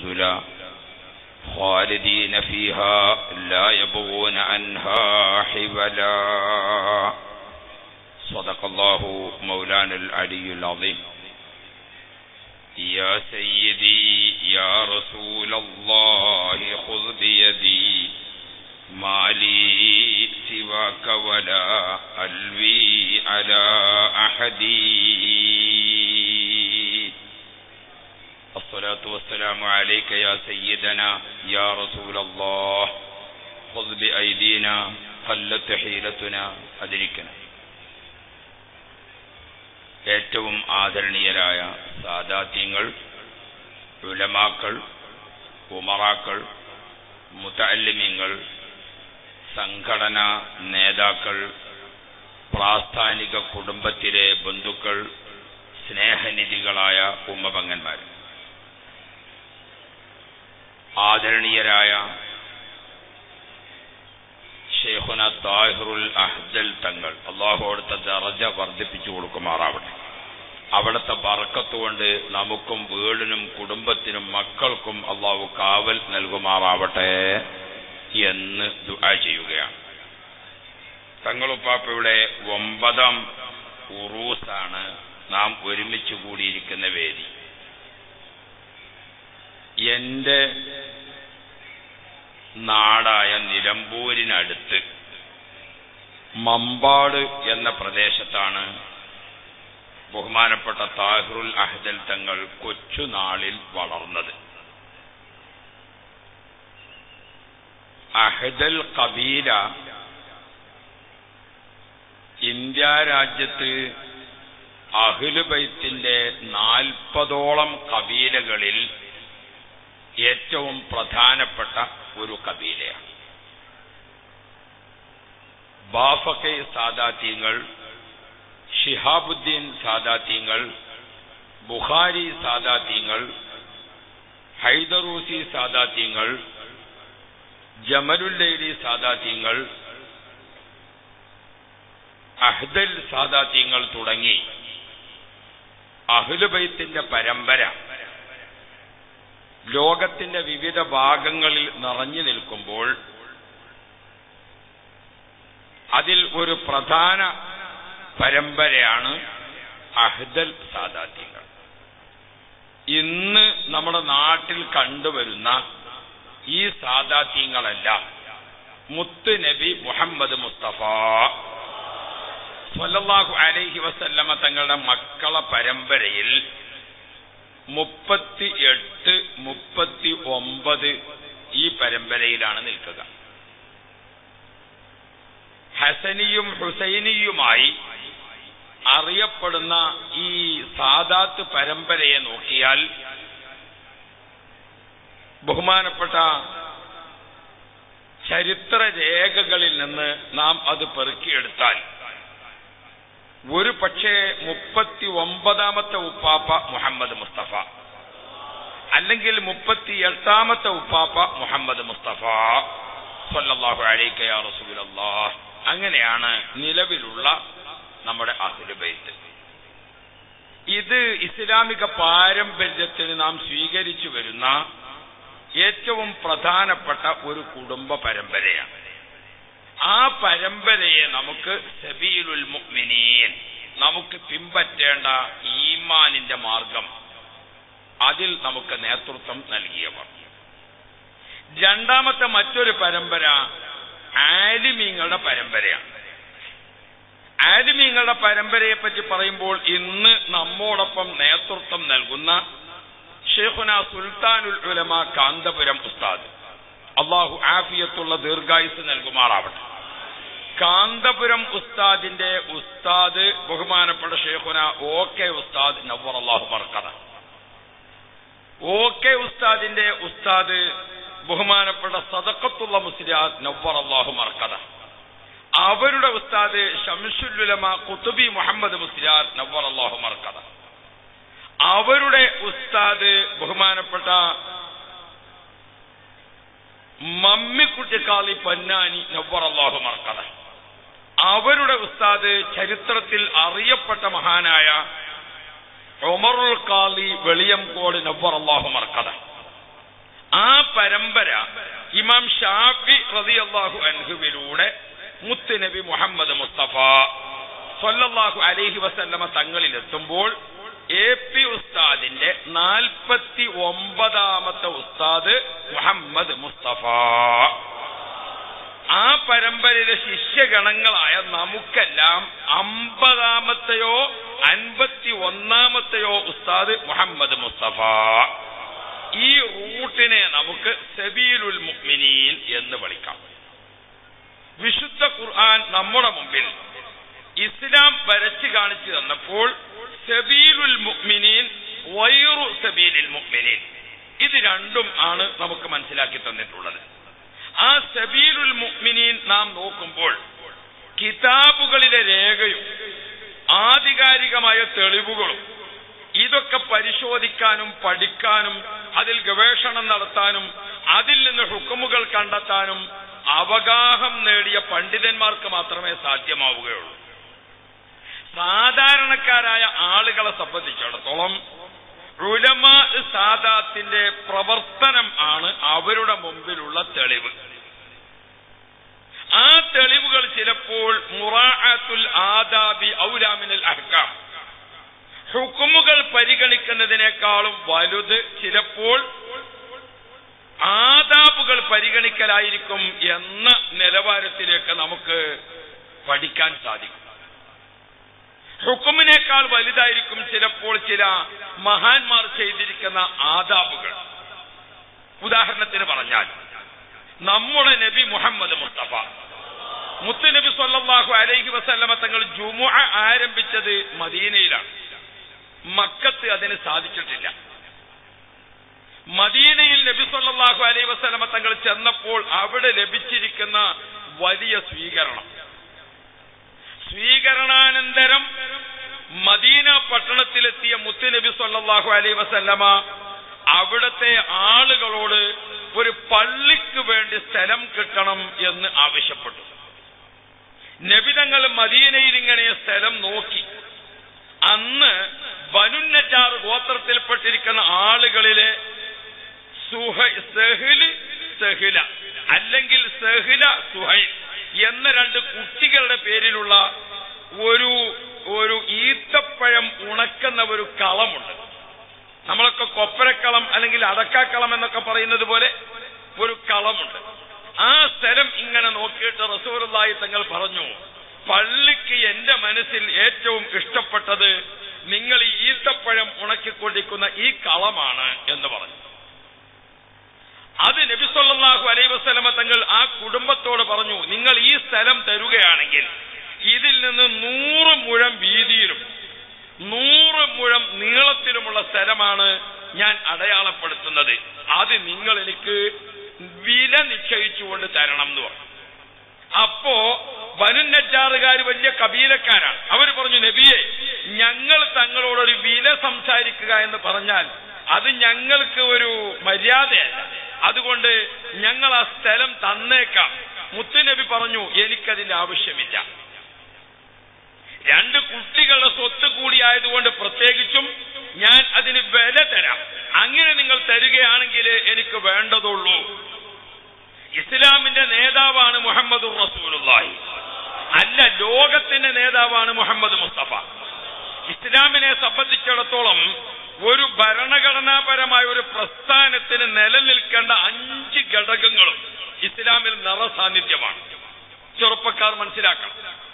نزلا خالدين فيها لا يبغون عنها حبلا صدق الله مولانا العلي العظيم يا سيدي يا رسول الله خذ بيدي ما لي سواك ولا ألوي على أحد الصلاة والسلام عليك يا سيدنا يا رسول الله خذ بأيدينا قلت حيلتنا أدركنا ഏറ്റവും ആദരണീയരായ സാദാത്യങ്ങൾ ഉലമാക്കൾ ഉമറാക്കൾ മുത്തല്ലിമീങ്ങൾ സംഘടനാ നേതാക്കൾ പ്രാസ്ഥാനിക കുടുംബത്തിലെ ബന്ധുക്കൾ സ്നേഹനിധികളായ ഉമ്മപങ്ങന്മാർ ആദരണീയരായ ഷെയ്ഖുന താഹിറുൽ അഹ്ദൽ തങ്ങൾ അള്ളാഹു അവിടുത്തെ ദറജ വർദ്ധിപ്പിച്ചു കൊടുക്കുമാറാവട്ടെ അവിടുത്തെ ബറക്കത്തുകൊണ്ട് നമുക്കും വീടിനും കുടുംബത്തിനും മക്കൾക്കും അള്ളാഹു കാവൽ നൽകുമാറാവട്ടെ എന്ന് ദുആ ചെയ്യുകയാണ് തങ്ങളുപ്പാപ്പയുടെ ഒമ്പതാം ഉറൂസാണ് നാം ഒരുമിച്ച് കൂടിയിരിക്കുന്ന വേദി എന്റെ നാടായ നിലമ്പൂരിനടുത്ത് മമ്പാട് എന്ന പ്രദേശത്താണ് ബഹുമാനപ്പെട്ട താഹിറുൽ അഹ്ദൽ തങ്ങൾ കൊച്ചുനാളിൽ വളർന്നത് അഹ്ദൽ കബീല ഇന്ത്യ രാജ്യത്ത് അഹ്ലുബൈത്തിന്റെ നാൽപ്പതോളം കബീലകളിൽ ഏറ്റവും പ്രധാനപ്പെട്ട ഒരു കബീലയാണ് ബാഫക്കെ സാദാത്യങ്ങൾ ഷിഹാബുദ്ദീൻ സാദാത്യങ്ങൾ ബുഖാരി സാദാത്യങ്ങൾ ഹൈദറൂസി സാദാത്യങ്ങൾ ജമലുല്ലൈലി സാദാത്യങ്ങൾ അഹ്ദൽ സാദാത്യങ്ങൾ തുടങ്ങി അഹ്ലുബൈത്തിന്റെ പരമ്പര ലോകത്തിന്റെ വിവിധ ഭാഗങ്ങളിൽ നിറഞ്ഞു നിൽക്കുമ്പോൾ അതിൽ ഒരു പ്രധാന പരമ്പരയാണ് അഹ്ദൽ സാദാത്യങ്ങൾ ഇന്ന് നമ്മുടെ നാട്ടിൽ കണ്ടുവരുന്ന ഈ സാദാത്യങ്ങളെല്ലാം മുത്ത് നബി മുഹമ്മദ് മുസ്തഫ സ്വല്ലല്ലാഹു അലൈഹി വസല്ലമ തങ്ങളുടെ മക്കളെ പരമ്പരയിൽ മുപ്പത്തി എട്ട് മുപ്പത്തി ഒമ്പത് ഈ പരമ്പരയിലാണ് നിൽക്കുക ഹസനിയും ഹുസൈനിയുമായി അറിയപ്പെടുന്ന ഈ സാദാത്ത് പരമ്പരയെ നോക്കിയാൽ ബഹുമാനപ്പെട്ട ചരിത്ര രേഖകളിൽ നിന്ന് നാം അത് പെറുക്കിയെടുത്താൽ ഒരു പക്ഷേ മുപ്പത്തി ഒമ്പതാമത്തെ ഉപ്പാപ്പ മുഹമ്മദ് മുസ്തഫ അല്ലെങ്കിൽ മുപ്പത്തി എട്ടാമത്തെ ഉപ്പാപ്പ മുഹമ്മദ് മുസ്തഫ സല്ലല്ലാഹു അലൈക യാ റസൂലല്ലാഹ് അങ്ങനെയാണ് നിലവിലുള്ള നമ്മുടെ അഹ്ലുബൈത്ത് ഇത് ഇസ്ലാമിക പാരമ്പര്യത്തിന് നാം സ്വീകരിച്ചു വരുന്ന ഏറ്റവും പ്രധാനപ്പെട്ട ഒരു കുടുംബ പരമ്പരയാണ് ആ പരമ്പരയെ നമുക്ക് സബീലുൽ മുഅ്മിനീൻ നമുക്ക് പിൻപറ്റേണ്ട ഈമാനിന്റെ മാർഗം അതിൽ നമുക്ക് നേതൃത്വം നൽകിയവർ രണ്ടാമത്തെ മറ്റൊരു പരമ്പര ആലിമീങ്ങളുടെ പരമ്പരയാണ് ആലിമീങ്ങളുടെ പരമ്പരയെ പറ്റി പറയുമ്പോൾ ഇന്ന് നമ്മോടൊപ്പം നേതൃത്വം നൽകുന്ന ഷെയ്ഖുന സുൽത്താനുൽ ഉലമ കാന്തപുരം ഉസ്താദ് അള്ളാഹു ആഫിയത്തുള്ള ദീർഘായുസ് നൽകുമാറാവട്ടെ കാന്തപുരം ഉസ്താദിന്റെ ഉസ്താദ് ബഹുമാനപ്പെട്ട ഷെയ്ഖുന ഓ കെ ഉസ്താദ് നവർ അള്ളാഹു മർക്കത ഓ കെ ഉസ്താദിന്റെ ഉസ്താദ് ബഹുമാനപ്പെട്ട സദക്കത്തുള്ള മുസ്ലിയാദ് നവർ അള്ളാഹു മർക്കത അവരുടെ ഉസ്താദ് ഷംസുലുലമ കുത്തുബി മുഹമ്മദ് മുസ്ലിയാദ് നവർ അള്ളാഹു മർക്കത അവരുടെ ഉസ്താദ് ബഹുമാനപ്പെട്ട മമ്മിക്കുട്ടിക്കാളി പൊന്നാനി നവർ അള്ളാഹു മർക്കത അവരുടെ ഉസ്താദ് ചരിത്രത്തിൽ അറിയപ്പെട്ട മഹാനായ ഒമറുൽ കാളി വെളിയംകോട് നവർ അള്ളാഹു മർക്കത പരമ്പര ഇമാം ഷാഫി റളിയല്ലാഹു അൻഹുവിലൂടെ മുത്തുനബി മുഹമ്മദ് മുസ്തഫ സല്ലല്ലാഹു അലൈഹി വസല്ലമ തങ്ങളിലെത്തുമ്പോൾ എ പി ഉസ്താദിന്റെ നാൽപ്പത്തി ഒമ്പതാമത്തെ ഉസ്താദ് മുഹമ്മദ് മുസ്തഫ ആ പരമ്പരയിലെ ശിഷ്യഗണങ്ങളായ നമുക്കെല്ലാം അമ്പതാമത്തെയോ അൻപത്തി ഒന്നാമത്തെയോ ഉസ്താദ് മുഹമ്മദ് മുസ്തഫ ഈ റൂട്ടിനെ നമുക്ക് സബീലുൽ മുഅ്മിനീൻ എന്ന് വിളിക്കാം വിശുദ്ധ ഖുർആൻ നമ്മുടെ മുമ്പിൽ ഇസ്ലാം വരച്ചു കാണിച്ചു തന്നപ്പോൾ സബീലുൽ മുഅ്മിനീൻ വൈറു സബീലിൽ മുഅ്മിനീൻ ഇത് രണ്ടും ആണ് നമുക്ക് മനസ്സിലാക്കി തന്നിട്ടുള്ളത് ആ സബീലുൽ മുഅ്മിനീൻ നാം നോക്കുമ്പോൾ കിതാബുകളിലെ രേഖയും ആധികാരികമായ തെളിവുകളും ഇതൊക്കെ പരിശോധിക്കാനും പഠിക്കാനും അതിൽ ഗവേഷണം നടത്താനും അതിൽ നിന്ന് ഹുക്കുമുകൾ കണ്ടെത്താനും അവഗാഹം നേടിയ പണ്ഡിതന്മാർക്ക് മാത്രമേ സാധ്യമാവുകയുള്ളൂ സാധാരണക്കാരായ ആളുകളെ സംബന്ധിച്ചിടത്തോളം ഉലമാ സാദാത്തിന്റെ പ്രവർത്തനം ആണ് അവരുടെ മുമ്പിലുള്ള തെളിവ് ആ തെളിവുകൾ ചിലപ്പോൾ മുറാഅത്തുൽ ആദാബി ഔലാമിനൽ അഹ്കാം ഹുക്കുമുകൾ പരിഗണിക്കുന്നതിനേക്കാളും വലുത് ചിലപ്പോൾ ആദാബുകൾ പരിഗണിക്കലായിരിക്കും എന്ന നിലവാരത്തിലേക്ക് നമുക്ക് പഠിക്കാൻ സാധിക്കും ഹുക്കുമിനേക്കാൾ വലുതായിരിക്കും ചിലപ്പോൾ ചില മഹാന്മാർ ചെയ്തിരിക്കുന്ന ആദാബുകൾ ഉദാഹരണത്തിന് പറഞ്ഞാൽ നമ്മുടെ നബി മുഹമ്മദ് മുസ്തഫ മുത്തുനബി സല്ലല്ലാഹു അലൈഹി വസല്ലമ തങ്ങൾ ജുമുഅ ആരംഭിച്ചത് മദീനയിലാണ് മക്കത്ത് അതിന് സാധിച്ചിട്ടില്ല മദീനയിൽ നബി സല്ലല്ലാഹു അലൈഹി വസല്ലമ തങ്ങൾ ചെന്നപ്പോൾ അവിടെ ലഭിച്ചിരിക്കുന്ന വലിയ സ്വീകരണം സ്വീകരണാനന്തരം മദീന പട്ടണത്തിലെത്തിയ മുത്തുനബി സല്ലല്ലാഹു അലൈഹി വസല്ലമ അവിടത്തെ ആളുകളോട് ഒരു പള്ളിക്ക് വേണ്ടി സ്ഥലം കിട്ടണം എന്ന് ആവശ്യപ്പെട്ടു നബിതങ്ങൾ മദീനയിൽ ഇങ്ങനെ സ്ഥലം നോക്കി അന്ന് ബനുന്നജാർ ഗോത്രത്തിൽപ്പെട്ടിരിക്കുന്ന ആളുകളിലെ സുഹ സെഹില് സെഹില അല്ലെങ്കിൽ സെഹില സുഹൈൽ എന്ന രണ്ട് കുട്ടികളുടെ പേരിലുള്ള ഒരു ഒരു ഈത്തപ്പഴം ഉണക്കുന്ന ഒരു കളമുണ്ട് നമ്മളൊക്കെ കൊപ്പരക്കളം അല്ലെങ്കിൽ അടക്കാക്കളം എന്നൊക്കെ പറയുന്നത് പോലെ ഒരു കളമുണ്ട് ആ സ്ഥലം ഇങ്ങനെ നോക്കിയിട്ട് റസൂലുള്ളാഹി തങ്ങൾ പറഞ്ഞു പള്ളിക്ക് എന്റെ മനസ്സിൽ ഏറ്റവും ഇഷ്ടപ്പെട്ടത് നിങ്ങൾ ഈ ഈത്തപ്പഴം ഉണക്കിക്കൊണ്ടിരിക്കുന്ന ഈ കളമാണ് എന്ന് പറഞ്ഞു അത് നബി സല്ലല്ലാഹു അലൈഹി വസല്ലമ തങ്ങൾ ആ കുടുംബത്തോട് പറഞ്ഞു നിങ്ങൾ ഈ സ്ഥലം തരുകയാണെങ്കിൽ ഇതിൽ നിന്ന് നൂറ് മുഴം വീതിയിലും നൂറ് മുഴം നീളത്തിലുമുള്ള സ്ഥലമാണ് ഞാൻ അടയാളപ്പെടുത്തുന്നത് അത് നിങ്ങൾ എനിക്ക് വില നിശ്ചയിച്ചുകൊണ്ട് തരണം എന്ന് പറഞ്ഞു അപ്പോ ബനുന്നജാറുകാർ വലിയ കബീലക്കാരാണ് അവർ പറഞ്ഞു നബിയെ ഞങ്ങൾ തങ്ങളോടൊരു വില സംസാരിക്കുക എന്ന് പറഞ്ഞാൽ അത് ഞങ്ങൾക്ക് ഒരു മര്യാദയല്ല അതുകൊണ്ട് ഞങ്ങൾ ആ സ്ഥലം തന്നേക്കാം മുത്തുനബി പറഞ്ഞു എനിക്കതിന്റെ ആവശ്യമില്ല രണ്ട് കുട്ടികളുടെ സ്വത്ത് കൂടിയായതുകൊണ്ട് പ്രത്യേകിച്ചും ഞാൻ അതിന് വില തരാം അങ്ങനെ നിങ്ങൾ തരികയാണെങ്കിൽ എനിക്ക് വേണ്ടതുള്ളൂ ഇസ്ലാമിന്റെ നേതാവാണ് മുഹമ്മദ് റസൂലുള്ളാഹി അല്ല ലോകത്തിന്റെ നേതാവാണ് മുഹമ്മദ് മുസ്തഫ ഇസ്ലാമിനെ സംബന്ധിച്ചിടത്തോളം ഒരു ഭരണഘടനാപരമായ ഒരു പ്രസ്ഥാനത്തിന് നിലനിൽക്കേണ്ട അഞ്ച് ഘടകങ്ങളും ഇസ്ലാമിൽ നിറസാന്നിധ്യമാണ് ചെറുപ്പക്കാർ മനസ്സിലാക്കണം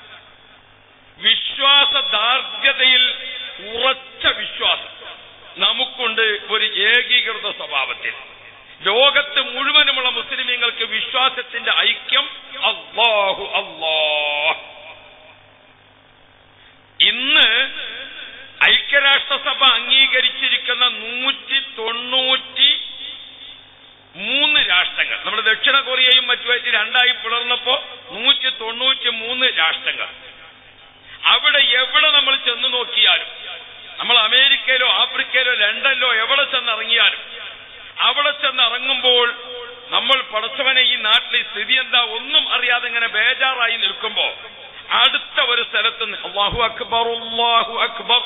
വിശ്വാസദാർഢ്യതയിൽ ഉറച്ച വിശ്വാസം നമുക്കുണ്ട് ഒരു ഏകീകൃത സ്വഭാവത്തിൽ ലോകത്ത് മുഴുവനുമുള്ള മുസ്ലിമീങ്ങൾക്ക് വിശ്വാസത്തിന്റെ ഐക്യം അള്ളാഹു അള്ളാഹ് ഇന്ന് ഐക്യരാഷ്ട്രസഭ അംഗീകരിച്ചിരിക്കുന്ന നൂറ്റി തൊണ്ണൂറ്റി മൂന്ന് രാഷ്ട്രങ്ങൾ നമ്മുടെ ദക്ഷിണ കൊറിയയും മറ്റുമായിട്ട് രണ്ടായി പിളർന്നപ്പോ നൂറ്റി തൊണ്ണൂറ്റി മൂന്ന് രാഷ്ട്രങ്ങൾ അവിടെ എവിടെ നമ്മൾ ചെന്ന് നോക്കിയാലും നമ്മൾ അമേരിക്കയിലോ ആഫ്രിക്കയിലോ ലണ്ടനിലോ എവിടെ ചെന്നിറങ്ങിയാലും അവിടെ ചെന്നിറങ്ങുമ്പോൾ നമ്മൾ പടച്ചവനെ ഈ നാട്ടിലെ സ്ഥിതി എന്താ ഒന്നും അറിയാതെ ഇങ്ങനെ ബേജാറായി നിൽക്കുമ്പോ അടുത്ത ഒരു സ്ഥലത്ത് നിന്ന് അള്ളാഹു അക്ബർ അള്ളാഹു അക്ബർ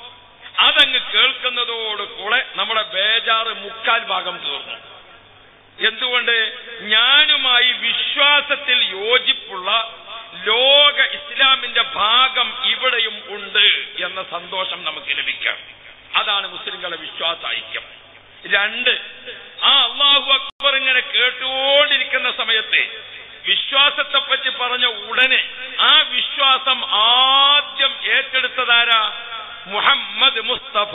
അതങ്ങ് കേൾക്കുന്നതോട് കൂടെ നമ്മുടെ ബേജാറ് മുക്കാൽ ഭാഗം തീർന്നു എന്തുകൊണ്ട് ഞാനുമായി വിശ്വാസത്തിൽ യോജിപ്പുള്ള ലോക ഇസ്ലാമിന്റെ ഭാഗം ഇവിടെയും ഉണ്ട് എന്ന സന്തോഷം നമുക്ക് ലഭിക്കാം അതാണ് മുസ്ലിങ്ങളുടെ വിശ്വാസ ഐക്യം രണ്ട് ആ അള്ളാഹു അക്ബർ ഇങ്ങനെ കേട്ടുകൊണ്ടിരിക്കുന്ന സമയത്ത് വിശ്വാസത്തെ പറ്റി പറഞ്ഞ ഉടനെ ആ വിശ്വാസം ആദ്യം ഏറ്റെടുത്തതാരാ മുഹമ്മദ് മുസ്തഫ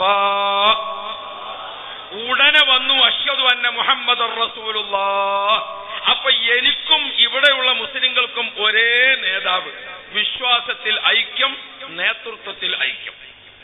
ഉടനെ വന്നു അഷ്ഹദു അന്ന മുഹമ്മദ് റസൂലുള്ള അപ്പൊ എനിക്കും ഇവിടെയുള്ള മുസ്ലിങ്ങൾക്കും ഒരേ നേതാവ് വിശ്വാസത്തിൽ ഐക്യം നേതൃത്വത്തിൽ ഐക്യം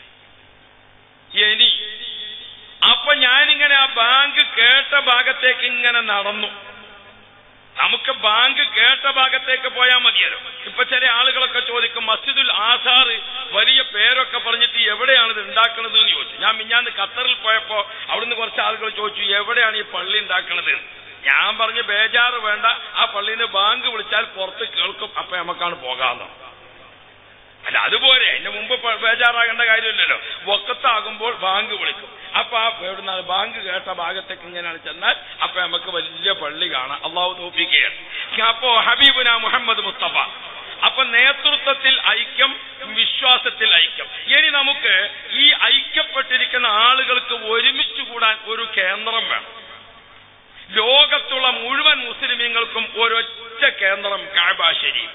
ഇനി അപ്പൊ ഞാനിങ്ങനെ ആ ബാങ്ക് കേട്ട ഭാഗത്തേക്ക് ഇങ്ങനെ നടന്നു നമുക്ക് ബാങ്ക് കേട്ട ഭാഗത്തേക്ക് പോയാൽ മതിയല്ലോ ഇപ്പൊ ചില ആളുകളൊക്കെ ചോദിക്കും മസ്ജിദുൽ ആസാർ വലിയ പേരൊക്കെ പറഞ്ഞിട്ട് എവിടെയാണ് ഇത് ഉണ്ടാക്കുന്നത് എന്ന് ചോദിച്ചു ഞാൻ മിഞ്ഞാന്ന് ഖത്തറിൽ പോയപ്പോ അവിടുന്ന് കുറച്ച് ആളുകൾ ചോദിച്ചു എവിടെയാണ് ഈ പള്ളി ഉണ്ടാക്കുന്നത് ഞാൻ പറഞ്ഞു ബേജാറ് വേണ്ട ആ പള്ളിയിൽ നിന്ന് ബാങ്ക് വിളിച്ചാൽ പുറത്ത് കേൾക്കും അപ്പൊ നമുക്കാണ് പോകാമെന്ന് അല്ല അതുപോലെ അതിന്റെ മുമ്പ് പ- ബേജാറാകേണ്ട കാര്യമില്ലല്ലോ വക്കത്താകുമ്പോൾ ബാങ്ക് വിളിക്കും അപ്പൊ ആ എവിടുന്ന ബാങ്ക് കേട്ട ഭാഗത്തേക്ക് ഇങ്ങനെയാണ് ചെന്നാൽ അപ്പൊ നമുക്ക് വലിയ പള്ളി കാണാം അള്ളാഹു തോപ്പിക്കുകയാണ് അപ്പോ ഹബീബുന മുഹമ്മദ് മുസ്തഫ അപ്പൊ നേതൃത്വത്തിൽ ഐക്യം വിശ്വാസത്തിൽ ഐക്യം ഇനി നമുക്ക് ഈ ഐക്യപ്പെട്ടിരിക്കുന്ന ആളുകൾക്ക് ഒരുമിച്ച് കൂടാൻ ഒരു കേന്ദ്രം വേണം ലോകത്തുള്ള മുഴുവൻ മുസ്ലിമീങ്ങൾക്കും ഒരൊറ്റ കേന്ദ്രം കാബ ശരീഫ്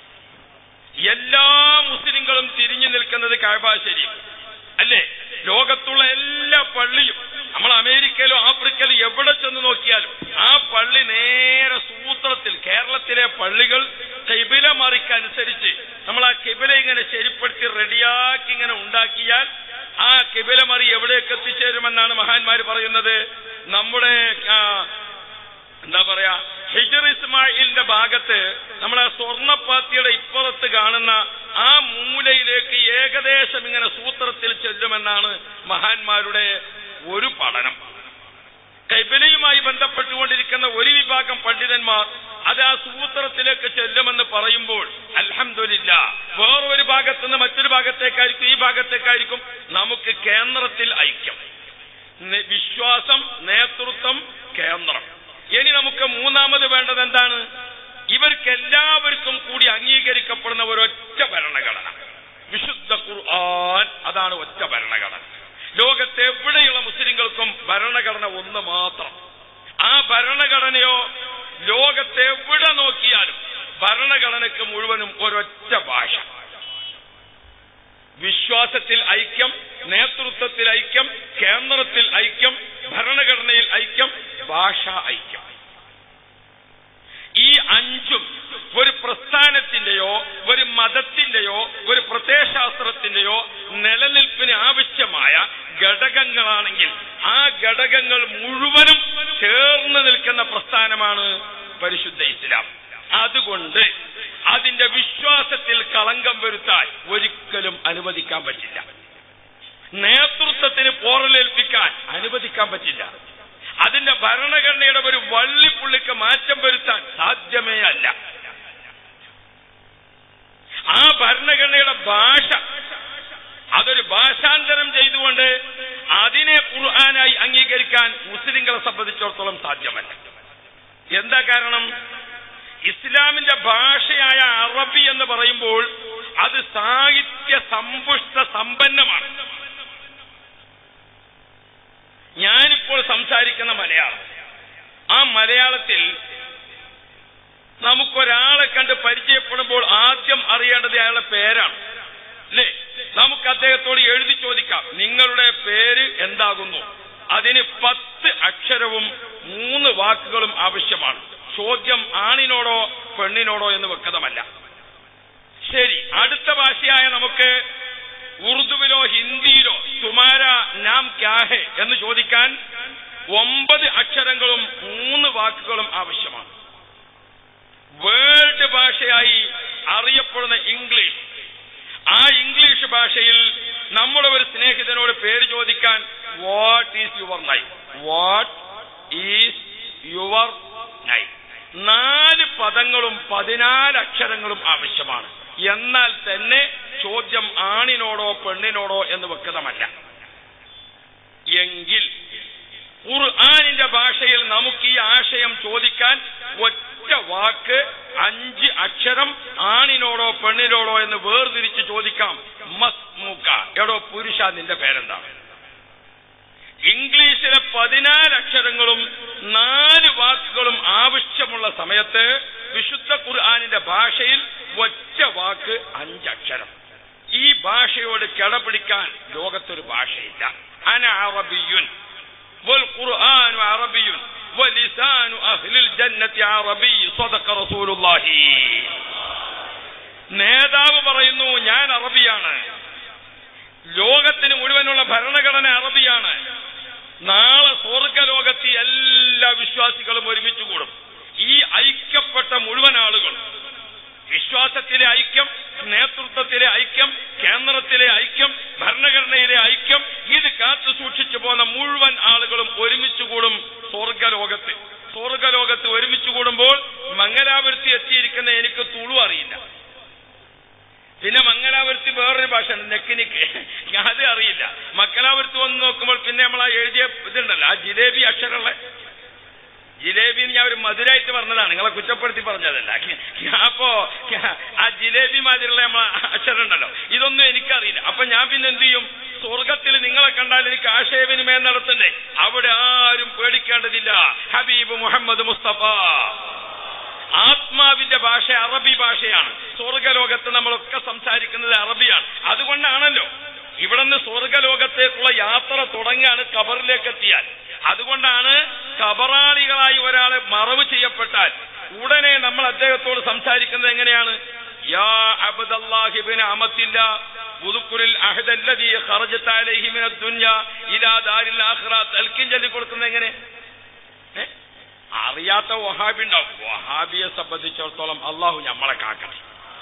എല്ലാ മുസ്ലിങ്ങളും തിരിഞ്ഞു നിൽക്കുന്നത് കാബ ശരീഫ് അല്ലേ ലോകത്തുള്ള എല്ലാ പള്ളിയും നമ്മൾ അമേരിക്കയിലോ ആഫ്രിക്കയിലോ എവിടെ ചെന്ന് നോക്കിയാലും ആ പള്ളി നേരെ സൂത്രത്തിൽ കേരളത്തിലെ പള്ളികൾ കിബില മറിക്കനുസരിച്ച് നമ്മൾ ആ കിബില ഇങ്ങനെ ശരിപ്പെടുത്തി റെഡിയാക്കി ഇങ്ങനെ ഉണ്ടാക്കിയാൽ ആ കിബില മറി എവിടേക്ക് എത്തിച്ചേരുമെന്നാണ് മഹാന്മാർ പറയുന്നത് നമ്മുടെ ആ, എന്താ പറയാ ഹിജർ ഇസ്മായിലിന്റെ ഭാഗത്ത് നമ്മളെ സ്വർണപ്പാത്തിയുടെ ഇപ്പുറത്ത് കാണുന്ന ആ മൂലയിലേക്ക് ഏകദേശം ഇങ്ങനെ സൂത്രത്തിൽ ചെല്ലുമെന്നാണ് മഹാന്മാരുടെ ഒരു പഠനം കൈബലയുമായി ബന്ധപ്പെട്ടുകൊണ്ടിരിക്കുന്ന ഒരു വിഭാഗം പണ്ഡിതന്മാർ അത് ആ സൂത്രത്തിലേക്ക് ചെല്ലുമെന്ന് പറയുമ്പോൾ അൽഹംദുലില്ല വേറൊരു ഭാഗത്തുനിന്ന് മറ്റൊരു ഭാഗത്തേക്കായിരിക്കും ഈ ഭാഗത്തേക്കായിരിക്കും നമുക്ക് കേന്ദ്രത്തിൽ ഐക്യം നെ- വിശ്വാസം നേതൃത്വം കേന്ദ്രം ഇനി നമുക്ക് മൂന്നാമത് വേണ്ടത് എന്താണ് ഇവർക്ക് എല്ലാവർക്കും കൂടി അംഗീകരിക്കപ്പെടുന്ന ഒരൊറ്റ ഭരണഘടന വിശുദ്ധ ഖുർആൻ അതാണ് ഒറ്റ ഭരണഘടന ലോകത്തെ എവിടെയുള്ള മുസ്ലിങ്ങൾക്കും ഭരണഘടന ഒന്ന് മാത്രം ആ ഭരണഘടനയോ ലോകത്തെ എവിടെ നോക്കിയാലും ഭരണഘടനയ്ക്ക് മുഴുവനും ഒരൊറ്റ ഭാഷ വിശ്വാസത്തിൽ ഐക്യം നേതൃത്വത്തിൽ ഐക്യം കേന്ദ്രത്തിൽ ഐക്യം ഭരണഘടനയിൽ ഐക്യം ഭാഷാ ഐക്യം ഈ അഞ്ചും ഒരു പ്രസ്ഥാനത്തിന്റെയോ ഒരു മതത്തിന്റെയോ ഒരു പ്രത്യയശാസ്ത്രത്തിന്റെയോ നിലനിൽപ്പിന് ആവശ്യമായ ഘടകങ്ങളാണെങ്കിൽ ആ ഘടകങ്ങൾ മുഴുവനും ചേർന്ന് നിൽക്കുന്ന പ്രസ്ഥാനമാണ് പരിശുദ്ധ ഇസ്ലാം അതുകൊണ്ട് അതിന്റെ വിശ്വാസത്തിൽ കളങ്കം വരുത്താൻ ഒരിക്കലും അനുവദിക്കാൻ പറ്റില്ല നേതൃത്വത്തിന് പോറലേൽപ്പിക്കാൻ അനുവദിക്കാൻ പറ്റില്ല അതിന്റെ ഭരണഘടനയുടെ ഒരു വള്ളിപ്പുള്ളിക്ക് മാറ്റം വരുത്താൻ സാധ്യമേ അല്ല ആ ഭരണഘടനയുടെ ഭാഷ അതൊരു ഭാഷാന്തരം ചെയ്തുകൊണ്ട് അതിനെ ഖുർആനായി അംഗീകരിക്കാൻ മുസ്ലിങ്ങളെ സംബന്ധിച്ചിടത്തോളം സാധ്യമല്ല എന്താ കാരണം ഇസ്ലാമിന്റെ ഭാഷയായ അറബി എന്ന് പറയുമ്പോൾ അത് സാഹിത്യ സമ്പുഷ്ട സമ്പന്നമാണ് ഞാനിപ്പോൾ സംസാരിക്കുന്ന മലയാളം ആ മലയാളത്തിൽ നമുക്കൊരാളെ കണ്ട് പരിചയപ്പെടുമ്പോൾ ആദ്യം അറിയേണ്ടത് അയാളുടെ പേരാണ് അല്ലേ നമുക്ക് അദ്ദേഹത്തോട് എഴുതി ചോദിക്കാം നിങ്ങളുടെ പേര് എന്താകുന്നു അതിന് പത്ത് അക്ഷരവും മൂന്ന് വാക്കുകളും ആവശ്യമാണ് ചോദ്യം ആണിനോടോ പെണ്ണിനോടോ എന്ന് വ്യക്തമല്ല ശരി അടുത്ത ഭാഷയായ നമുക്ക് ഉറുദുവിലോ ഹിന്ദിയിലോ തുമാര നാം ക്യാഹെ എന്ന് ചോദിക്കാൻ ഒമ്പത് അക്ഷരങ്ങളും മൂന്ന് വാക്കുകളും ആവശ്യമാണ് വേൾഡ് ഭാഷയായി അറിയപ്പെടുന്ന ഇംഗ്ലീഷ് ആ ഇംഗ്ലീഷ് ഭാഷയിൽ നമ്മുടെ ഒരു സ്നേഹിതനോട് പേര് ചോദിക്കാൻ what is your name what is your name നാല് പദങ്ങളും പതിനാല് അക്ഷരങ്ങളും ആവശ്യമാണ് എന്നാൽ തന്നെ ചോദ്യം ആണിനോടോ പെണ്ണിനോടോ എന്ന് വ്യക്തമല്ല എങ്കിൽ ഖുർആാനിന്റെ ഭാഷയിൽ നമുക്ക് ഈ ആശയം ആശയം ചോദിക്കാൻ ഒറ്റ വാക്ക് അഞ്ച് അക്ഷരം ആണിനോടോ പെണ്ണിനോടോ എന്ന് വേർതിരിച്ച് ചോദിക്കാം മസ് മൂക്ക എടോ പുരുഷ നിന്റെ പേരെന്താ ഇംഗ്ലീഷിലെ പതിനാല് അക്ഷരങ്ങളും നാല് വാക്കുകളും ആവശ്യമുള്ള സമയത്ത് വിശുദ്ധ ഖുർആാനിന്റെ ഭാഷയിൽ ഒറ്റ വാക്ക് അഞ്ചക്ഷരം ഈ ഭാഷയോട് കിടപിടിക്കാൻ ലോകത്തൊരു ഭാഷയില്ല അന അറബിയുൻ വൽ ഖുർആൻ അറബിയുൻ ولسان أهل الجنة عربي صدق رسول الله നേതാവ് പറയുന്നു ഞാൻ അറബിയാണ് ലോകത്തിന് മുഴുവനുള്ള ഭരണഘടന അറബിയാണ് നാളെ സ്വർഗലോകത്ത് എല്ലാ വിശ്വാസികളും ഒരുമിച്ച് കൂടും ഈ ഐക്യപ്പെട്ട മുഴുവൻ ആളുകളും വിശ്വാസത്തിലെ ഐക്യം നേതൃത്വത്തിലെ ഐക്യം കേന്ദ്രത്തിലെ ഐക്യം ഭരണഘടനയിലെ ഐക്യം ഇത് കാത്തു സൂക്ഷിച്ചു പോന്ന മുഴുവൻ ആളുകളും ഒരുമിച്ച് കൂടും സ്വർഗലോകത്ത് സ്വർഗലോകത്ത് ഒരുമിച്ച് കൂടുമ്പോൾ മംഗലാപുരത്ത് എത്തിയിരിക്കുന്ന എനിക്ക് തുളു അറിയില്ല പിന്നെ മംഗലാപുരത്ത് വേറൊരു ഭാഷ ഉണ്ട് നെക്കിനിക്ക് അത് അറിയില്ല മംഗലാപുരത്ത് വന്ന് നോക്കുമ്പോൾ പിന്നെ നമ്മൾ ആ എഴുതിയ ഇതുണ്ടല്ലോ ആ ജിലേബി അക്ഷരമുള്ള ജിലേബി ഞാൻ ഒരു മധുരായിട്ട് പറഞ്ഞതാണ് നിങ്ങളെ കുറ്റപ്പെടുത്തി പറഞ്ഞതല്ല അപ്പോ ആ ജിലേബി മാതിരിയുള്ള നമ്മളെ അക്ഷരം ഉണ്ടല്ലോ ഇതൊന്നും എനിക്കറിയില്ല അപ്പൊ ഞാൻ പിന്നെ എന്ത് ചെയ്യും സ്വർഗത്തിൽ നിങ്ങളെ കണ്ടാൽ എനിക്ക് ആശയവിനിമയം നടത്തണ്ടേ അവിടെ ആരും പേടിക്കേണ്ടതില്ല ഹബീബ് മുഹമ്മദ് മുസ്തഫ ആത്മാവിന്റെ ഭാഷ അറബി ഭാഷയാണ് സ്വർഗലോകത്ത് നമ്മളൊക്കെ സംസാരിക്കുന്നത് അറബിയാണ് അതുകൊണ്ടാണല്ലോ ഇവിടുന്ന് സ്വർഗലോകത്തേക്കുള്ള യാത്ര തുടങ്ങാണ് കബറിലേക്ക് എത്തിയാൽ അതുകൊണ്ടാണ് കബറാളികളായി ഒരാൾ മറവ് ചെയ്യപ്പെട്ടാൽ ഉടനെ നമ്മൾ അദ്ദേഹത്തോട് സംസാരിക്കുന്നത് എങ്ങനെയാണ് യാ അബ്ദല്ലാഹിബിന് അമത്തില്ല പുതുക്കുറിൽ അഹദല്ലദീ ഖറജത അലൈഹി മിന ദുനിയ ഇലാ ദാരിൽ ആഖിറ തൽക്കിൻ ചൊല്ലി കൊടുക്കുന്നത് എങ്ങനെ ഏ? അറിയാത്ത വഹാബി ഉണ്ടാവും വഹാബിയെ സംബന്ധിച്ചിടത്തോളം അള്ളാഹു നമ്മളെ കാക്കട്ടെ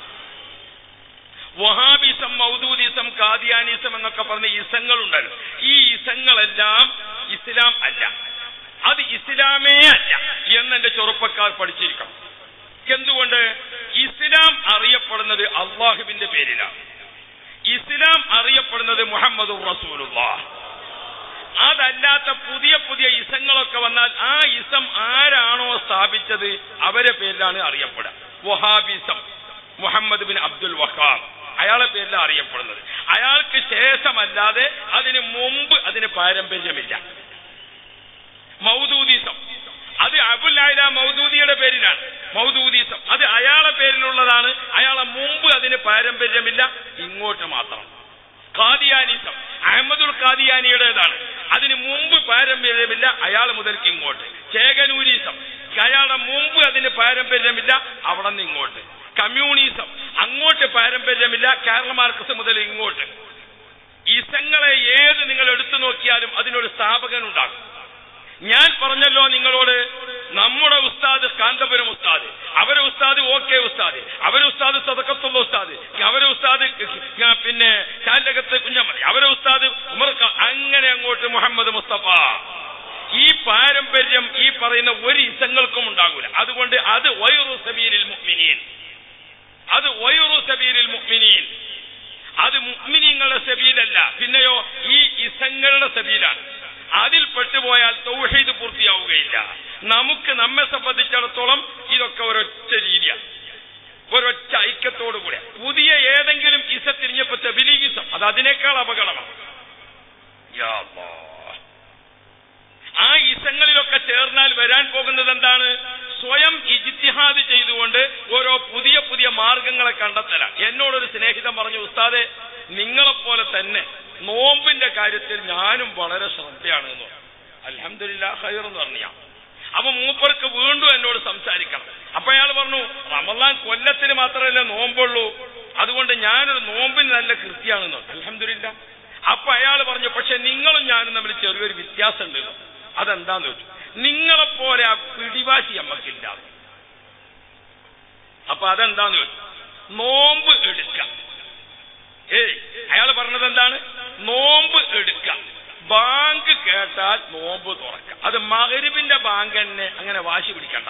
വഹാബിസം മൗദൂദിസം കാദിയാനിസം എന്നൊക്കെ പറഞ്ഞ ഇസങ്ങളുണ്ടല്ലോ ഈ ഇസങ്ങളെല്ലാം ഇസ്ലാം അല്ല അത് ഇസ്ലാമേ അല്ല എന്നെന്റെ ചെറുപ്പക്കാർ പഠിച്ചിരിക്കണം എന്തുകൊണ്ട് ഇസ്ലാം അറിയപ്പെടുന്നത് അള്ളാഹുവിന്റെ പേരിലാണ് ഇസ്ലാം അറിയപ്പെടുന്നത് മുഹമ്മദ് റസൂലുള്ള അതല്ലാത്ത പുതിയ പുതിയ ഇസങ്ങളൊക്കെ വന്നാൽ ആ ഇസം ആരാണോ സ്ഥാപിച്ചത് അവരെ പേരിലാണ് അറിയപ്പെടുക Wahhabism Muhammad bin Abdul Wahhab അയാളെ പേരിലാണ് അറിയപ്പെടുന്നത് അയാൾക്ക് ശേഷമല്ലാതെ അതിന് മുമ്പ് അതിന് പാരമ്പര്യമില്ല മൗദൂദിസം അത് അബുല്ലായ മൗദൂദിയുടെ പേരിലാണ് മൗദൂദിസം അത് അയാളെ പേരിലുള്ളതാണ് അയാളെ മുമ്പ് അതിന് പാരമ്പര്യമില്ല ഇങ്ങോട്ട് മാത്രം ഖാദിയാനിസം അഹമ്മദുൽ ഖാദിയാനിയുടേതാണ് അതിന് മുമ്പ് പാരമ്പര്യമില്ല അയാൾ മുതൽക്ക് ഇങ്ങോട്ട് ചേകനൂരിസം അയാളുടെ മുമ്പ് അതിന് പാരമ്പര്യമില്ല അവിടെ നിന്ന് ഇങ്ങോട്ട് കമ്മ്യൂണിസം അങ്ങോട്ട് പാരമ്പര്യമില്ല കേരള മാർക്സ് മുതൽ ഇങ്ങോട്ട് ഇസങ്ങളെ ഏത് നിങ്ങൾ എടുത്തു നോക്കിയാലും അതിനൊരു സ്ഥാപകൻ ഉണ്ടാകും ഞാൻ പറഞ്ഞല്ലോ നിങ്ങളോട് നമ്മുടെ ഉസ്താദ് കാന്തപുരം ഉസ്താദ് അവരെ ഉസ്താദ് ഓക്കെ ഉസ്താദ് അവരെ ഉസ്താദ് സദക്കത്തുള്ള ഉസ്താദ് അവരെ ഉസ്താദ് ക- പിന്നെ ചാലകത്ത് കുഞ്ഞമ്മതി അവരെ ഉസ്താദ് ഉമർ ഖാ- അങ്ങനെ അങ്ങോട്ട് മുഹമ്മദ് മുസ്തഫ ഈ പാരമ്പര്യം ഈ പറയുന്ന ഒരു ഇസങ്ങൾക്കും ഉണ്ടാകൂല അതുകൊണ്ട് അത് വൈറു സബീലിൽ മുഅ്മിനീൻ അത് വൈറു സബീലിൽ മുഅ്മിനീൻ അത് മുഅ്മിനീങ്ങളുടെ സബീലല്ല പിന്നെയോ ഈ ഇസങ്ങളുടെ സബീലാണ് അതിൽ പെട്ടുപോയാൽ തൗഹീദ് പൂർത്തിയാവുകയില്ല നമുക്ക് നമ്മെ സംബന്ധിച്ചിടത്തോളം ഇതൊക്കെ ഒരൊറ്റ രീതിയാണ് ഒരൊറ്റ ഐക്യത്തോടു കൂടെ പുതിയ ഏതെങ്കിലും ഇസ തിരിഞ്ഞപ്പോ തെബിലീഗിസം അത് അതിനേക്കാൾ അപകടമാണ് യാ അല്ലാഹ്. ആ ഇസങ്ങളിലൊക്കെ ചേർന്നാൽ വരാൻ പോകുന്നത് എന്താണ് സ്വയം ഇജിത്തിഹാദ് ചെയ്തുകൊണ്ട് ഓരോ പുതിയ പുതിയ മാർഗങ്ങളെ കണ്ടെത്തലാണ് എന്നോടൊരു സ്നേഹിതൻ പറഞ്ഞു ഉസ്താദെ നിങ്ങളെപ്പോലെ തന്നെ നോമ്പിന്റെ കാര്യത്തിൽ ഞാനും വളരെ ശ്രദ്ധയാണ് എന്ന് പറഞ്ഞു അലഹമില്ല ഹൈർ എന്ന് പറഞ്ഞു ഞാൻ അപ്പൊ മൂപ്പർക്ക് വീണ്ടും എന്നോട് സംസാരിക്കണം അപ്പൊ അയാൾ പറഞ്ഞു റമദാൻ കൊല്ലത്തിന് മാത്രമല്ല നോമ്പുള്ളൂ അതുകൊണ്ട് ഞാനൊരു നോമ്പിന് നല്ല കൃത്യാണെന്ന് അലഹമില്ല അപ്പൊ അയാൾ പറഞ്ഞു പക്ഷെ നിങ്ങളും ഞാനും തമ്മിൽ ചെറിയൊരു വ്യത്യാസം ഉണ്ട് എന്ന്. അതെന്താന്ന് ചോദിച്ചു നിങ്ങളെപ്പോലെ ആ പിടിവാശി നമ്മക്കില്ല അപ്പൊ അതെന്താന്ന് ചോദിച്ചു നോമ്പ് എടുക്കാം ഏയ് അയാൾ പറഞ്ഞത് എന്താണ് നോമ്പ് എടുക്കാം ബാങ്ക് കേട്ടാൽ നോമ്പ് തുറക്കാം അത് മകരിബിന്റെ ബാങ്ക് തന്നെ അങ്ങനെ വാശി പിടിക്കണ്ട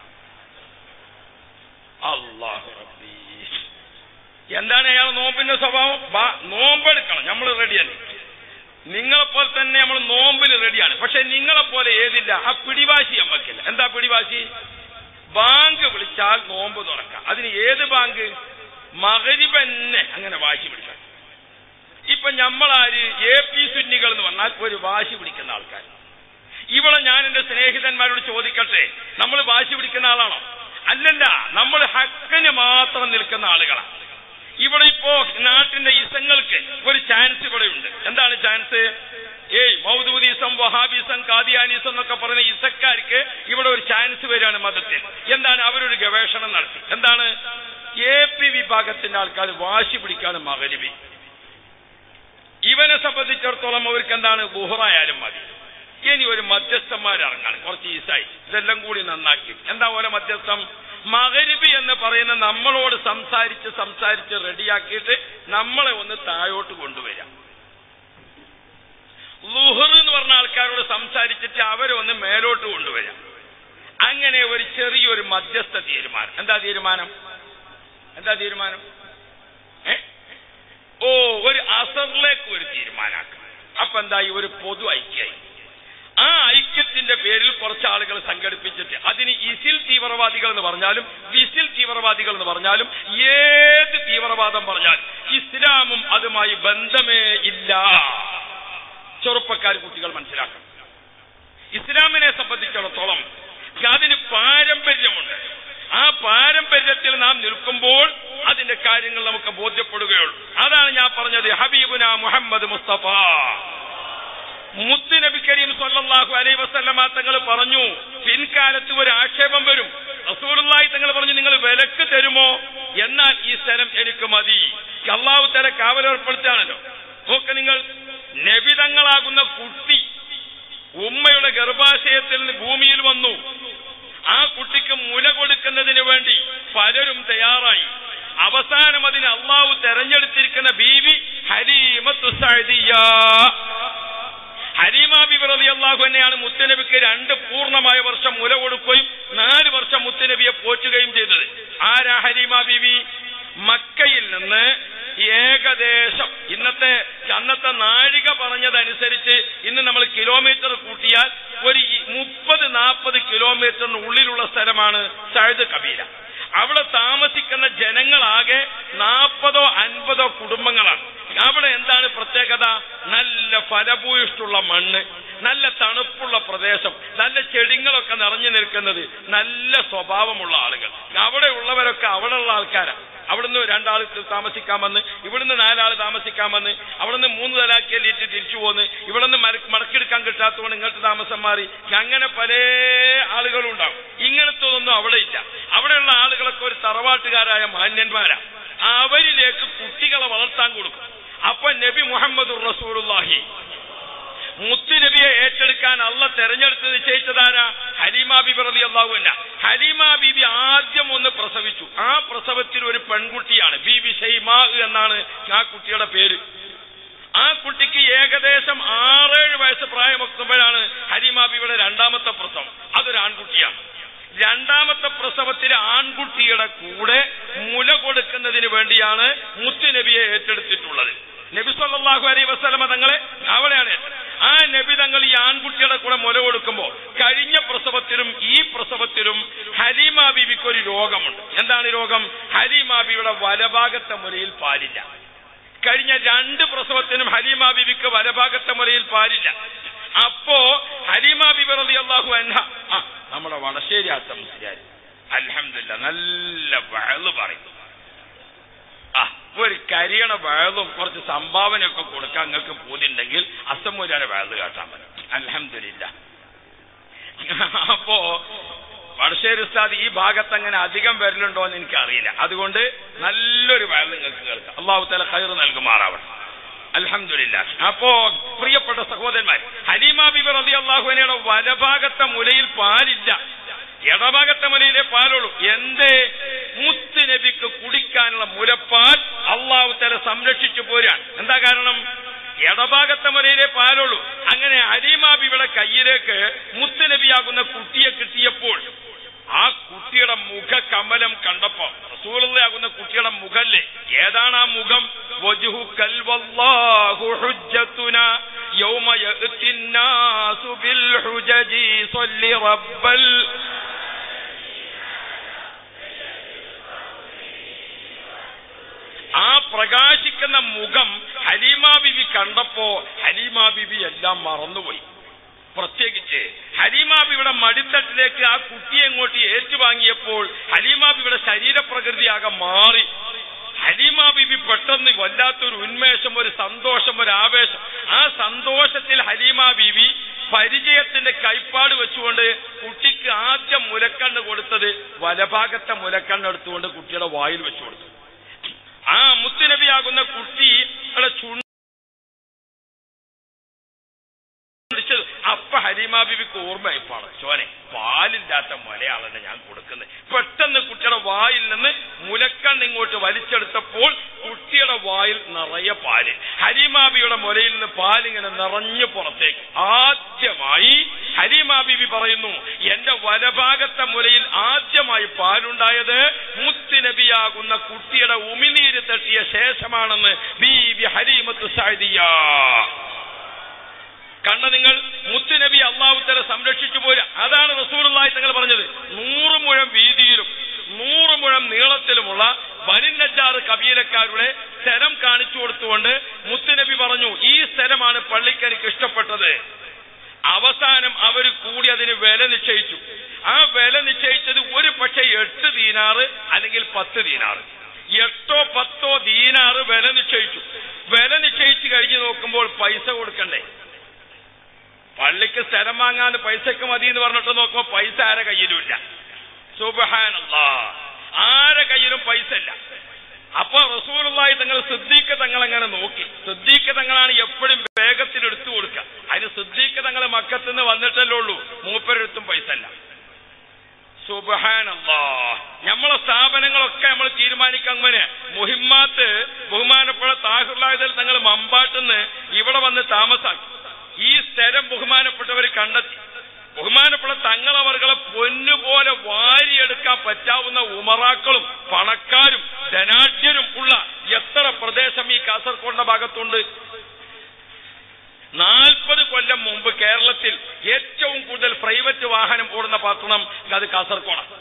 അള്ളാഹു റബ്ബി എന്താണ് അയാൾ നോമ്പിന്റെ സ്വഭാവം ബാ- നോമ്പെടുക്കണം നമ്മൾ റെഡിയല്ലേ നിങ്ങളെപ്പോലെ തന്നെ നമ്മൾ നോമ്പിന് റെഡിയാണ് പക്ഷെ നിങ്ങളെപ്പോലെ ഏതില്ല ആ പിടിവാശി നമ്മക്കില്ല എന്താ പിടിവാശി വാശി ബാങ്ക് വിളിച്ചാൽ നോമ്പ് തുറക്കാം അതിന് ഏത് ബാങ്ക് മകരിബന്നെ അങ്ങനെ വാശി പിടിക്കാം ഇപ്പൊ നമ്മളാര് എ പി സുന്നികൾ എന്ന് പറഞ്ഞാൽ ഒരു വാശി പിടിക്കുന്ന ആൾക്കാർ ഇവിടെ ഞാൻ എന്റെ സ്നേഹിതന്മാരോട് ചോദിക്കട്ടെ നമ്മൾ വാശി പിടിക്കുന്ന ആളാണോ അല്ലല്ല നമ്മൾ ഹക്കിന് മാത്രം നിൽക്കുന്ന ആളുകളാണ് ഇവിടെ ഇപ്പോ നാട്ടിന്റെ ഇസങ്ങൾക്ക് ഒരു ചാൻസ് ഇവിടെ ഉണ്ട് എന്താണ് ചാൻസ് ഏയ് മൗദൂദീസം വഹാബീസം കാദിയാനീസം എന്നൊക്കെ പറയുന്ന ഇസക്കാർക്ക് ഇവിടെ ഒരു ചാൻസ് വരികയാണ് മതത്തിൽ എന്താണ് അവരൊരു ഗവേഷണം നടത്തി എന്താണ് എ പി വിഭാഗത്തിന്റെ ആൾക്കാർ വാശി പിടിക്കാണ് മകരിബി ഇവനെ സംബന്ധിച്ചിടത്തോളം അവർക്ക് എന്താണ് ബുഹറായാലും മതി ഇനി ഒരു മധ്യസ്ഥന്മാരിറങ്ങാണ് കുറച്ച് ഈസായി ഇതെല്ലാം കൂടി നന്നാക്കി എന്താ പോലെ മധ്യസ്ഥം മകരിബി എന്ന് പറയുന്ന നമ്മളോട് സംസാരിച്ച് സംസാരിച്ച് റെഡിയാക്കിയിട്ട് നമ്മളെ ഒന്ന് താഴോട്ട് കൊണ്ടുവരാം ലുഹർ എന്ന് പറഞ്ഞ ആൾക്കാരോട് സംസാരിച്ചിട്ട് അവരെ ഒന്ന് മേലോട്ട് കൊണ്ടുവരാം അങ്ങനെ ഒരു ചെറിയൊരു മധ്യസ്ഥ തീരുമാനം എന്താ തീരുമാനം എന്താ തീരുമാനം ഏ ഓ ഒരു അസറിലേക്ക് ഒരു തീരുമാനാക്കാം അപ്പൊ എന്തായി ഒരു പൊതു ഐക്യായി ആ ഐക്യത്തിന്റെ പേരിൽ കുറച്ച് ആളുകൾ സംഘടിപ്പിച്ചിട്ട് അതിന് ഇസിൽ തീവ്രവാദികൾ എന്ന് പറഞ്ഞാലും വിസിൽ തീവ്രവാദികൾ എന്ന് പറഞ്ഞാലും ഏത് തീവ്രവാദം പറഞ്ഞാലും ഇസ്ലാമും അതുമായി ബന്ധമേ ഇല്ല ചെറുപ്പക്കാർ കുട്ടികൾ മനസ്സിലാക്കണം ഇസ്ലാമിനെ സംബന്ധിച്ചിടത്തോളം അതിന് പാരമ്പര്യമുണ്ട് ആ പാരമ്പര്യത്തിൽ നാം നിൽക്കുമ്പോൾ അതിന്റെ കാര്യങ്ങൾ നമുക്ക് ബോധ്യപ്പെടുകയുള്ളൂ അതാണ് ഞാൻ പറഞ്ഞത് ഹബീബുന മുഹമ്മദ് മുസ്തഫ മുത്ത് നബി കരീം സല്ലല്ലാഹു അലൈഹി വസല്ലമ തങ്ങൾ പറഞ്ഞു പിൻകാലത്ത് ഒരു ആക്ഷേപം വരും റസൂലുള്ളാഹി തങ്ങൾ പറഞ്ഞു നിങ്ങൾ വിലക്ക് തരുമോ എന്നാൽ ഈ സ്ഥലം എനിക്ക് മതി അള്ളാഹു തല കാവലേർപ്പെടുത്താണല്ലോ നോക്ക് നിങ്ങൾ നബിതങ്ങളാകുന്ന കുട്ടി ഉമ്മയുടെ ഗർഭാശയത്തിൽ നിന്ന് ഭൂമിയിൽ വന്നു ആ കുട്ടിക്ക് മുല കൊടുക്കുന്നതിന് വേണ്ടി പലരും തയ്യാറായി അവസാനം അതിന് അള്ളാഹു തെരഞ്ഞെടുത്തിരിക്കുന്ന ബീവി ഹരീമത്തു സഅദിയ ഹരീമ ബിബി റളി അള്ളാഹു തന്നെയാണ് മുത്തനബിക്ക് രണ്ട് പൂർണ്ണമായ വർഷം മുല കൊടുക്കുകയും നാല് വർഷം മുത്തനബിയെ പോറ്റുകയും ചെയ്തത് ആരാ ഹരീമ ബിബി മക്കയിൽ നിന്ന് ഏകദേശം ഇന്നത്തെ അന്നത്തെ നാഴിക പറഞ്ഞതനുസരിച്ച് ഇന്ന് നമ്മൾ കിലോമീറ്റർ കൂട്ടിയാൽ ഒരു മുപ്പത് നാൽപ്പത് കിലോമീറ്ററിന് ഉള്ളിലുള്ള സ്ഥലമാണ് സഴുത് കബീല അവിടെ താമസിക്കുന്ന ജനങ്ങളാകെ നാൽപ്പതോ അൻപതോ കുടുംബങ്ങളാണ് അവിടെ എന്താണ് പ്രത്യേകത നല്ല ഫലഭൂയിഷ്ടുള്ള മണ്ണ് നല്ല തണുപ്പുള്ള പ്രദേശം നല്ല ചെടികളൊക്കെ നിറഞ്ഞു നിൽക്കുന്നത് നല്ല സ്വഭാവമുള്ള ആളുകൾ അവിടെ ഉള്ളവരൊക്കെ അവിടെയുള്ള ആൾക്കാരാണ് അവിടുന്ന് രണ്ടാൾ താമസിക്കാമെന്ന് ഇവിടുന്ന് നാലാൾ താമസിക്കാമെന്ന് അവിടുന്ന് മൂന്ന് തലാക്കിയല്ലിട്ട് തിരിച്ചു പോന്ന് ഇവിടുന്ന് മടക്കെടുക്കാൻ കിട്ടാത്തതുകൊണ്ട് ഇങ്ങോട്ട് താമസം മാറി അങ്ങനെ പല ആളുകളും ഉണ്ടാവും ഇങ്ങനത്തെ ഒന്നും അവിടെ ഇല്ല അവിടെയുള്ള ആളുകളൊക്കെ ഒരു തറവാട്ടുകാരായ മാന്യന്മാരാ അവരിലേക്ക് കുട്ടികളെ വളർത്താൻ കൊടുക്കും അപ്പൊ നബി മുഹമ്മദ് റസൂലുള്ളാഹി മുത്തുനബിയെ ഏറ്റെടുക്കാൻ അള്ള തെരഞ്ഞെടുത്ത് നിശ്ചയിച്ചതാരാ ഹലീമ ബിബി റതി അള്ളാഹുവില്ല ഹലീമ ബീബി ആദ്യം ഒന്ന് പ്രസവിച്ചു ആ പ്രസവത്തിൽ ഒരു പെൺകുട്ടിയാണ് ബീബി ഷൈമ എന്നാണ് ആ കുട്ടിയുടെ പേര് ആ കുട്ടിക്ക് ഏകദേശം ആറേഴ് വയസ്സ് പ്രായമെത്തുമ്പോഴാണ് ഹരിമ ബിബിയുടെ രണ്ടാമത്തെ പ്രസവം അതൊരു ആൺകുട്ടിയാണ് രണ്ടാമത്തെ പ്രസവത്തിലെ ആൺകുട്ടിയുടെ കൂടെ മുല കൊടുക്കുന്നതിന് വേണ്ടിയാണ് മുത്തുനബിയെ ഏറ്റെടുത്തിട്ടുള്ളത് നബി സല്ലല്ലാഹു അലൈഹി വസല്ലമ തങ്ങളെ അവിടെയാണ് ആ നബി തങ്ങൾ ഈ ആൺകുട്ടിയുടെ കൂടെ മുല കൊടുക്കുമ്പോൾ കഴിഞ്ഞ പ്രസവത്തിലും ഈ പ്രസവത്തിലും ഹലീമ ബീവിക്ക് ഒരു രോഗമുണ്ട് എന്താണ് രോഗം ഹലീമ ബീവിയുടെ വലഭാഗത്തെ മുലയിൽ പാലില്ല കഴിഞ്ഞ രണ്ട് പ്രസവത്തിനും ഹലീമ ബീവിക്ക് വലഭാഗത്തെ മുലയിൽ പാലില്ല അപ്പോ ഹലീമ ബീബി റളി അള്ളാഹു അൻഹ ആ നമ്മുടെ വടശ്ശേരി ആത്തമുസ്ലിയാർ അൽഹംദുലില്ലാ നല്ല വഴല് പറയും ആ ഒരു കരിയണ വഴലും കുറച്ച് സംഭാവനയൊക്കെ കൊടുക്കാൻ നിങ്ങൾക്ക് പൂതിണ്ടെങ്കിൽ അസമൂരാനെ വഴല് കാട്ടാൻ പറ്റും അൽഹംദുലില്ല അപ്പോ വടശ്ശേരി ഉസ്താദ് ഈ ഭാഗത്ത് അങ്ങനെ അധികം വരലുണ്ടോ എന്ന് എനിക്കറിയില്ല അതുകൊണ്ട് നല്ലൊരു വയൽ നിങ്ങൾക്ക് കേൾക്കാം അള്ളാഹു തല കയറ് നൽകുമാറാവണം അൽഹംദുലില്ല അപ്പോ പ്രിയപ്പെട്ട സഹോദരന്മാർ ഹലീമ ബിബി റതി അള്ളാഹുവിനയുടെ വലഭാഗത്തെ മുലയിൽ പാലില്ല ഇടഭാഗത്തെ മുലയിലെ പാലുള്ളൂ എന്തേ മുത്ത് നബിക്ക് കുടിക്കാനുള്ള മുലപ്പാൽ അള്ളാഹു തല സംരക്ഷിച്ചു പോരാൻ എന്താ കാരണം ഇടഭാഗത്തെ മുലയിലെ പാലുള്ളൂ അങ്ങനെ ഹലീമ ബിബിയുടെ കയ്യിലേക്ക് മുത്ത് നബിയാകുന്ന കുട്ടിയെ കിട്ടിയപ്പോൾ ആ കുട്ടിയുടെ മുഖ കമലം കണ്ടപ്പോ റസൂലാകുന്ന കുട്ടിയുടെ മുഖല്ലേ ഏതാണ് ആ മുഖം വജുഹു കൽവല്ലാഹു ഹുജ്ജത്തുന യൗമ യഅ്തി الناس بالحجج صل رب സംഘം ഹലീമ ബിബി കണ്ടപ്പോ ഹലീമ ബിബി എല്ലാം മറന്നുപോയി പ്രത്യേകിച്ച് ഹലീമാബിയുടെ മടിത്തട്ടിലേക്ക് ആ കുട്ടിയെ ഇങ്ങോട്ട് ഏറ്റുവാങ്ങിയപ്പോൾ ഹലീമാബിയുടെ ശരീരപ്രകൃതിയാകെ മാറി ഹലീമ ബിബി പെട്ടെന്ന് വല്ലാത്തൊരു ഉന്മേഷം ഒരു സന്തോഷം ഒരു ആവേശം ആ സന്തോഷത്തിൽ ഹലീമ ബിബി പരിചയത്തിന്റെ കൈപ്പാട് വെച്ചുകൊണ്ട് കുട്ടിക്ക് ആദ്യം മുലക്കണ്ണ് കൊടുത്തത് വലഭാഗത്തെ മുലക്കണ്ണ് എടുത്തുകൊണ്ട് കുട്ടിയുടെ വായിൽ വെച്ചു കൊടുത്തു ആ മുത്തുനബിയാകുന്ന കുട്ടിയുടെ ചുണ്ട് പിടിച്ചത് അപ്പ ഹരീമ ബിബിക്ക് ഓർമ്മയായി പടച്ചോനെ പാലില്ലാത്ത മുലയാളന്നെ ഞാൻ കൊടുക്കുന്നത് പെട്ടെന്ന് കുട്ടിയുടെ വായിൽ നിന്ന് മുലക്കണ്ണ് ഇങ്ങോട്ട് വലിച്ചെടുത്തപ്പോൾ കുട്ടിയുടെ വായിൽ നിറയെ പാല് ഹരീമാബിയുടെ മുലയിൽ നിന്ന് പാലിങ്ങനെ നിറഞ്ഞു പുറത്തേക്ക് ആദ്യമായി ഹരീമാ ബിബി പറയുന്നു എന്റെ വലഭാഗത്തെ മുലയിൽ ആദ്യമായി പാലുണ്ടായത് മുത്തുനബിയാകുന്ന കുട്ടിയുടെ ഉമിനീര് തട്ടിയ ശേഷമാണെന്ന് ബീബി ഹരീമത്ത് സാദിയ കണ്ട നിങ്ങൾ മുത്തുനബി അള്ളാഹുത്തല സംരക്ഷിച്ചു പോരുക അതാണ് റസൂറുള്ളായി തങ്ങൾ പറഞ്ഞത് നൂറ് മുഴം വീതിയിലും നൂറ് മുഴം നീളത്തിലുമുള്ള ബനിന്നജാറ് കബീലക്കാരുടെ സ്ഥലം കാണിച്ചു കൊടുത്തുകൊണ്ട് മുത്തുനബി പറഞ്ഞു ഈ സ്ഥലമാണ് പള്ളിക്ക് എനിക്ക് ഇഷ്ടപ്പെട്ടത് അവസാനം അവർ കൂടി അതിന് വില നിശ്ചയിച്ചു ആ വില നിശ്ചയിച്ചത് ഒരു പക്ഷേ എട്ട് ദീനാറ് അല്ലെങ്കിൽ പത്ത് ദീനാറ് എട്ടോ പത്തോ ദീനാറ് വില നിശ്ചയിച്ചു വില നിശ്ചയിച്ചു കഴിഞ്ഞ് നോക്കുമ്പോൾ പൈസ കൊടുക്കണ്ടേ പള്ളിക്ക് സ്ഥലം വാങ്ങാൻ പൈസക്ക് മതി എന്ന് പറഞ്ഞിട്ട് നോക്കുമ്പോ പൈസ ആരെ കയ്യിലുമില്ല സുബഹാനല്ലാ ആരെ കയ്യിലും പൈസ ഇല്ല അപ്പൊ റസൂലുള്ളാഹി തങ്ങൾ സിദ്ദീഖ് തങ്ങൾ അങ്ങനെ നോക്കി സിദ്ദീഖ് തങ്ങളാണ് എപ്പോഴും വേഗത്തിൽ എടുത്തു കൊടുക്കുക അതിന് സിദ്ദീഖ് തങ്ങൾ മക്കത്തുനിന്ന് വന്നിട്ടല്ലേ ഉള്ളൂ മൂപ്പരെടുത്തും പൈസ ഇല്ല സുബഹാനല്ലാ നമ്മളെ സ്ഥാപനങ്ങളൊക്കെ നമ്മൾ തീരുമാനിക്കാൻ അങ്ങനെ മുഹിമ്മാത്ത് ബഹുമാനപ്പെട്ട താഹിർലായതിൽ തങ്ങൾ മമ്പാട്ടുന്ന് ഇവിടെ വന്ന് താമസാക്കി ഈ സ്ഥലം ബഹുമാനപ്പെട്ടവർ കണ്ടെത്തി ബഹുമാനപ്പെട്ട തങ്ങളവർകളെ പൊന്നുപോലെ വാരിയെടുക്കാൻ പറ്റാവുന്ന ഉമറാക്കളും പണക്കാരും ധനാഢ്യരും ഉള്ള എത്ര പ്രദേശം ഈ കാസർഗോഡിന്റെ ഭാഗത്തുണ്ട് നാൽപ്പത് കൊല്ലം മുമ്പ് കേരളത്തിൽ ഏറ്റവും കൂടുതൽ പ്രൈവറ്റ് വാഹനം ഓടുന്ന പട്ടണം അത് കാസർഗോഡാണ്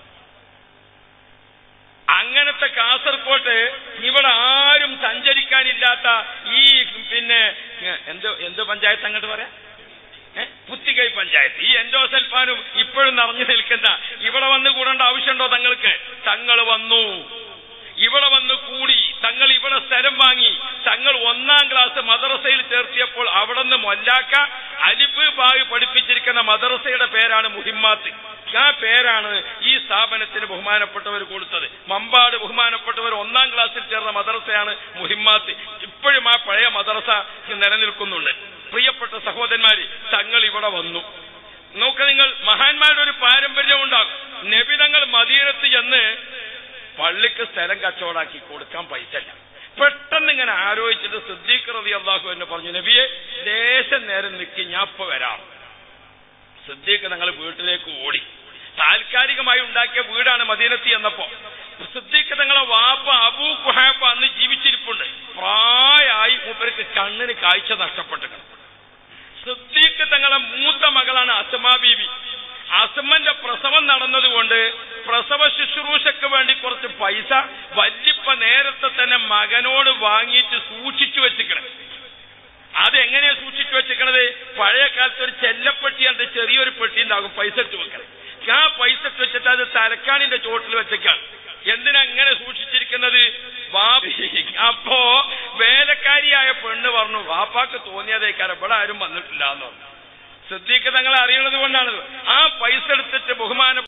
അങ്ങനത്തെ കാസർകോട്ട് ഇവിടെ ആരും സഞ്ചരിക്കാനില്ലാത്ത ഈ പിന്നെ എന്ത് എന്ത് പഞ്ചായത്ത് അങ്ങോട്ട് പറയാം ഏ? പുത്തികൈ പഞ്ചായത്ത് ഈ എൻഡോസൽഫാനും ഇപ്പോഴും നിറഞ്ഞു നിൽക്കുന്ന ഇവിടെ വന്ന് കൂടേണ്ട ആവശ്യമുണ്ടോ തങ്ങൾക്ക് തങ്ങൾ വന്നു ഇവിടെ വന്ന് കൂടി തങ്ങൾ ഇവിടെ സ്ഥലം വാങ്ങി തങ്ങൾ ഒന്നാം ക്ലാസ് മദ്രസയിൽ ചേർത്തിയപ്പോൾ അവിടെ നിന്ന് മൊല്ലാക്ക അലിഫ് ബാഗ് പഠിപ്പിച്ചിരിക്കുന്ന മദ്രസയുടെ പേരാണ് മുഹിമ്മാത്ത് ആ പേരാണ് ഈ സ്ഥാപനത്തിന് ബഹുമാനപ്പെട്ടവർ കൊടുത്തത് മമ്പാട് ബഹുമാനപ്പെട്ടവർ ഒന്നാം ക്ലാസ്സിൽ ചേർന്ന മദ്രസയാണ് മുഹിമ്മാത്ത് ഇപ്പോഴും ആ പഴയ മദ്രസ നിലനിൽക്കുന്നുണ്ട് പ്രിയപ്പെട്ട സഹോദരന്മാര് തങ്ങൾ ഇവിടെ വന്നു നോക്ക നിങ്ങൾ മഹാന്മാരുടെ ഒരു പാരമ്പര്യം ഉണ്ടാകും നബി തങ്ങൾ മദീനത്ത് ചെന്ന് പള്ളിക്ക് സ്ഥലം കച്ചവടാക്കി കൊടുക്കാൻ പൈസ ഇല്ല പെട്ടെന്ന് ഇങ്ങനെ ആലോചിച്ചിട്ട് സിദ്ദീഖ് റതി അള്ളാഹു എന്ന് പറഞ്ഞു നബിയെ ദേശം നേരം നിൽക്കി ഞാൻ ഇപ്പൊ വരാം സിദ്ദീഖ് ഞങ്ങൾ വീട്ടിലേക്ക് ഓടി താൽക്കാലികമായി ഉണ്ടാക്കിയ വീടാണ് മദീനത്തി എന്നപ്പോ സിദ്ദീഖ് തങ്ങളെ വാപ്പ അബൂ കുഹാബ അന്ന് ജീവിച്ചിരിപ്പുണ്ട് പ്രായമായി മൂപ്പർക്ക് കണ്ണിന് കാഴ്ച നഷ്ടപ്പെട്ടിട്ടുണ്ട് സിദ്ദീഖ് തങ്ങളെ മൂത്ത മകളാണ് അസമാ ബീവി അസമ്മന്റെ പ്രസവം നടന്നതുകൊണ്ട് പ്രസവ ശുശ്രൂഷയ്ക്ക് വേണ്ടി കുറച്ച് പൈസ വല്യപ്പ നേരത്തെ തന്നെ മകനോട് വാങ്ങിയിട്ട് സൂക്ഷിച്ചു വെച്ചിക്കണം അതെങ്ങനെയാ സൂക്ഷിച്ചു വെച്ചിക്കണത് പഴയ കാലത്ത് ഒരു ചെല്ലപ്പെട്ടി ಅಂತ ചെറിയൊരു പെട്ടി ഉണ്ടാകും പൈസ ഇട്ട് വെക്കണം ആ പൈസ ഇട്ട് വെച്ചിട്ട് അത് തലക്കാണിന്റെ ചോട്ടിൽ വെച്ചേക്കാണ് എന്തിനാ അങ്ങനെ സൂക്ഷിച്ചിരിക്കുന്നത് വാപ്പി അപ്പോ വേലക്കാരിയായ പെണ്ണ് പറഞ്ഞു വാപ്പാക്ക് തോന്നിയതേക്കാരം ഇവിടെ ആരും വന്നിട്ടില്ല എന്ന് പറഞ്ഞു സിദ്ദീഖ് തങ്ങളെ അറിയുന്നത് കൊണ്ടാണ് ആ പൈസ എടുത്തിട്ട് ബഹുമാന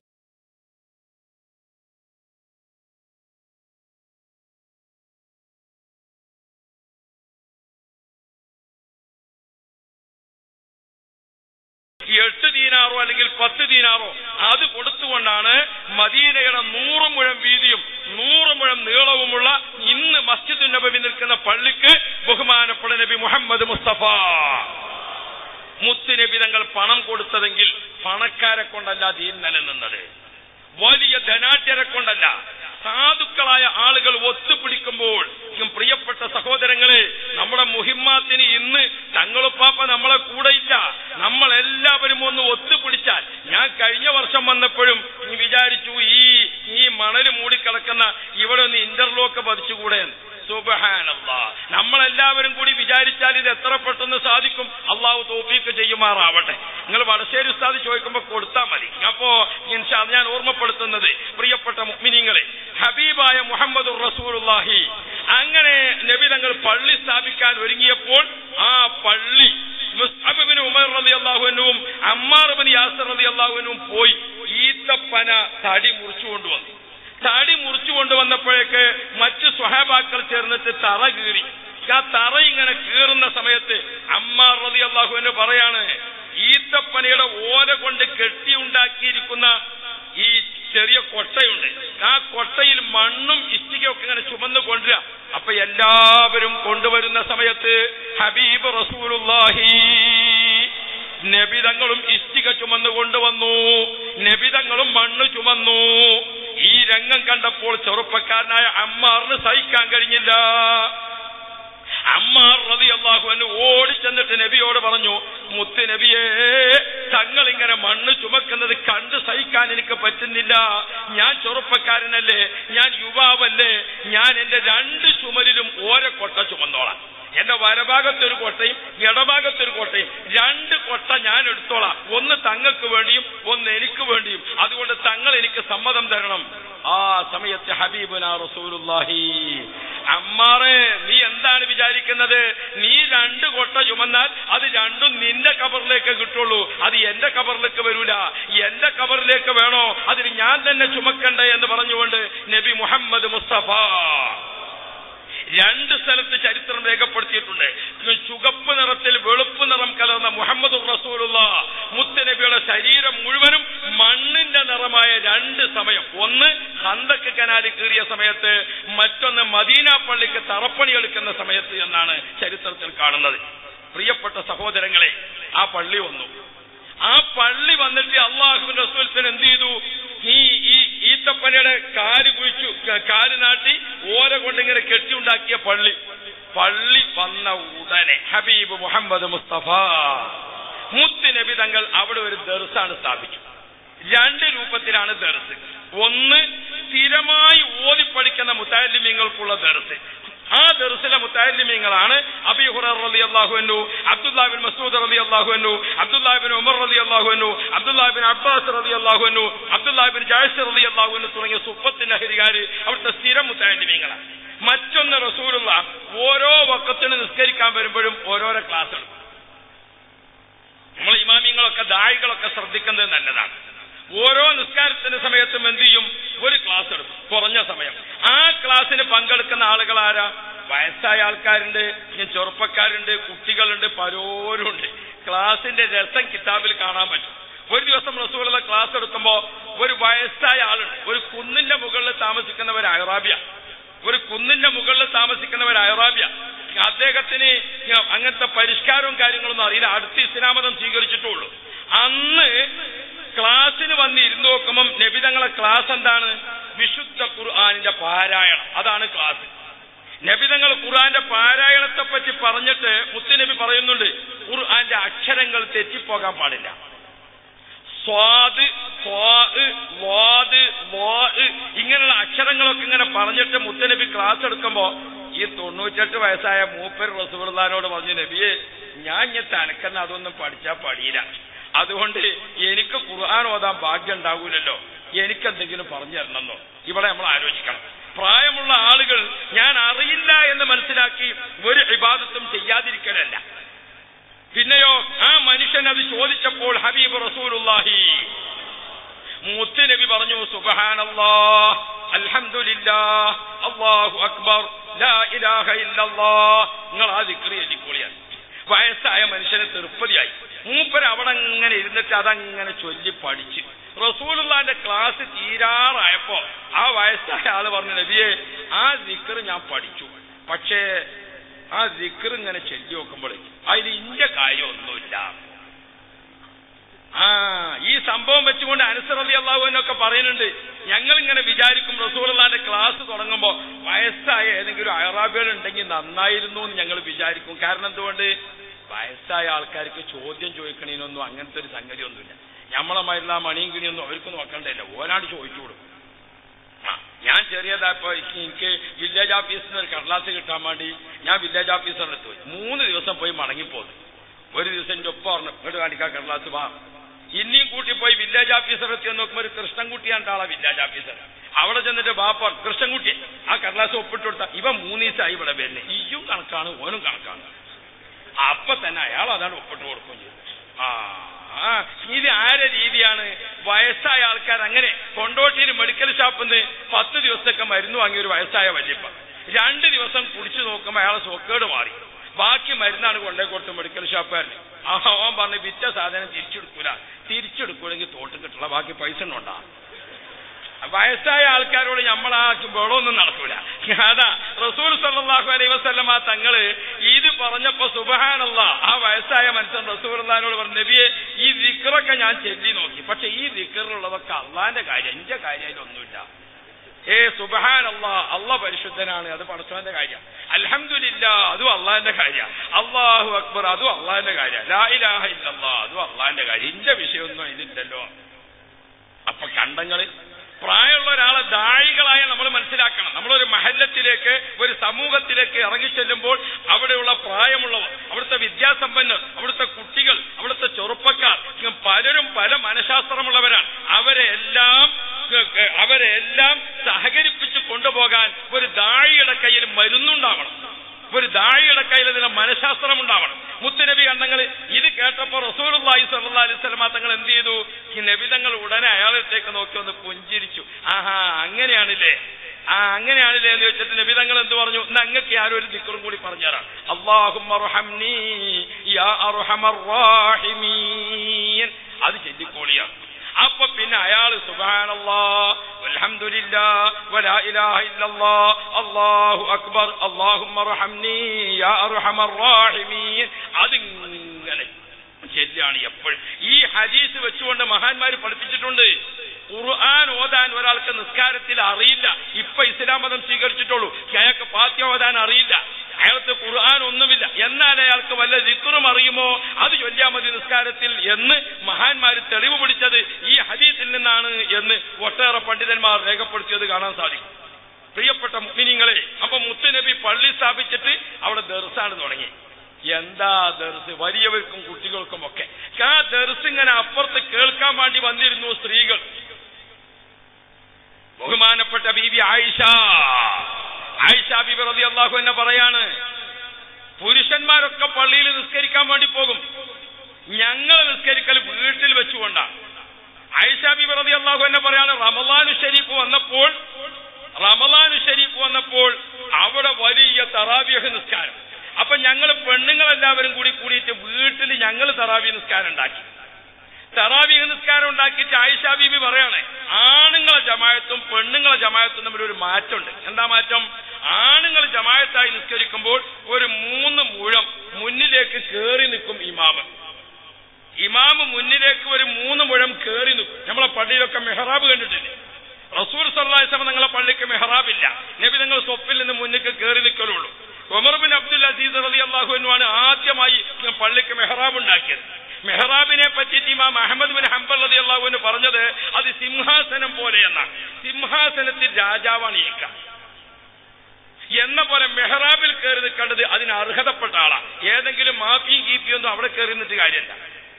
എട്ട് ദീനാറോ അല്ലെങ്കിൽ പത്ത് ദീനാറോ അത് കൊടുത്തുകൊണ്ടാണ് മദീനയുടെ നൂറ് മുഴം വീതിയും നൂറ് മുഴം നീളവുമുള്ള ഇന്ന് മസ്ജിദ് നബി നിൽക്കുന്ന പള്ളിക്ക് ബഹുമാനപ്പെട്ട നബി മുഹമ്മദ് മുസ്തഫ മുത്തുനബി തങ്ങൾ പണം കൊടുത്തതെങ്കിൽ പണക്കാരെ കൊണ്ടല്ല ദീൻ നിലനിന്നത് വലിയ ധനാഢ്യരെ കൊണ്ടല്ല സാധുക്കളായ ആളുകൾ ഒത്തുപിടിക്കുമ്പോൾ ഉം പ്രിയപ്പെട്ട സഹോദരങ്ങളെ നമ്മുടെ മുഹിമ്മാത്തിന് ഇന്ന് തങ്ങളുപ്പാപ്പ നമ്മളെ കൂടെ ഇല്ല നമ്മൾ എല്ലാവരും ഒന്ന് ഒത്തുപിടിച്ചാൽ ഞാൻ കഴിഞ്ഞ വർഷം വന്നപ്പോഴും നീ വിചാരിച്ചു ഈ ഈ മണല് മൂടിക്കിടക്കുന്ന ഇവിടെ ഒന്ന് ഇന്റർലോക്ക് പതിച്ചുകൂടെ എന്ന് സുബഹാനല്ലാ നമ്മളെല്ലാം വിചാരിച്ചാൽ ഇത് എത്ര പെട്ടെന്ന് സാധിക്കും അള്ളാഹു തോഫീക്ക് ചെയ്യുമാറാവട്ടെ നിങ്ങൾ വടശ്ശേരി ഉസ്താദ് ചോദിക്കുമ്പോൾ കൊടുത്താൽ മതി അപ്പോ ഇൻഷാ അല്ലാ ഞാൻ ഓർമ്മപ്പെടുത്തുന്നത് പ്രിയപ്പെട്ട മുഅ്മിനീങ്ങളെ ഹബീബായ മുഹമ്മദ് റസൂലുള്ളാഹി അങ്ങനെ നബി തങ്ങൾ പള്ളി സ്ഥാപിക്കാൻ ഒരുങ്ങിയപ്പോൾ ആ പള്ളി മുസ്അബിന് ഉമർ റളി അള്ളാഹുവിനും അമ്മാർ ബിൻ യാസർ റളി അള്ളാഹുവിനും പോയി ഈത്തപ്പന തടി മുറിച്ചു കൊണ്ടുവന്നു തടി മുറിച്ചു കൊണ്ടുവന്നപ്പോഴേക്ക് മറ്റു സ്വഹാബാക്കൾ ചേർന്നിട്ട് തറ കീറി ആ തറ ഇങ്ങനെ കീറുന്ന സമയത്ത് അമ്മാർ റളി അള്ളാഹുവിന് പറയാണ് ഈത്തപ്പനയുടെ ഓല കൊണ്ട് കെട്ടിയുണ്ടാക്കിയിരിക്കുന്ന ഈ ചെറിയ കൊട്ടയുണ്ട് ആ കൊട്ടയിൽ മണ്ണും ഇഷ്ടികയൊക്കെ ഇങ്ങനെ ചുമന്ന് കൊണ്ടുവരിക അപ്പൊ എല്ലാവരും കൊണ്ടുവരുന്ന സമയത്ത് ഹബീബ് റസൂലുള്ളാഹി നബിതങ്ങളും ഇഷ്ടിക ചുമന്ന് കൊണ്ടുവന്നു നബിതങ്ങളും മണ്ണ് ചുമന്നു ഈ രംഗം കണ്ടപ്പോൾ ചെറുപ്പക്കാരനായ അമ്മാറിന് സഹിക്കാൻ കഴിഞ്ഞില്ല അമ്മാർ റതി അള്ളാഹുവിന് ഓടി ചെന്നിട്ട് നബിയോട് പറഞ്ഞു മുത്ത് നബിയേ തങ്ങൾ ഇങ്ങനെ മണ്ണ് ചുമക്കുന്നത് കണ്ട് സഹിക്കാൻ എനിക്ക് പറ്റുന്നില്ല ഞാൻ ചെറുപ്പക്കാരനല്ലേ ഞാൻ യുവാവല്ലേ ഞാൻ എന്റെ രണ്ട് ചുമലിലും ഓരോ കൊട്ട ചുമന്നോളാം എന്റെ വലഭാഗത്തൊരു കൊട്ടയും ഇടഭാഗത്തൊരു കൊട്ടയും രണ്ട് കൊട്ട ഞാൻ എടുത്തോളാം ഒന്ന് തങ്ങൾക്ക് വേണ്ടിയും ഒന്ന് എനിക്ക് വേണ്ടിയും അതുകൊണ്ട് തങ്ങൾ എനിക്ക് സമ്മതം തരണം ആ സമയത്ത് ഹബീബുന റസൂലുള്ളാഹി അമ്മാറെ നീ എന്താണ് വിചാരിക്കുന്നത് നീ രണ്ട് കൊട്ട ചുമന്നാൽ അത് രണ്ടും നിന്റെ കബറിലേക്ക് കിട്ടുള്ളൂ അത് എന്റെ കബറിലേക്ക് വരൂല എന്റെ കബറിലേക്ക് വേണോ അതിന് ഞാൻ തന്നെ ചുമക്കണ്ടേ എന്ന് പറഞ്ഞുകൊണ്ട് നബി മുഹമ്മദ് മുസ്തഫ രണ്ട് സ്ഥലത്ത് ചരിത്രം രേഖപ്പെടുത്തിയിട്ടുണ്ട് ചുവപ്പ് നിറത്തിൽ വെളുപ്പ് നിറം കലർന്ന മുഹമ്മദ് റസൂലുള്ള മുത്തനബിയുടെ ശരീരം മുഴുവനും മണ്ണിന്റെ നിറമായ രണ്ട് സമയം ഒന്ന് ഹന്തക്ക് കനാലിൽ കീറിയ സമയത്ത് മറ്റൊന്ന് മദീന പള്ളിക്ക് തറപ്പണി എടുക്കുന്ന സമയത്ത് എന്നാണ് ചരിത്രത്തിൽ കാണുന്നത് പ്രിയപ്പെട്ട സഹോദരങ്ങളെ ആ പള്ളി വന്നു ആ പള്ളി വന്നിട്ട് അള്ളാഹുവിന്റെ റസൂൽത്തിന് എന്ത് ചെയ്തു ഈ ഈ ഈത്തപ്പനയുടെ കാല് കുഴിച്ചു ക- കാല് നാട്ടി ഓര കൊണ്ട് ഇങ്ങനെ കെട്ടിയുണ്ടാക്കിയ പള്ളി പള്ളി വന്ന ഉടനെ ഹബീബ് മുഹമ്മദ് മുസ്തഫ മുത്ത് നബി തങ്ങൾ അവിടെ ഒരു ദർസാണ് സ്ഥാപിച്ചു രണ്ട് രൂപത്തിലാണ് ദർസ് ഒന്ന് സ്ഥിരമായി ഓതി പഠിക്കുന്ന മുത്താലിമ്യങ്ങൾക്കുള്ള ദർസ് ആ ദർസിലെ മുത്താലിമ്യങ്ങളാണ് അബി ഹുറർ റലി അള്ളാഹുനു അബ്ദുല്ലാബിൻ മസൂദ് റലി അള്ളാഹുനു അബ്ദുല്ലാബിൻ ഉമർ റലി അള്ളാഹുനു അബ്ദുല്ലാബിൻ അബ്ബാസ് റലി അള്ളാഹുനു അബ്ദുല്ലാബിൻ ജാഷ് റലി അള്ളാഹുനു തുടങ്ങിയ സുപ്പത്തിന്റെ ഹരികാര് അവിടുത്തെ സ്ഥിരം മുത്താലിമ്യങ്ങളാണ് മറ്റൊന്ന് റസൂലുള്ള ഓരോ വക്കത്തിന് നിസ്കരിക്കാൻ വരുമ്പോഴും ഓരോരോ ക്ലാസ് എടുക്കും നമ്മൾ ഇമാമിങ്ങളൊക്കെ ദായികളൊക്കെ ശ്രദ്ധിക്കുന്നത് നല്ലതാണ് ഓരോ നിസ്കാരത്തിന്റെ സമയത്തും എന്ത് ചെയ്യും ഒരു ക്ലാസ് എടുക്കും കുറഞ്ഞ സമയം ആ ക്ലാസ്സിന് പങ്കെടുക്കുന്ന ആളുകൾ ആരാ വയസ്സായ ആൾക്കാരുണ്ട് ഇനി ചെറുപ്പക്കാരുണ്ട് കുട്ടികളുണ്ട് പലരോരുണ്ട് ക്ലാസിന്റെ രസം കിതാബിൽ കാണാൻ പറ്റും ഒരു ദിവസം റസൂലുള്ള ക്ലാസ് എടുക്കുമ്പോ ഒരു വയസ്സായ ആളുണ്ട് ഒരു കുന്നിന്റെ മുകളിൽ താമസിക്കുന്ന ഒരു അയറാബിയ ഒരു കുന്നിന്റെ മുകളിൽ താമസിക്കുന്ന ഒരു അയറാബിയ അദ്ദേഹത്തിന് അങ്ങനത്തെ പരിഷ്കാരവും കാര്യങ്ങളൊന്നും അറിയില്ല അടുത്ത് ഇസ്ലാമതം സ്വീകരിച്ചിട്ടുള്ളൂ അന്ന് ക്ലാസ്സിന് വന്ന് ഇരുന്ന് നോക്കുമ്പം നബിതങ്ങളെ ക്ലാസ് എന്താണ് വിശുദ്ധ ഖുർആാനിന്റെ പാരായണം അതാണ് ക്ലാസ് നബിതങ്ങൾ ഖുർആന്റെ പാരായണത്തെ പറ്റി പറഞ്ഞിട്ട് മുത്തുനബി പറയുന്നുണ്ട് ഖുർആന്റെ അക്ഷരങ്ങൾ തെറ്റിപ്പോകാൻ പാടില്ല സ്വാദ് സ്വാദ് വാദ് വാദ് ഇങ്ങനെയുള്ള അക്ഷരങ്ങളൊക്കെ ഇങ്ങനെ പറഞ്ഞിട്ട് മുത്തനബി ക്ലാസ് എടുക്കുമ്പോ ഈ തൊണ്ണൂറ്റെട്ട് വയസ്സായ മൂപ്പർ റസൂർദാനോട് പറഞ്ഞു നബിയെ ഞാൻ ഇനി തനക്കെന്ന് അതൊന്നും പഠിച്ചാ പഠിയില്ല അതുകൊണ്ട് എനിക്ക് ഖുർആൻ ഓതാൻ ഭാഗ്യം ഉണ്ടാകൂലല്ലോ എനിക്കെന്തെങ്കിലും പറഞ്ഞു തരണമെന്നോ ഇവിടെ നമ്മൾ ആലോചിക്കണം പ്രായമുള്ള ആളുകൾ ഞാൻ അറിയില്ല എന്ന് മനസ്സിലാക്കി ഒരു ഇബാദത്തും ചെയ്യാതിരിക്കലല്ല പിന്നെയോ ആ മനുഷ്യൻ അത് ചോദിച്ചപ്പോൾ ഹബീബ് റസൂലുള്ളാഹി മുത്ത് നബി പറഞ്ഞു സുബ്ഹാനല്ലാ അൽഹംദുലില്ലാ അല്ലാഹു അക്ബർ ലാ ഇലാഹ ഇല്ലല്ലാ നിങ്ങൾ ആ ദിക്രി ചൊല്ലിക്കോളിയാണ് വയസ്സായ മനുഷ്യന് തൃപ്തിയായി മൂപ്പര് അവിടെ അങ്ങനെ ഇരുന്നിട്ട് അതങ്ങനെ ചൊല്ലി പഠിച്ച് റസൂലുള്ളാന്റെ ക്ലാസ് തീരാറായപ്പോ ആ വയസ്സായ ആള് പറഞ്ഞു നബിയെ ആ ദിക്ർ ഞാൻ പഠിച്ചു പക്ഷേ ആ ദിക്ർ ഇങ്ങനെ ചൊല്ലി നോക്കുമ്പോൾ അതിൽ ഇന്റെ കാര്യമൊന്നുമില്ല ആ ഈ സംഭവം വെച്ചുകൊണ്ട് അനുസറലി അള്ളാഹുവിനൊക്കെ പറയുന്നുണ്ട് ഞങ്ങൾ ഇങ്ങനെ വിചാരിക്കും റസൂലുള്ളാന്റെ ക്ലാസ് തുടങ്ങുമ്പോൾ വയസ്സായ ഏതെങ്കിലും അയറാബികൾ ഉണ്ടെങ്കിൽ നന്നായിരുന്നു എന്ന് ഞങ്ങൾ വിചാരിക്കും കാരണം എന്തുകൊണ്ട് വയസ്സായ ആൾക്കാർക്ക് ചോദ്യം ചോദിക്കണേനൊന്നും അങ്ങനത്തെ ഒരു സംഗതി ഒന്നുമില്ല നമ്മളെ മരുന്ന മണിയും കിണിയൊന്നും അവർക്ക് നോക്കണ്ടല്ലോ ഓനാട് ചോദിച്ചു കൊടുക്കും ആ ഞാൻ ചെറിയതായപ്പോ എനിക്ക് വില്ലേജ് ഓഫീസിൽ നിന്ന് ഒരു കടലാസ് കിട്ടാൻ വേണ്ടി ഞാൻ വില്ലേജ് ഓഫീസറിന്റെ അടുത്ത് പോയി മൂന്ന് ദിവസം പോയി മടങ്ങിപ്പോന്നു ഒരു ദിവസം എന്റെ ഒപ്പം പറഞ്ഞു ഇങ്ങോട്ട് കാണിക്കാൻ കടലാസ് വാ ഇനിയും കൂട്ടി പോയി വില്ലേജ് ഓഫീസർ എത്തി നോക്കുമ്പോൾ ഒരു കൃഷ്ണൻകുട്ടിയാണ് ആളാ വില്ലേജ് ഓഫീസർ അവിടെ ചെന്നിട്ട് ബാപ്പ കൃഷ്ണൻകുട്ടി ആ കടലാസ് ഒപ്പിട്ട് കൊടുത്ത ഇവ മൂന്ന് ദിവസമായി ഇവിടെ വരുന്നത് ഇയും കണക്കാണ് ഓനും കണക്കാണ് അപ്പൊ തന്നെ അയാൾ അതാണ് ഒപ്പിട്ട് കൊടുക്കുകയും ചെയ്തു ആ ആ, ഇത് ആരെ രീതിയാണ് വയസ്സായ ആൾക്കാർ അങ്ങനെ കൊണ്ടോട്ടിയിൽ മെഡിക്കൽ ഷാപ്പിൽ നിന്ന് പത്ത് ദിവസത്തൊക്കെ മരുന്ന് വാങ്ങിയ ഒരു വയസ്സായ വല്യപ്പ രണ്ട് ദിവസം കുടിച്ചു നോക്കുമ്പോൾ അയാളെ സോക്കേട് മാറി ബാക്കി മരുന്നാണ് കൊണ്ടേ കൊടുത്ത് മെഡിക്കൽ ഷാപ്പുകാരന് ആ അവൻ പറഞ്ഞ് വിറ്റ സാധനം തിരിച്ചെടുക്കൂല തിരിച്ചെടുക്കൂലെങ്കിൽ തോട്ട് കിട്ടില്ല ബാക്കി പൈസ ഉണ്ടോ വയസ്സായ ആൾക്കാരോട് നമ്മൾ ആ ബഹളമൊന്നും നടക്കൂല അതാ റസൂൽ സല്ലല്ലാഹു അലൈഹി വസല്ലമ തങ്ങള് ഇത് പറഞ്ഞപ്പോ സുബഹാനല്ല ആ വയസ്സായ മനുഷ്യൻ റസൂൽനോട് പറഞ്ഞു നബിയെ ഈ ദിക്റൊക്കെ ഞാൻ ചെല്ലി നോക്കി പക്ഷെ ഈ ദിക്റിലുള്ളതൊക്കെ അള്ളാന്റെ കാര്യം എന്റെ കാര്യമായിട്ടൊന്നുമില്ല ഏ സുബഹാനല്ല അള്ള പരിശുദ്ധനാണ് അത് പടച്ചവന്റെ കാര്യം അൽഹംദുലില്ല അതും അള്ളാന്റെ കാര്യം അള്ളാഹു അക്ബർ അതും അള്ളാന്റെ കാര്യം ലാ ഇലാഹ ഇല്ലല്ലാ അതും അള്ളാന്റെ കാര്യം ഇന്റെ വിഷയമൊന്നും ഇതില്ലല്ലോ അപ്പൊ കണ്ടങ്ങള് പ്രായമുള്ള ഒരാളെ ദാഴികളായ നമ്മൾ മനസ്സിലാക്കണം നമ്മളൊരു മഹല്ലത്തിലേക്ക് ഒരു സമൂഹത്തിലേക്ക് ഇറങ്ങിച്ചെല്ലുമ്പോൾ അവിടെയുള്ള പ്രായമുള്ളവർ അവിടുത്തെ വിദ്യാസമ്പന്നർ അവിടുത്തെ കുട്ടികൾ അവിടുത്തെ ചെറുപ്പക്കാർ ഇങ്ങനെ പലരും പല മനഃശാസ്ത്രമുള്ളവരാണ് അവരെ എല്ലാം അവരെ എല്ലാം സഹകരിപ്പിച്ച് കൊണ്ടുപോകാൻ ഒരു ദാഴിയുടെ കയ്യിൽ മരുന്നുണ്ടാവണം ഒരു ദാഴിയുടെ കയ്യിൽ ഇതിന്റെ മനഃശാസ്ത്രം ഉണ്ടാവണം മുത്തുനബി കണ്ടങ്ങൾ ഇത് കേട്ടപ്പോ റസൂലുള്ളാഹി സ്വല്ലല്ലാഹി അലൈഹി വസല്ലമ തങ്ങൾ എന്ത് ചെയ്തു ഈ നബി തങ്ങൾ ഉടനെ അയാളത്തേക്ക് നോക്കി ഒന്ന് പുഞ്ചിരിച്ചു ആഹാ അങ്ങനെയാണില്ലേ ആ അങ്ങനെയാണില്ലേ എന്ന് വെച്ചിട്ട് നബി തങ്ങൾ എന്ത് പറഞ്ഞു എന്നാ അങ്ങക്ക് ആരും ഒരു ദിക്കറും കൂടി പറഞ്ഞുതരാം അള്ളാഹുമ്മർഹംനീ യാ അർഹമർ റാഹിമീൻ അത് ചെല്ലിക്കോളിയാണ് അപ്പൊ പിന്നെ അയാൾ സുബാനല്ലാ അൽഹംദുലില്ലാ വലാ ഇലാഹ ഇല്ലല്ലാ അല്ലാഹു അക്ബർ അല്ലാഹുമ്മ റഹംനീ യാ അർഹമർ റാഹിമീൻ അതിങ്ങനെ ചെല്ലാണ് എപ്പോഴും ഈ ഹദീസ് വെച്ചുകൊണ്ട് മഹാന്മാര് പഠിപ്പിച്ചിട്ടുണ്ട് ഖുർആൻ ഓതാൻ ഒരാൾക്ക് നിസ്കാരത്തിൽ അറിയില്ല ഇപ്പൊ ഇസ്ലാം മതം സ്വീകരിച്ചിട്ടുള്ളൂ അയാൾക്ക് പാത്യ ഓതാൻ അറിയില്ല അയാൾക്ക് ഖുർആൻ ഒന്നുമില്ല എന്നാൽ അയാൾക്ക് വല്ല ദിക്റും അറിയുമോ അത് ചൊല്ലിയാൽ മതി നിസ്കാരത്തിൽ എന്ന് മഹാന്മാര് തെളിവ് പിടിച്ചത് ഈ ഹദീസിൽ നിന്നാണ് എന്ന് ഒട്ടേറെ പണ്ഡിതന്മാർ രേഖപ്പെടുത്തിയത് കാണാൻ സാധിക്കും പ്രിയപ്പെട്ട മുഅ്മിനീങ്ങളെ അപ്പൊ മുത്തുനബി പള്ളി സ്ഥാപിച്ചിട്ട് അവിടെ ദർസാണ് തുടങ്ങി എന്താ ദർസ് വലിയവർക്കും കുട്ടികൾക്കും ഒക്കെ ആ ദർസ് ഇങ്ങനെ അപ്പുറത്ത് കേൾക്കാൻ വേണ്ടി വന്നിരുന്നു സ്ത്രീകൾ ബഹുമാനപ്പെട്ട ബീവി ആയിഷ ആയിഷ ബീബി റതി അള്ളാഹു എന്നെ പറയാണ് പുരുഷന്മാരൊക്കെ പള്ളിയിൽ നിസ്കരിക്കാൻ വേണ്ടി പോകും ഞങ്ങൾ നിസ്കരിക്കൽ വീട്ടിൽ വെച്ചുകൊണ്ടാണ് ആയിഷ ബീബി റതി അള്ളാഹു എന്നെ പറയാണ് റമലാനു ഷരീഫ് വന്നപ്പോൾ റമലാനു ഷരീഫ് വന്നപ്പോൾ അവിടെ വലിയ തറാവിയഹ് നിസ്കാരം അപ്പൊ ഞങ്ങൾ പെണ്ണുങ്ങളെല്ലാവരും കൂടി കൂടിയിട്ട് വീട്ടിൽ ഞങ്ങൾ തറാവി നിസ്കാരം ഉണ്ടാക്കി തറാവീഹ് നിസ്കാരം ഉണ്ടാക്കിയിട്ട് ആയിഷ ബീബി പറയാണ് ആണുങ്ങളെ ജമായത്തും പെണ്ണുങ്ങളെ ജമായത്തും തമ്മിൽ ഒരു മാറ്റമുണ്ട് എന്താ മാറ്റം ആണുങ്ങൾ ജമായത്തായി നിസ്കരിക്കുമ്പോൾ ഒരു മൂന്ന് മുഴം മുന്നിലേക്ക് കയറി നിൽക്കും ഇമാമ് ഇമാമ് മുന്നിലേക്ക് ഒരു മൂന്ന് മുഴം കയറി നിൽക്കും നമ്മളെ പള്ളിയിലൊക്കെ മെഹറാബ് കണ്ടിട്ടില്ലേ റസൂൽ സല്ലാസ്ലം നിങ്ങളെ പള്ളിക്ക് മെഹറാബില്ല നബി നിങ്ങൾ സ്വപ്പിൽ നിന്ന് മുന്നിലേക്ക് കയറി നിൽക്കലുള്ളൂ ഉമർ ബിൻ അബ്ദുൽ അസീസ് റലി അള്ളാഹുവിനുമാണ് ആദ്യമായി പള്ളിക്ക് മെഹറാബ് ഉണ്ടാക്കിയത് മെഹ്റാബിനെ പറ്റിയിട്ട് ഇമാം അഹമ്മദ് ബിൻ ഹംബൽ റതി അള്ളാഹുവിന് പറഞ്ഞത് അത് സിംഹാസനം പോലെയെന്നാണ് സിംഹാസനത്തിൽ രാജാവാണ് ഇരിക്ക എന്ന പോലെ മെഹ്റാബിൽ കയറി നിൽക്കേണ്ടത് അതിന് അർഹതപ്പെട്ട ആളാ ഏതെങ്കിലും മാഫിയും കീപ്പിയൊന്നും അവിടെ കയറി നിന്നിട്ട് കാര്യമല്ല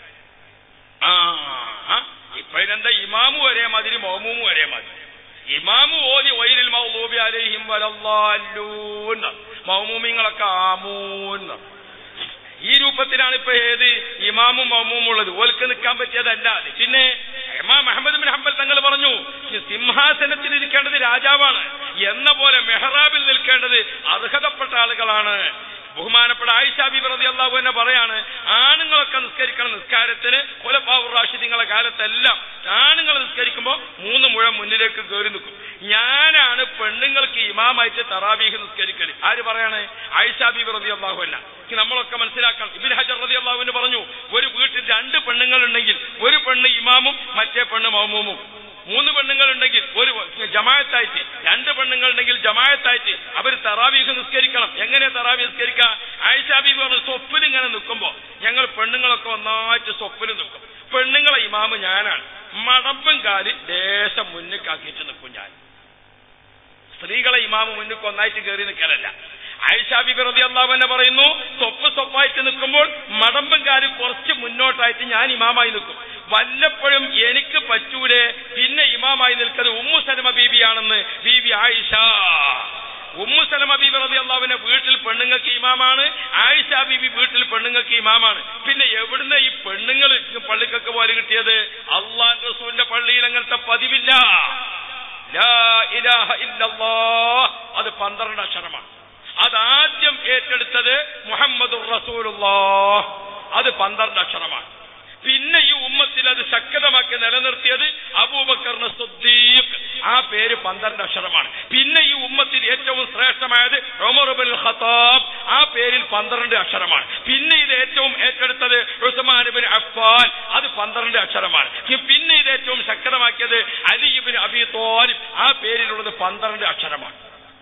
ആ ആ, ഇപ്പൊ ഇതിനെന്താ ഇമാമു ഒരേ മാതിരി മോമൂമും ഒരേ മാതിരി ഇമാമു ഓതി വൈരിൽ മൗലൂബി അലൈഹിം വലല്ലാലൂൻ മൗമൂമിങ്ങളൊക്കെ ആമൂൻ ഈ രൂപത്തിലാണ് ഇപ്പൊ ഏത് ഇമാമും മൗമും ഉള്ളത് ഓൽക്ക് നിൽക്കാൻ പറ്റിയതല്ല അത് പിന്നെ ഇമാം അഹമ്മദ് ബിൻ ഹംബൽ തങ്ങൾ പറഞ്ഞു ഈ സിംഹാസനത്തിൽ ഇരിക്കേണ്ടത് രാജാവാണ് എന്ന പോലെ മെഹ്റാബിൽ നിൽക്കേണ്ടത് അർഹതപ്പെട്ട ആളുകളാണ് ബഹുമാനപ്പെട്ട ആയിഷ ബി റതി അള്ളാഹു തന്നെ പറയാണ് ആണുങ്ങളൊക്കെ നിസ്കരിക്കണം നിസ്കാരത്തിന് കൊലപ്പാവൂർ റാഷിദിങ്ങളെ കാലത്തെല്ലാം ആണുങ്ങൾ നിസ്കരിക്കുമ്പോൾ മൂന്ന് മുഴം മുന്നിലേക്ക് കയറി നിൽക്കും ഞാനാണ് പെണ്ണുങ്ങൾക്ക് ഇമാമായിട്ട് തറാവീഹ് നിസ്കരിക്കൽ ആര് പറയാണ് ആയിഷ ബി റതി അള്ളാഹു അല്ല നമ്മളൊക്കെ മനസ്സിലാക്കണം ഇബിൻ ഹജർ റതി അള്ളാഹുവിന് പറഞ്ഞു ഒരു വീട്ടിൽ രണ്ട് പെണ്ണുങ്ങൾ ഉണ്ടെങ്കിൽ ഒരു പെണ്ണ് ഇമാമും മറ്റേ പെണ്ണ് മൗമൂമും മൂന്ന് പെണ്ണുങ്ങൾ ഉണ്ടെങ്കിൽ ഒരു ജമായത്തായിട്ട് രണ്ട് പെണ്ണുങ്ങൾ ഉണ്ടെങ്കിൽ ജമായത്തായിട്ട് അവർ തറാവീഹ് നിസ്കരിക്കണം എങ്ങനെ തറാവി നിസ്കരിക്കുക ആയിഷാബി പറഞ്ഞു സ്വപ്പിൽ ഇങ്ങനെ നിൽക്കുമ്പോ ഞങ്ങൾ പെണ്ണുങ്ങളൊക്കെ ഒന്നായിട്ട് സ്വപ്പിൽ നിൽക്കും പെണ്ണുങ്ങളെ ഇമാമ് ഞാനാണ് മടമ്പും കാല് ദേശം മുന്നിക്കാക്കിയിട്ട് നിൽക്കും ഞാൻ സ്ത്രീകളെ ഇമാമ് മുന്നിൽ ഒന്നായിട്ട് കയറി നിൽക്കലല്ല ആയിഷ ബിബി റതി അള്ളാഹു പറയുന്നു സ്വപ്പ് സ്വപ്പായിട്ട് നിൽക്കുമ്പോൾ മടമ്പും കാലും കുറച്ച് മുന്നോട്ടായിട്ട് ഞാൻ ഇമാമായി നിൽക്കും വല്ലപ്പോഴും എനിക്ക് പറ്റൂലേ പിന്നെ ഇമാമായി നിൽക്കുന്നത് ഉമ്മു സലമ ബീബിയാണെന്ന് ബീബി ആയിഷ ഉമ്മു സലമ ബീബി റതി അള്ളാഹുവിന്റെ വീട്ടിൽ പെണ്ണുങ്ങൾക്ക് ഇമാമാണ് ആയിഷ ബീബി വീട്ടിൽ പെണ്ണുങ്ങൾക്ക് ഇമാമാണ് പിന്നെ എവിടുന്ന് ഈ പെണ്ണുങ്ങൾ പള്ളിക്കൊക്കെ പോലെ കിട്ടിയത് അള്ളാൻ റസൂലിന്റെ പള്ളിയിൽ അങ്ങനത്തെ പതിവില്ല ലാ ഇലാഹ ഇല്ലല്ലാഹ്. അത് പന്ത്രണ്ട് അക്ഷരമാണ് അതാദ്യം ഏറ്റെടുത്തത് മുഹമ്മദ് റസൂലുള്ളാഹ് അത് പന്ത്രണ്ട് അക്ഷരമാണ് പിന്നെ ഈ ഉമ്മത്തിൽ അത് ശക്തമാക്കി നിലനിർത്തിയത് അബൂബക്കറിന് സുദ്ദീഖ് ആ പേര് പന്ത്രണ്ട് അക്ഷരമാണ് പിന്നെ ഈ ഉമ്മത്തിൽ ഏറ്റവും ശ്രേഷ്ഠമായത് ഉമർബിൻ ഖത്താബ് ആ പേരിൽ പന്ത്രണ്ട് അക്ഷരമാണ് പിന്നെ ഇത് ഏറ്റവും ഏറ്റെടുത്തത് ഉസ്മാൻ അഫ്ഫാൻ അത് പന്ത്രണ്ട് അക്ഷരമാണ് പിന്നെ ഇത് ഏറ്റവും ശക്തമാക്കിയത് അലിബിൻ അബി തോലിബ് ആ പേരിലുള്ളത് പന്ത്രണ്ട് അക്ഷരമാണ്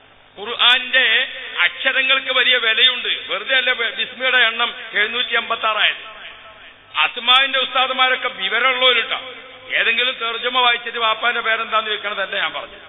ഖുർആന്റെ അക്ഷരങ്ങൾക്ക് വലിയ വിലയുണ്ട് വെറുതെ അല്ല ബിസ്മിയുടെ എണ്ണം എഴുന്നൂറ്റി അമ്പത്തി ആറായത് അസ്മാവിന്റെ ഉസ്താദുമാരൊക്കെ വിവരമുള്ളവരുട്ടോ ഏതെങ്കിലും തെർജമ വായിച്ചിട്ട് വാപ്പാന്റെ പേരെന്താന്ന് ചോദിക്കണതല്ല ഞാൻ പറഞ്ഞു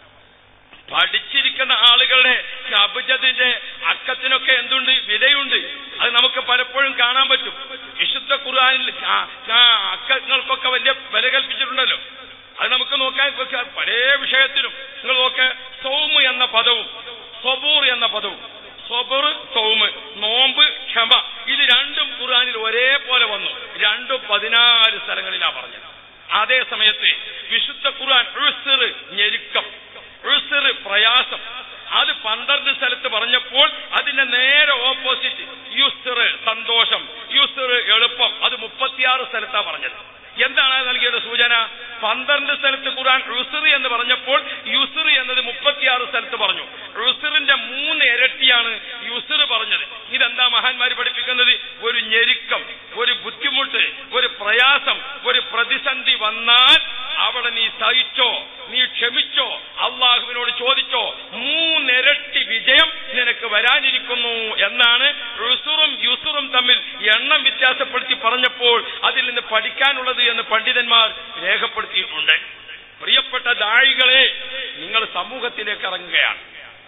പഠിച്ചിരിക്കുന്ന ആളുകളുടെ അബുജത്തിന്റെ അക്കത്തിനൊക്കെ എന്തുണ്ട് വിലയുണ്ട് അത് നമുക്ക് പലപ്പോഴും കാണാൻ പറ്റും വിശുദ്ധ ഖുർആനിൽ ആ, ആ, അക്കങ്ങൾക്കൊക്കെ വലിയ വില കൽപ്പിച്ചിട്ടുണ്ടല്ലോ അത് നമുക്ക് നോക്കാൻ പ- പല വിഷയത്തിലും നിങ്ങൾ നോക്ക് സൗമ് എന്ന പദവും സ്വബൂർ എന്ന പദവും സ്വബർ സൗമ് നോമ്പ് ക്ഷമ ഇത് രണ്ടും ഖുർആനിൽ ഒരേപോലെ വന്നു രണ്ടും പതിനാല് സ്ഥലങ്ങളിലാ പറഞ്ഞത് അതേ സമയത്ത് വിശുദ്ധ ഖുർആൻ ഉസ്ർ ഞെരുക്കം ഉസ്ർ പ്രയാസം അത് പന്ത്രണ്ട് സ്ഥലത്ത് പറഞ്ഞപ്പോൾ അതിന്റെ നേരെ ഓപ്പോസിറ്റ് യുസ്ർ സന്തോഷം യുസ്ർ എളുപ്പം അത് മുപ്പത്തിയാറ് സ്ഥലത്താ പറഞ്ഞത് എന്താണ് അത് നൽകിയത് സൂചന പന്ത്രണ്ട് സ്ഥലത്ത് ഖുർആൻ റുസർ എന്ന് പറഞ്ഞപ്പോൾ യുസർ എന്നത് മുപ്പത്തിയാറ് സ്ഥലത്ത് പറഞ്ഞു റുസറിന്റെ മൂന്ന് ഇരട്ടിയാണ് യുസർ പറഞ്ഞത് ഇതെന്താ മഹാന്മാര് പഠിപ്പിക്കുന്നത് ഒരു ഞെരുക്കം ഒരു ബുദ്ധിമുട്ട് ഒരു പ്രയാസം ഒരു പ്രതിസന്ധി വന്നാൽ അവിടെ നീ സഹിച്ചോ നീ ക്ഷമിച്ചോ അള്ളാഹുവിനോട് ചോദിച്ചോ മൂന്നിരട്ടി വിജയം നിനക്ക് വരാനിരിക്കുന്നു എന്നാണ് റുസുറും യുസുറും തമ്മിൽ എണ്ണം വ്യത്യാസപ്പെടുത്തി പറഞ്ഞപ്പോൾ അതിൽ നിന്ന് പഠിക്കാനുള്ളത് എന്ന് പണ്ഡിതന്മാർ രേഖപ്പെടുത്തിയിട്ടുണ്ട് പ്രിയപ്പെട്ട ദാഴികളെ നിങ്ങൾ സമൂഹത്തിലേക്ക് ഇറങ്ങുകയാണ്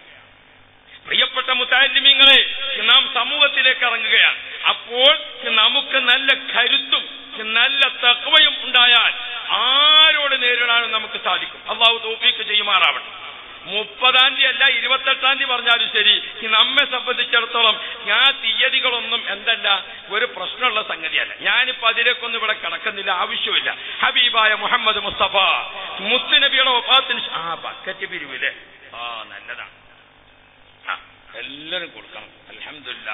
പ്രിയപ്പെട്ട മുത്താലിമീങ്ങളെ നാം സമൂഹത്തിലേക്ക് ഇറങ്ങുകയാണ് അപ്പോൾ നമുക്ക് നല്ല കരുത്തും നല്ല തക്വയും ഉണ്ടായാൽ ആരോട് നേരിടാനും നമുക്ക് സാധിക്കും അള്ളാഹു തോഫീക്ക് ചെയ്യുമാറാവട്ടെ മുപ്പതാം തീയതി അല്ല ഇരുപത്തെട്ടാം തീയതി പറഞ്ഞാലും ശരി ഈ നമ്മെ സംബന്ധിച്ചിടത്തോളം ഞാൻ തീയതികളൊന്നും എന്തല്ല ഒരു പ്രശ്നമുള്ള സംഗതിയല്ല ഞാനിപ്പോ അതിലേക്കൊന്നും ഇവിടെ കിടക്കുന്നില്ല ആവശ്യമില്ല ഹബീബായ മുഹമ്മദ് മുസ്തഫ മുത്തുനബിയുടെ ഒപ്പാത്തിന് ശേ- ആ ബക്കറ്റ് പിരിവില്ലേ ആ നല്ലതാണ് ആ എല്ലാരും കൊടുക്കണം അലഹമില്ല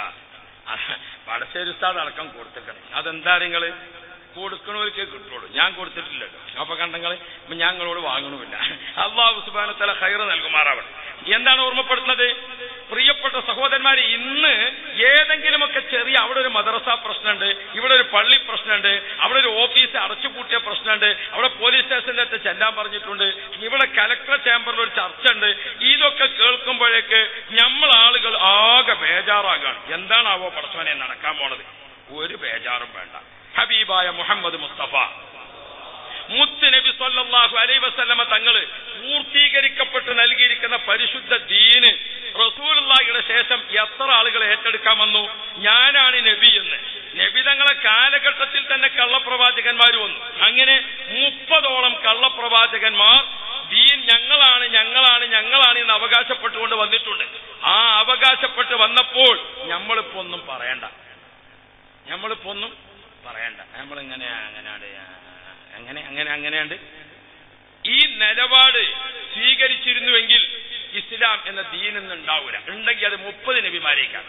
വടശ്ശേരി ഉസ്താദ് അടക്കം കൊടുത്തിക്കണം അതെന്താ നിങ്ങള് കൊടുക്കണവർക്ക് കിട്ടുള്ളൂ ഞാൻ കൊടുത്തിട്ടില്ലല്ലോ അപ്പൊ കണ്ടങ്ങള് ഇപ്പൊ ഞങ്ങളോട് വാങ്ങണമില്ല അള്ളാഹു സുബാനത്തല ഹൈറ് നൽകുമാറാവട്ടെ എന്താണ് ഓർമ്മപ്പെടുത്തുന്നത് പ്രിയപ്പെട്ട സഹോദരന്മാരെ ഇന്ന് ഏതെങ്കിലുമൊക്കെ ചെറിയ അവിടെ ഒരു മദ്രസ പ്രശ്നമുണ്ട് ഇവിടെ ഒരു പള്ളി പ്രശ്നമുണ്ട് അവിടെ ഒരു ഓഫീസ് അടച്ചുപൂട്ടിയ പ്രശ്നമുണ്ട് അവിടെ പോലീസ് സ്റ്റേഷനിലത്തെ ചെല്ലാൻ പറഞ്ഞിട്ടുണ്ട് ഇവിടെ കലക്ടർ ചേംബറിൽ ഒരു ചർച്ച ഉണ്ട് ഇതൊക്കെ കേൾക്കുമ്പോഴേക്ക് നമ്മൾ ആളുകൾ ആകെ ബേജാറാകാണ് എന്താണാവോ പടച്ചവനെ നടക്കാൻ പോണത് ഒരു ബേജാറും വേണ്ട ഹബീബായ മുഹമ്മദ് മുസ്തഫ മുത്ത് നബി സല്ലല്ലാഹു അലൈഹി വസല്ലമ തങ്ങള് പൂർത്തീകരിക്കപ്പെട്ട് നൽകിയിരിക്കുന്ന പരിശുദ്ധ ദീന് റസൂലുള്ളാഹിയുടെ ശേഷം എത്ര ആളുകൾ ഏറ്റെടുക്കാൻ വന്നു ഞാനാണ് നബി എന്ന് നബി തങ്ങളെ കാലഘട്ടത്തിൽ തന്നെ കള്ളപ്രവാചകന്മാർ വന്നു അങ്ങനെ മുപ്പതോളം കള്ളപ്രവാചകന്മാർ ദീൻ ഞങ്ങളാണ് ഞങ്ങളാണ് ഞങ്ങളാണ് എന്ന് അവകാശപ്പെട്ടുകൊണ്ട് വന്നിട്ടുണ്ട് ആ അവകാശപ്പെട്ട് വന്നപ്പോൾ നമ്മളിപ്പോ ഒന്നും പറയണ്ട നമ്മളിപ്പോ ഒന്നും പറയണ്ട നമ്മളിങ്ങനെ അങ്ങനെയാണ് അങ്ങനെ അങ്ങനെ അങ്ങനെയുണ്ട് ഈ നിലപാട് സ്വീകരിച്ചിരുന്നുവെങ്കിൽ ഇസ്ലാം എന്ന ദീനൊന്നും ഉണ്ടാവൂല ഉണ്ടെങ്കിൽ അത് മുപ്പത് നബിമാരേക്കാണ്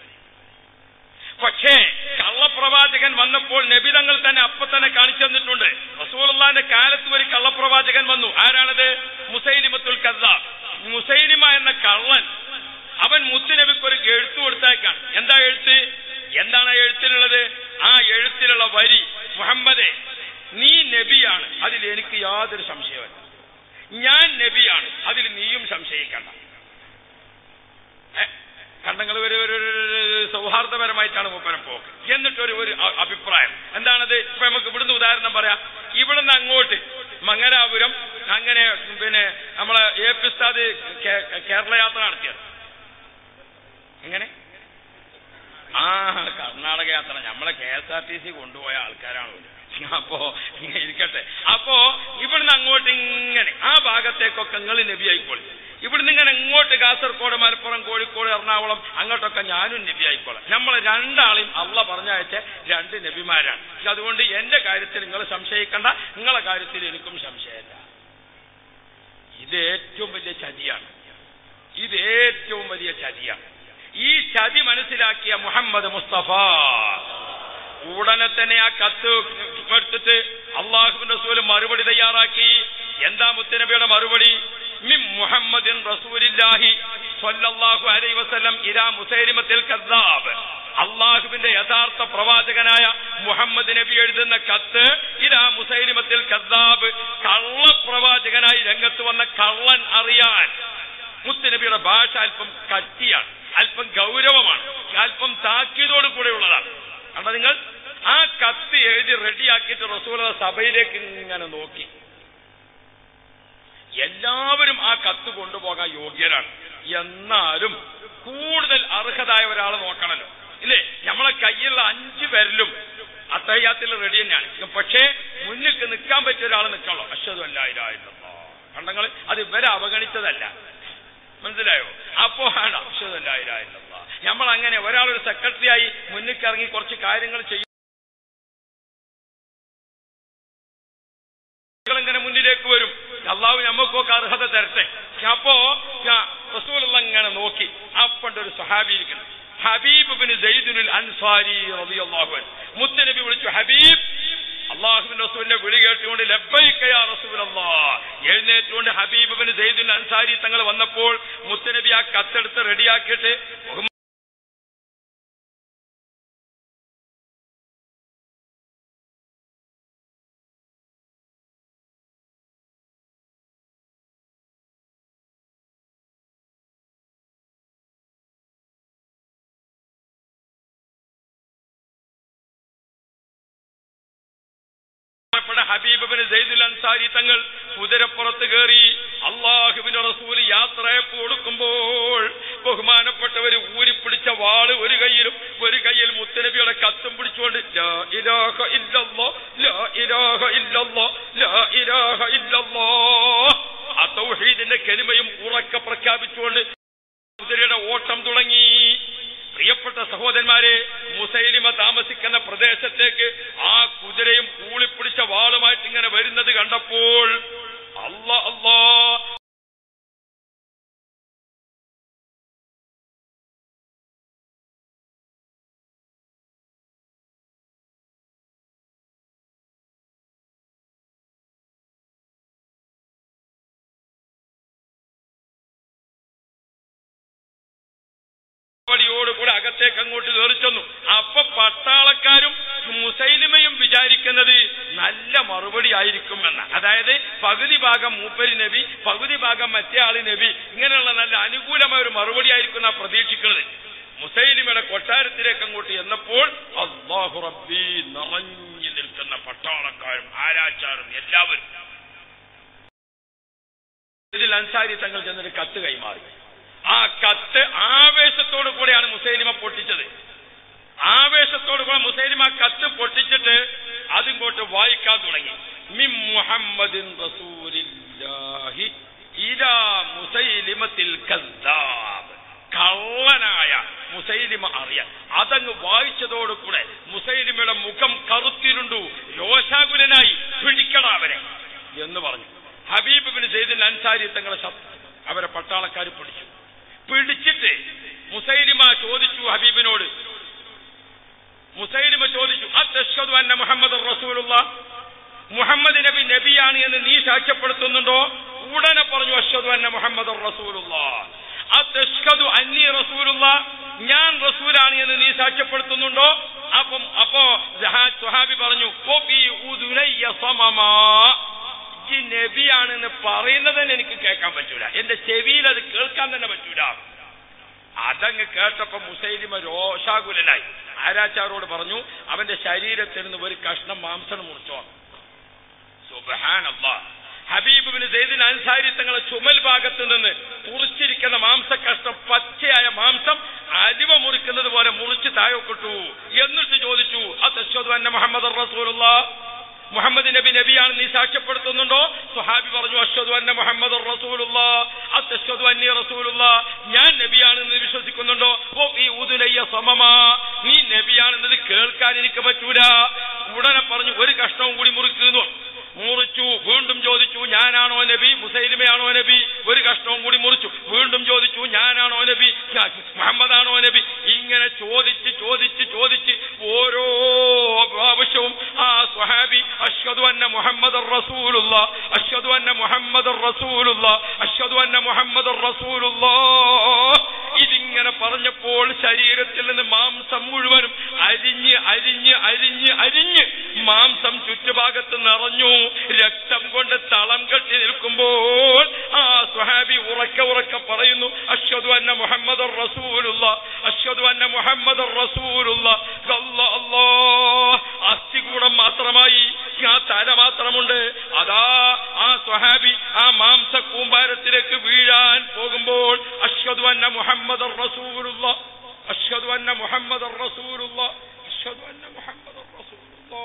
പക്ഷേ കള്ളപ്രവാചകൻ വന്നപ്പോൾ നബിതങ്ങൾ തന്നെ അപ്പൊ തന്നെ കാണിച്ചു തന്നിട്ടുണ്ട് റസൂലുള്ളാന്റെ കാലത്ത് ഒരു കള്ളപ്രവാചകൻ വന്നു ആരാണത് മുസൈലിമത്തുൽ കദ്ദ മുസൈലിമ എന്ന കള്ളൻ അവൻ മുത്തുനബിക്ക് ഒരു എഴുത്തു കൊടുത്തേക്കാണ് എന്താ എഴുത്ത് എന്താണ് ആ എഴുത്തിലുള്ളത് ആ എഴുത്തിലുള്ള വരി മുഹമ്മദേ നീ നബിയാണ് അതിൽ എനിക്ക് യാതൊരു സംശയവുമില്ല ഞാൻ നബിയാണ് അതിൽ നീയും സംശയിക്കണ്ട ഏ, കണ്ടങ്ങൾ ഒരു ഒരു- ഒരു- ഒരു സൗഹാർദ്ദപരമായിട്ടാണ് മൂപ്പരം പോക്ക് എന്നിട്ടൊരു ഒരു അ- അഭിപ്രായം എന്താണത് ഇപ്പൊ നമുക്ക് ഇവിടുന്ന് ഉദാഹരണം പറയാം ഇവിടുന്ന് അങ്ങോട്ട് മംഗലാപുരം അങ്ങനെ പിന്നെ നമ്മളെ എ പി ഉസ്താദ് കേ- കേരള യാത്ര നടത്തിയത് എങ്ങനെ ആ കർണാടക യാത്ര നമ്മളെ K S R T C കൊണ്ടുപോയ ആൾക്കാരാണ് ഇവര്. അപ്പോ ഇങ്ങനെ ഇരിക്കട്ടെ അപ്പോ ഇവിടുന്ന് അങ്ങോട്ട് ഇങ്ങനെ ആ ഭാഗത്തേക്കൊക്കെ നിങ്ങൾ നബി ആയിക്കോളി ഇവിടുന്ന് ഇങ്ങനെ ഇങ്ങോട്ട് കാസർഗോഡ് മലപ്പുറം കോഴിക്കോട് എറണാകുളം അങ്ങോട്ടൊക്കെ ഞാനും നബി ആയിക്കോളാം നമ്മളെ രണ്ടാളെയും അള്ള പറഞ്ഞയച്ച രണ്ട് നബിമാരാണ് അതുകൊണ്ട് എന്റെ കാര്യത്തിൽ നിങ്ങൾ സംശയിക്കണ്ട നിങ്ങളെ കാര്യത്തിൽ എനിക്കും സംശയമില്ല ഇത് ഏറ്റവും വലിയ ചതിയാണ് ഇത് ഏറ്റവും വലിയ ചതിയാണ് ഈ ചതി മനസ്സിലാക്കിയ മുഹമ്മദ് മുസ്തഫ ഉടനെ തന്നെ ആ കത്ത് എടുത്തിട്ട് അള്ളാഹുവിന്റെ റസൂല് മറുപടി തയ്യാറാക്കി എന്താ മുത്തനബിയുടെ മറുപടി മിം മുഹമ്മദിൻ റസൂലില്ലാഹി സ്വല്ലല്ലാഹു അലൈഹി വസല്ലം ഇലാ മുസൈലിമത്തിൽ കദ്ദാബ് അള്ളാഹുവിന്റെ യഥാർത്ഥ പ്രവാചകനായ മുഹമ്മദ് നബി എഴുതുന്ന കത്ത് ഇലാ മുസൈലിമത്തിൽ കദ്ദാബ് കള്ളപ്രവാചകനായി രംഗത്ത് വന്ന കള്ളൻ അറിയാൻ മുത്തുനബിയുടെ ഭാഷ അല്പം കട്ടിയാണ് അല്പം ഗൗരവമാണ് അല്പം താക്കീതോട് കൂടെയുള്ളതാണ് കണ്ട നിങ്ങൾ ആ കത്ത് എഴുതി റെഡിയാക്കിയിട്ട് റസൂല സഭയിലേക്ക് ഇങ്ങനെ നോക്കി എല്ലാവരും ആ കത്ത് കൊണ്ടുപോകാൻ യോഗ്യരാണ് എന്നാലും കൂടുതൽ അർഹതായ ഒരാളെ നോക്കണല്ലോ ഇല്ലേ നമ്മളെ കയ്യിലുള്ള അഞ്ചു പേരിലും അത്തയ്യാത്തിൽ റെഡി തന്നെയാണ് പക്ഷേ മുന്നിൽ നിൽക്കാൻ പറ്റിയ ഒരാൾ നിൽക്കണല്ലോ അശ്വതു അല്ലായിരായിരുന്നു കണ്ടങ്ങൾ അത് ഇവരെ അവഗണിച്ചതല്ല മനസ്സിലായോ അപ്പോ ആണ് അശ്വതു അല്ലായിരായിരുന്നു നമ്മൾ അങ്ങനെ ഒരാളൊരു സെക്രട്ടറി ആയി മുന്നിൽ ഇറങ്ങി കുറച്ച് കാര്യങ്ങൾ ചെയ്യും ഇങ്ങനെ മുന്നിലേക്ക് വരും അള്ളാഹു നമുക്കൊക്കെ അർഹത തരട്ടെ അപ്പോ ഞാൻ റസൂലുള്ള ഇങ്ങനെ നോക്കി അപ്പണ്ട് ഒരു സഹാബി ഇരിക്കണം ഹബീബ് ബിൻ സൈദുൽ അൻസാരി റളിയല്ലാഹു അൻഹു മുത്തനബി വിളിച്ചു ഹബീബ് അള്ളാഹുവിന്റെ റസൂലിന്റെ വിളി കേട്ടുകൊണ്ട് ലബ്ബൈക യാ റസൂലല്ലാഹ് എഴുന്നേറ്റുകൊണ്ട് ഹബീബ് ബിൻ സൈദുൽ അൻസാരി തങ്ങൾ വന്നപ്പോൾ മുത്തനബി ആ കത്തെടുത്ത് റെഡിയാക്കിയിട്ട് ബഹുമാ- ബഹുമാനപ്പെട്ട ഹബീബ് ബിൻ സൈദുൽ അൻസാരി തങ്ങൾ കുതിരപ്പുറത്ത് കയറി അള്ളാഹുബിന്റെ റസൂൽ യാത്രയപ്പ് കൊടുക്കുമ്പോൾ ബഹുമാനപ്പെട്ടവര് ഊരിപ്പിടിച്ച വാള് ഒരു കയ്യിലും ഒരു കയ്യിൽ മുത്തനബിയുടെ കത്തും പിടിച്ചുകൊണ്ട് ലാ ഇലാഹ ഇല്ലല്ലാ ലാ ഇലാഹ ഇല്ലല്ലാ ലാ ഇലാഹ ഇല്ലല്ലാ ആ തൗഹീദിന്റെ കെലിമയും ഉറക്കെ പ്രഖ്യാപിച്ചുകൊണ്ട് കുതിരയുടെ ഓട്ടം തുടങ്ങി പ്രിയപ്പെട്ട സഹോദരന്മാരെ മുസൈലിമ താമസിക്കുന്ന പ്രദേശത്തേക്ക് ആ കുതിരയും കൂളിപ്പിടിച്ച വാളുമായിട്ട് ഇങ്ങനെ വരുന്നത് കണ്ടപ്പോൾ അല്ല അല്ലാ പടിയോടുകൂടെ അകത്തേക്ക് അങ്ങോട്ട് കയറി ചെന്നു അപ്പൊ പട്ടാളക്കാരും മുസൈലിമയും വിചാരിക്കുന്നത് നല്ല മറുപടി ആയിരിക്കും എന്ന അതായത് പകുതി ഭാഗം മൂപ്പരി നബി പകുതി ഭാഗം മറ്റേ ആള് നബി ഇങ്ങനെയുള്ള നല്ല അനുകൂലമായ ഒരു മറുപടി ആയിരിക്കും എന്നാ പ്രതീക്ഷിക്കുന്നത് മുസൈലിമയുടെ കൊട്ടാരത്തിലേക്ക് അങ്ങോട്ട് എന്നപ്പോൾ അള്ളാഹു റബ്ബി നിറഞ്ഞു നിൽക്കുന്ന പട്ടാളക്കാരും ആരാച്ചാരും എല്ലാവരും ഇതിൽ അൻസാരി തങ്ങൾ ചെന്നൊരു കത്ത് കൈമാറി ആ കത്ത് ആവേശത്തോടു കൂടെയാണ് മുസൈലിമ പൊട്ടിച്ചത് ആവേശത്തോടു കൂടെ മുസൈലിമ കത്ത് പൊട്ടിച്ചിട്ട് അതിങ്ങോട്ട് വായിക്കാൻ തുടങ്ങി മിം മുഹമ്മദിൻ റസൂലില്ലാഹി ഇലാ മുസൈലിമത്തിൽ കദ്ദാബ് കള്ളനായ മുസൈലിമ അറിയാൻ അതങ്ങ് വായിച്ചതോടുകൂടെ മുസൈലിമയുടെ മുഖം കറുത്തിരുണ്ടു രോഷാകുലനായി പിടിക്കട അവരെ എന്ന് പറഞ്ഞു ഹബീബ് ബിൻ സെയ്ദിൻ അൻസാരി തങ്ങളെ ശബ്ദം അവരെ പട്ടാളക്കാർ പിടിച്ചു പിടിച്ചിട്ട് മുസൈലിമ ചോദിച്ചു ഹബീബിനോട് മുസൈലിമ ചോദിച്ചു അത്തഷ്ഹദു അന്ന മുഹമ്മദ് റസൂലുള്ള മുഹമ്മദ് നബി നബിയാണ് എന്ന് നീ സാക്ഷ്യപ്പെടുത്തുന്നുണ്ടോ ഉടനെ പറഞ്ഞു അഷ്ഹദു അന്ന മുഹമ്മദ് റസൂലുള്ള അത്തഷ്ഹദു അന്നി റസൂലുള്ള ഞാൻ റസൂലാണ് എന്ന് നീ സാക്ഷ്യപ്പെടുത്തുന്നുണ്ടോ അപ്പം അപ്പോ ജഹാ- സുഹാബി പറഞ്ഞു "വഫീ ഉദുനയ്യ സമമാ." ഈ നബിയാണെന്ന് പറയുന്നത് തന്നെ എനിക്ക് കേൾക്കാൻ പറ്റൂല എന്റെ ചെവിയിൽ അത് കേൾക്കാൻ തന്നെ പറ്റൂല അതങ്ങ് കേട്ടപ്പോ മുസൈലിമ രോഷാകുലനായി ആരാച്ചാരോട് പറഞ്ഞു അവന്റെ ശരീരത്തിൽ നിന്ന് ഒരു കഷ്ണം മാംസം മുറിച്ചോ സുബഹാനല്ലാ ഹബീബ് ബിൻ സെയ്ദിൻ അൻസാരി തങ്ങളെ ചുമൽ ഭാഗത്ത് നിന്ന് മുറിച്ചിരിക്കുന്ന മാംസക്കഷ്ണം പച്ചയായ മാംസം അരിവ മുറിക്കുന്നത് പോലെ മുറിച്ച് താഴോക്കിട്ടു എന്നിട്ട് ചോദിച്ചു അത്തശ്വതു അന്ന മുഹമ്മദ് റസൂലുള്ള മുഹമ്മദ് നബി നബിയാണ് നീ സാക്ഷ്യപ്പെടുത്തുന്നുണ്ടോ സുഹാബി പറഞ്ഞു അശ്വതു അന്ന മുഹമ്മദ് റസൂലുള്ള അത്തശ്വതു അന്യ റസൂലുള്ള ഞാൻ നബിയാണെന്ന് വിശ്വസിക്കുന്നുണ്ടോ ഓ ഈ ഉദുലയ്യ സമമാ നീ നബിയാണെന്നത് കേൾക്കാൻ എനിക്ക് പറ്റൂല ഉടനെ പറഞ്ഞു ഒരു കഷ്ണവും കൂടി മുറിക്കുന്നു മുറിച്ചു വീണ്ടും ചോദിച്ചു ഞാനാണോ നബി മുസൈലിമയാണോ നബി ഒരു കഷ്ണവും കൂടി മുറിച്ചു വീണ്ടും ചോദിച്ചു ഞാനാണോ നബി മുഹമ്മദാണോ നബി ഇങ്ങനെ ചോദിച്ച് ചോദിച്ച് ചോദിച്ച് ഓരോ പ്രാവശ്യവും ആ സ്വഹാബി അഷ്ഹദു അന്ന മുഹമ്മദ് റസൂലുള്ള അഷ്ഹദു അന്ന മുഹമ്മദ് റസൂലുള്ള അഷ്ഹദു അന്ന മുഹമ്മദ് റസൂലുള്ള ഇതിങ്ങനെ പറഞ്ഞപ്പോൾ ശരീരത്തിൽ നിന്ന് മാംസം മുഴുവനും അരിഞ്ഞ് അരിഞ്ഞ് അരിഞ്ഞ് അരിഞ്ഞ് മാംസം ചുറ്റുഭാഗത്ത് നിറഞ്ഞു രക്തം കൊണ്ട് തളം കെട്ടി നിൽക്കുമ്പോൾ ആ സ്വഹാബി ഉറക്കെ ഉറക്കെ പറയുന്നു അശ്വതു അന്ന മുഹമ്മദ് റസൂലുള്ള അശ്വതു അന്ന മുഹമ്മദ് റസൂലുള്ള അല്ലാ, അല്ലാ. അസ്ഥികൂടം മാത്രമായി ആ തല മാത്രമുണ്ട് അതാ ആ സ്വഹാബി ആ മാംസ കൂമ്പാരത്തിലേക്ക് വീഴാൻ പോകുമ്പോൾ അശ്വതു അന്ന മുഹമ്മദ് റസൂലുള്ള അശ്വതു അന്ന മുഹമ്മദ് റസൂലുള്ള അശ്വതു അന്ന മുഹമ്മദ് റസൂലുള്ള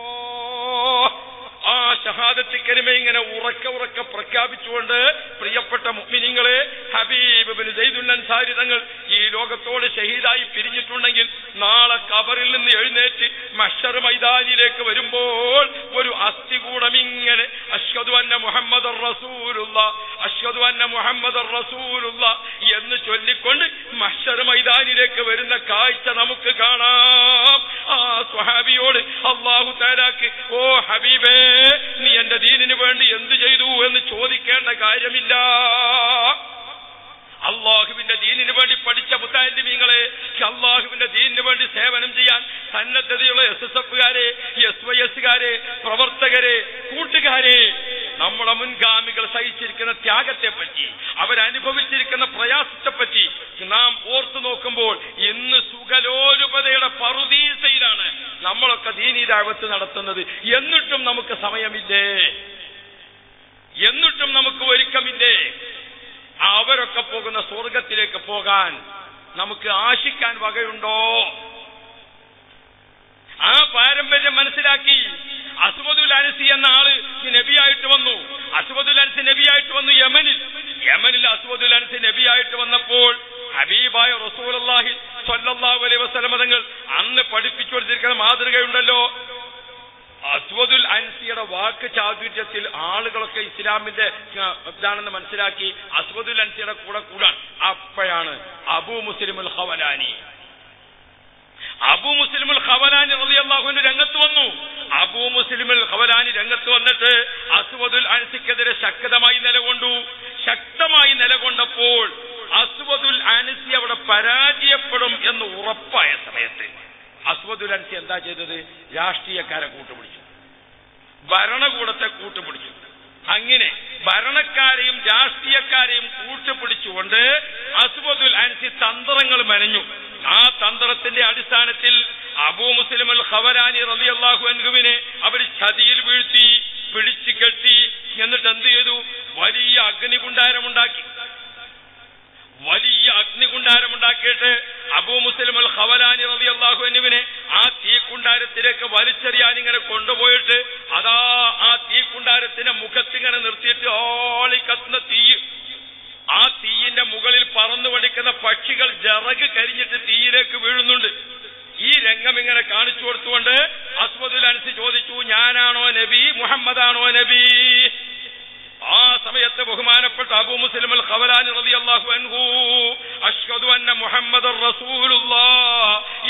ആ ഷഹാദത്തി കരിമ ഇങ്ങനെ ഉറക്കെ ഉറക്കെ പ്രഖ്യാപിച്ചുകൊണ്ട് പ്രിയപ്പെട്ട മുഅ്മിനീങ്ങളെ ഹബീബ് ബിൻ സൈദുൽ അൻസാരി തങ്ങൾ ഈ ലോകത്തോട് ഷഹീദായി പിരിഞ്ഞിട്ടുണ്ടെങ്കിൽ നാളെ കബറിൽ നിന്ന് എഴുന്നേറ്റ് മഷർ മൈതാനിലേക്ക് വരുമ്പോൾ ഒരു അസ്ഥികൂടം ഇങ്ങനെ അഷ്ഹദു അന്ന മുഹമ്മദ് റസൂലുള്ള അഷ്ഹദു അന്ന മുഹമ്മദ് റസൂലുള്ള എന്ന് ചൊല്ലിക്കൊണ്ട് മഷർ മൈതാനിലേക്ക് വരുന്ന കാഴ്ച നമുക്ക് കാണാം ആ സ്വഹാബിയോട് അള്ളാഹു താലാക്ക് ഓ ഹബീബേ നീ എന്റെ ദീനിന് വേണ്ടി എന്ത് ചെയ്തു എന്ന് ചോദിക്കേണ്ട കാര്യമില്ല അള്ളാഹുവിന്റെ ദീനിന് വേണ്ടി പഠിച്ച മുത്താലിമീങ്ങളെ അള്ളാഹുവിന്റെ ദീനിന് വേണ്ടി സേവനം ചെയ്യാൻ സന്നദ്ധതയുള്ള എസ് എസ് എഫുകാരെ എസ് വൈ എസുകാരെ പ്രവർത്തകരെ കൂട്ടുകാരെ നമ്മുടെ മുൻഗാമികൾ സഹിച്ചിരിക്കുന്ന ത്യാഗത്തെ പറ്റി അവരനുഭവിച്ചിരിക്കുന്ന പ്രയാസത്തെ പറ്റി നാം ഓർത്തു നോക്കുമ്പോൾ ഇന്ന് സുഖലോലുപതയുടെ പറുദീസയിലാണ് നമ്മളൊക്കെ ദീനീതാവത്ത് നടത്തുന്നത് എന്നിട്ടും നമുക്ക് സമയമില്ലേ എന്നിട്ടും നമുക്ക് ഒരുക്കമില്ലേ അവരൊക്കെ പോകുന്ന സ്വർഗത്തിലേക്ക് പോകാൻ നമുക്ക് ആശിക്കാൻ വകയുണ്ടോ ആ പാരമ്പര്യം മനസ്സിലാക്കി അസുവദുൽ അനസി എന്ന ആള് ഈ നബിയായിട്ട് വന്നു അസുവദുൽ അനസി നബിയായിട്ട് വന്നു യമനിൽ യമനിൽ അസുവദുൽ അനസി നബിയായിട്ട് വന്നപ്പോൾ ഹബീബായ റസൂലല്ലാഹി സ്വല്ലല്ലാഹു അലൈഹി വസല്ലം തങ്ങൾ അന്ന് പഠിപ്പിച്ചു കൊടുത്തിരിക്കുന്ന മാതൃകയുണ്ടല്ലോ അസ്വദുൽ അൻസിയുടെ വാക്ക് ചാതുര്യത്തിൽ ആളുകളൊക്കെ ഇസ്ലാമിന്റെ ആ, ഇതാണെന്ന് മനസ്സിലാക്കി അസ്വദുൽ അൻസിയുടെ കൂടെ കൂടാൻ അപ്പോഴാണ് അബൂ മുസ്ലിമുൽ ഹവലാനി അബൂ മുസ്ലിമുൽ ഖവലാനി റളിയല്ലാഹുവിന്റെ രംഗത്ത് വന്നു അബൂ മുസ്ലിമുൽ ഖവലാനി രംഗത്ത് വന്നിട്ട് അസ്വദുൽ അൻസിക്കെതിരെ ശക്തമായി നിലകൊണ്ടു ശക്തമായി നിലകൊണ്ടപ്പോൾ അസ്വദുൽ അൻസി അവിടെ പരാജയപ്പെടും എന്ന് ഉറപ്പായ സമയത്ത് അസ്വദുൽ അൻസി എന്താ ചെയ്തത് രാഷ്ട്രീയക്കാരെ കൂട്ടുപിടിച്ചു ഭരണകൂടത്തെ കൂട്ടുപിടിച്ചു അങ്ങനെ ഭരണക്കാരെയും രാഷ്ട്രീയക്കാരെയും കൂട്ടുപിടിച്ചുകൊണ്ട് അസ്വദുൽ അൻസി തന്ത്രങ്ങൾ മെനഞ്ഞു ആ തന്ത്രത്തിന്റെ അടിസ്ഥാനത്തിൽ അബൂ മുസ്ലിമുൽ ഖവരാനി റളിയല്ലാഹു അൻഹുവിനെ അവർ ചതിയിൽ വീഴ്ത്തി പിടിച്ചു കെട്ടി എന്നിട്ട് എന്ത് ചെയ്തു വലിയ അഗ്നികുണ്ടാരമുണ്ടാക്കി വലിയ അഗ്നികുണ്ടാരമുണ്ടാക്കിയിട്ട് അബൂ മുസ്ലിമുൽ ഖവലാനി റളിയല്ലാഹു അൻഹുവിനെ ആ തീക്കുണ്ടാരത്തിലേക്ക് വലിച്ചെറിയാൻ ഇങ്ങനെ കൊണ്ടുപോയിട്ട് അതാ ആ തീക്കുണ്ടാരത്തിന്റെ മുഖത്തിങ്ങനെ നിർത്തിയിട്ട് ഓളി കത്തുന്ന തീ ആ തീയിന്റെ മുകളിൽ പറന്നു പഠിക്കുന്ന പക്ഷികൾ ജറക് കരിഞ്ഞിട്ട് തീയിലേക്ക് വീഴുന്നുണ്ട് ഈ രംഗം ഇങ്ങനെ കാണിച്ചു കൊടുത്തുകൊണ്ട് അസ്വദുൽ അൻസി ചോദിച്ചു ഞാനാണോ നബി മുഹമ്മദാണോ നബി ആ സമയത്ത് ബഹുമാനപ്പെട്ട അബൂ മുസ്ലിം അൽ ഖവലാനി റളിയല്ലാഹു അൻഹു അഷ്ഹദു അന്ന മുഹമ്മദർ റസൂലുള്ളാഹ്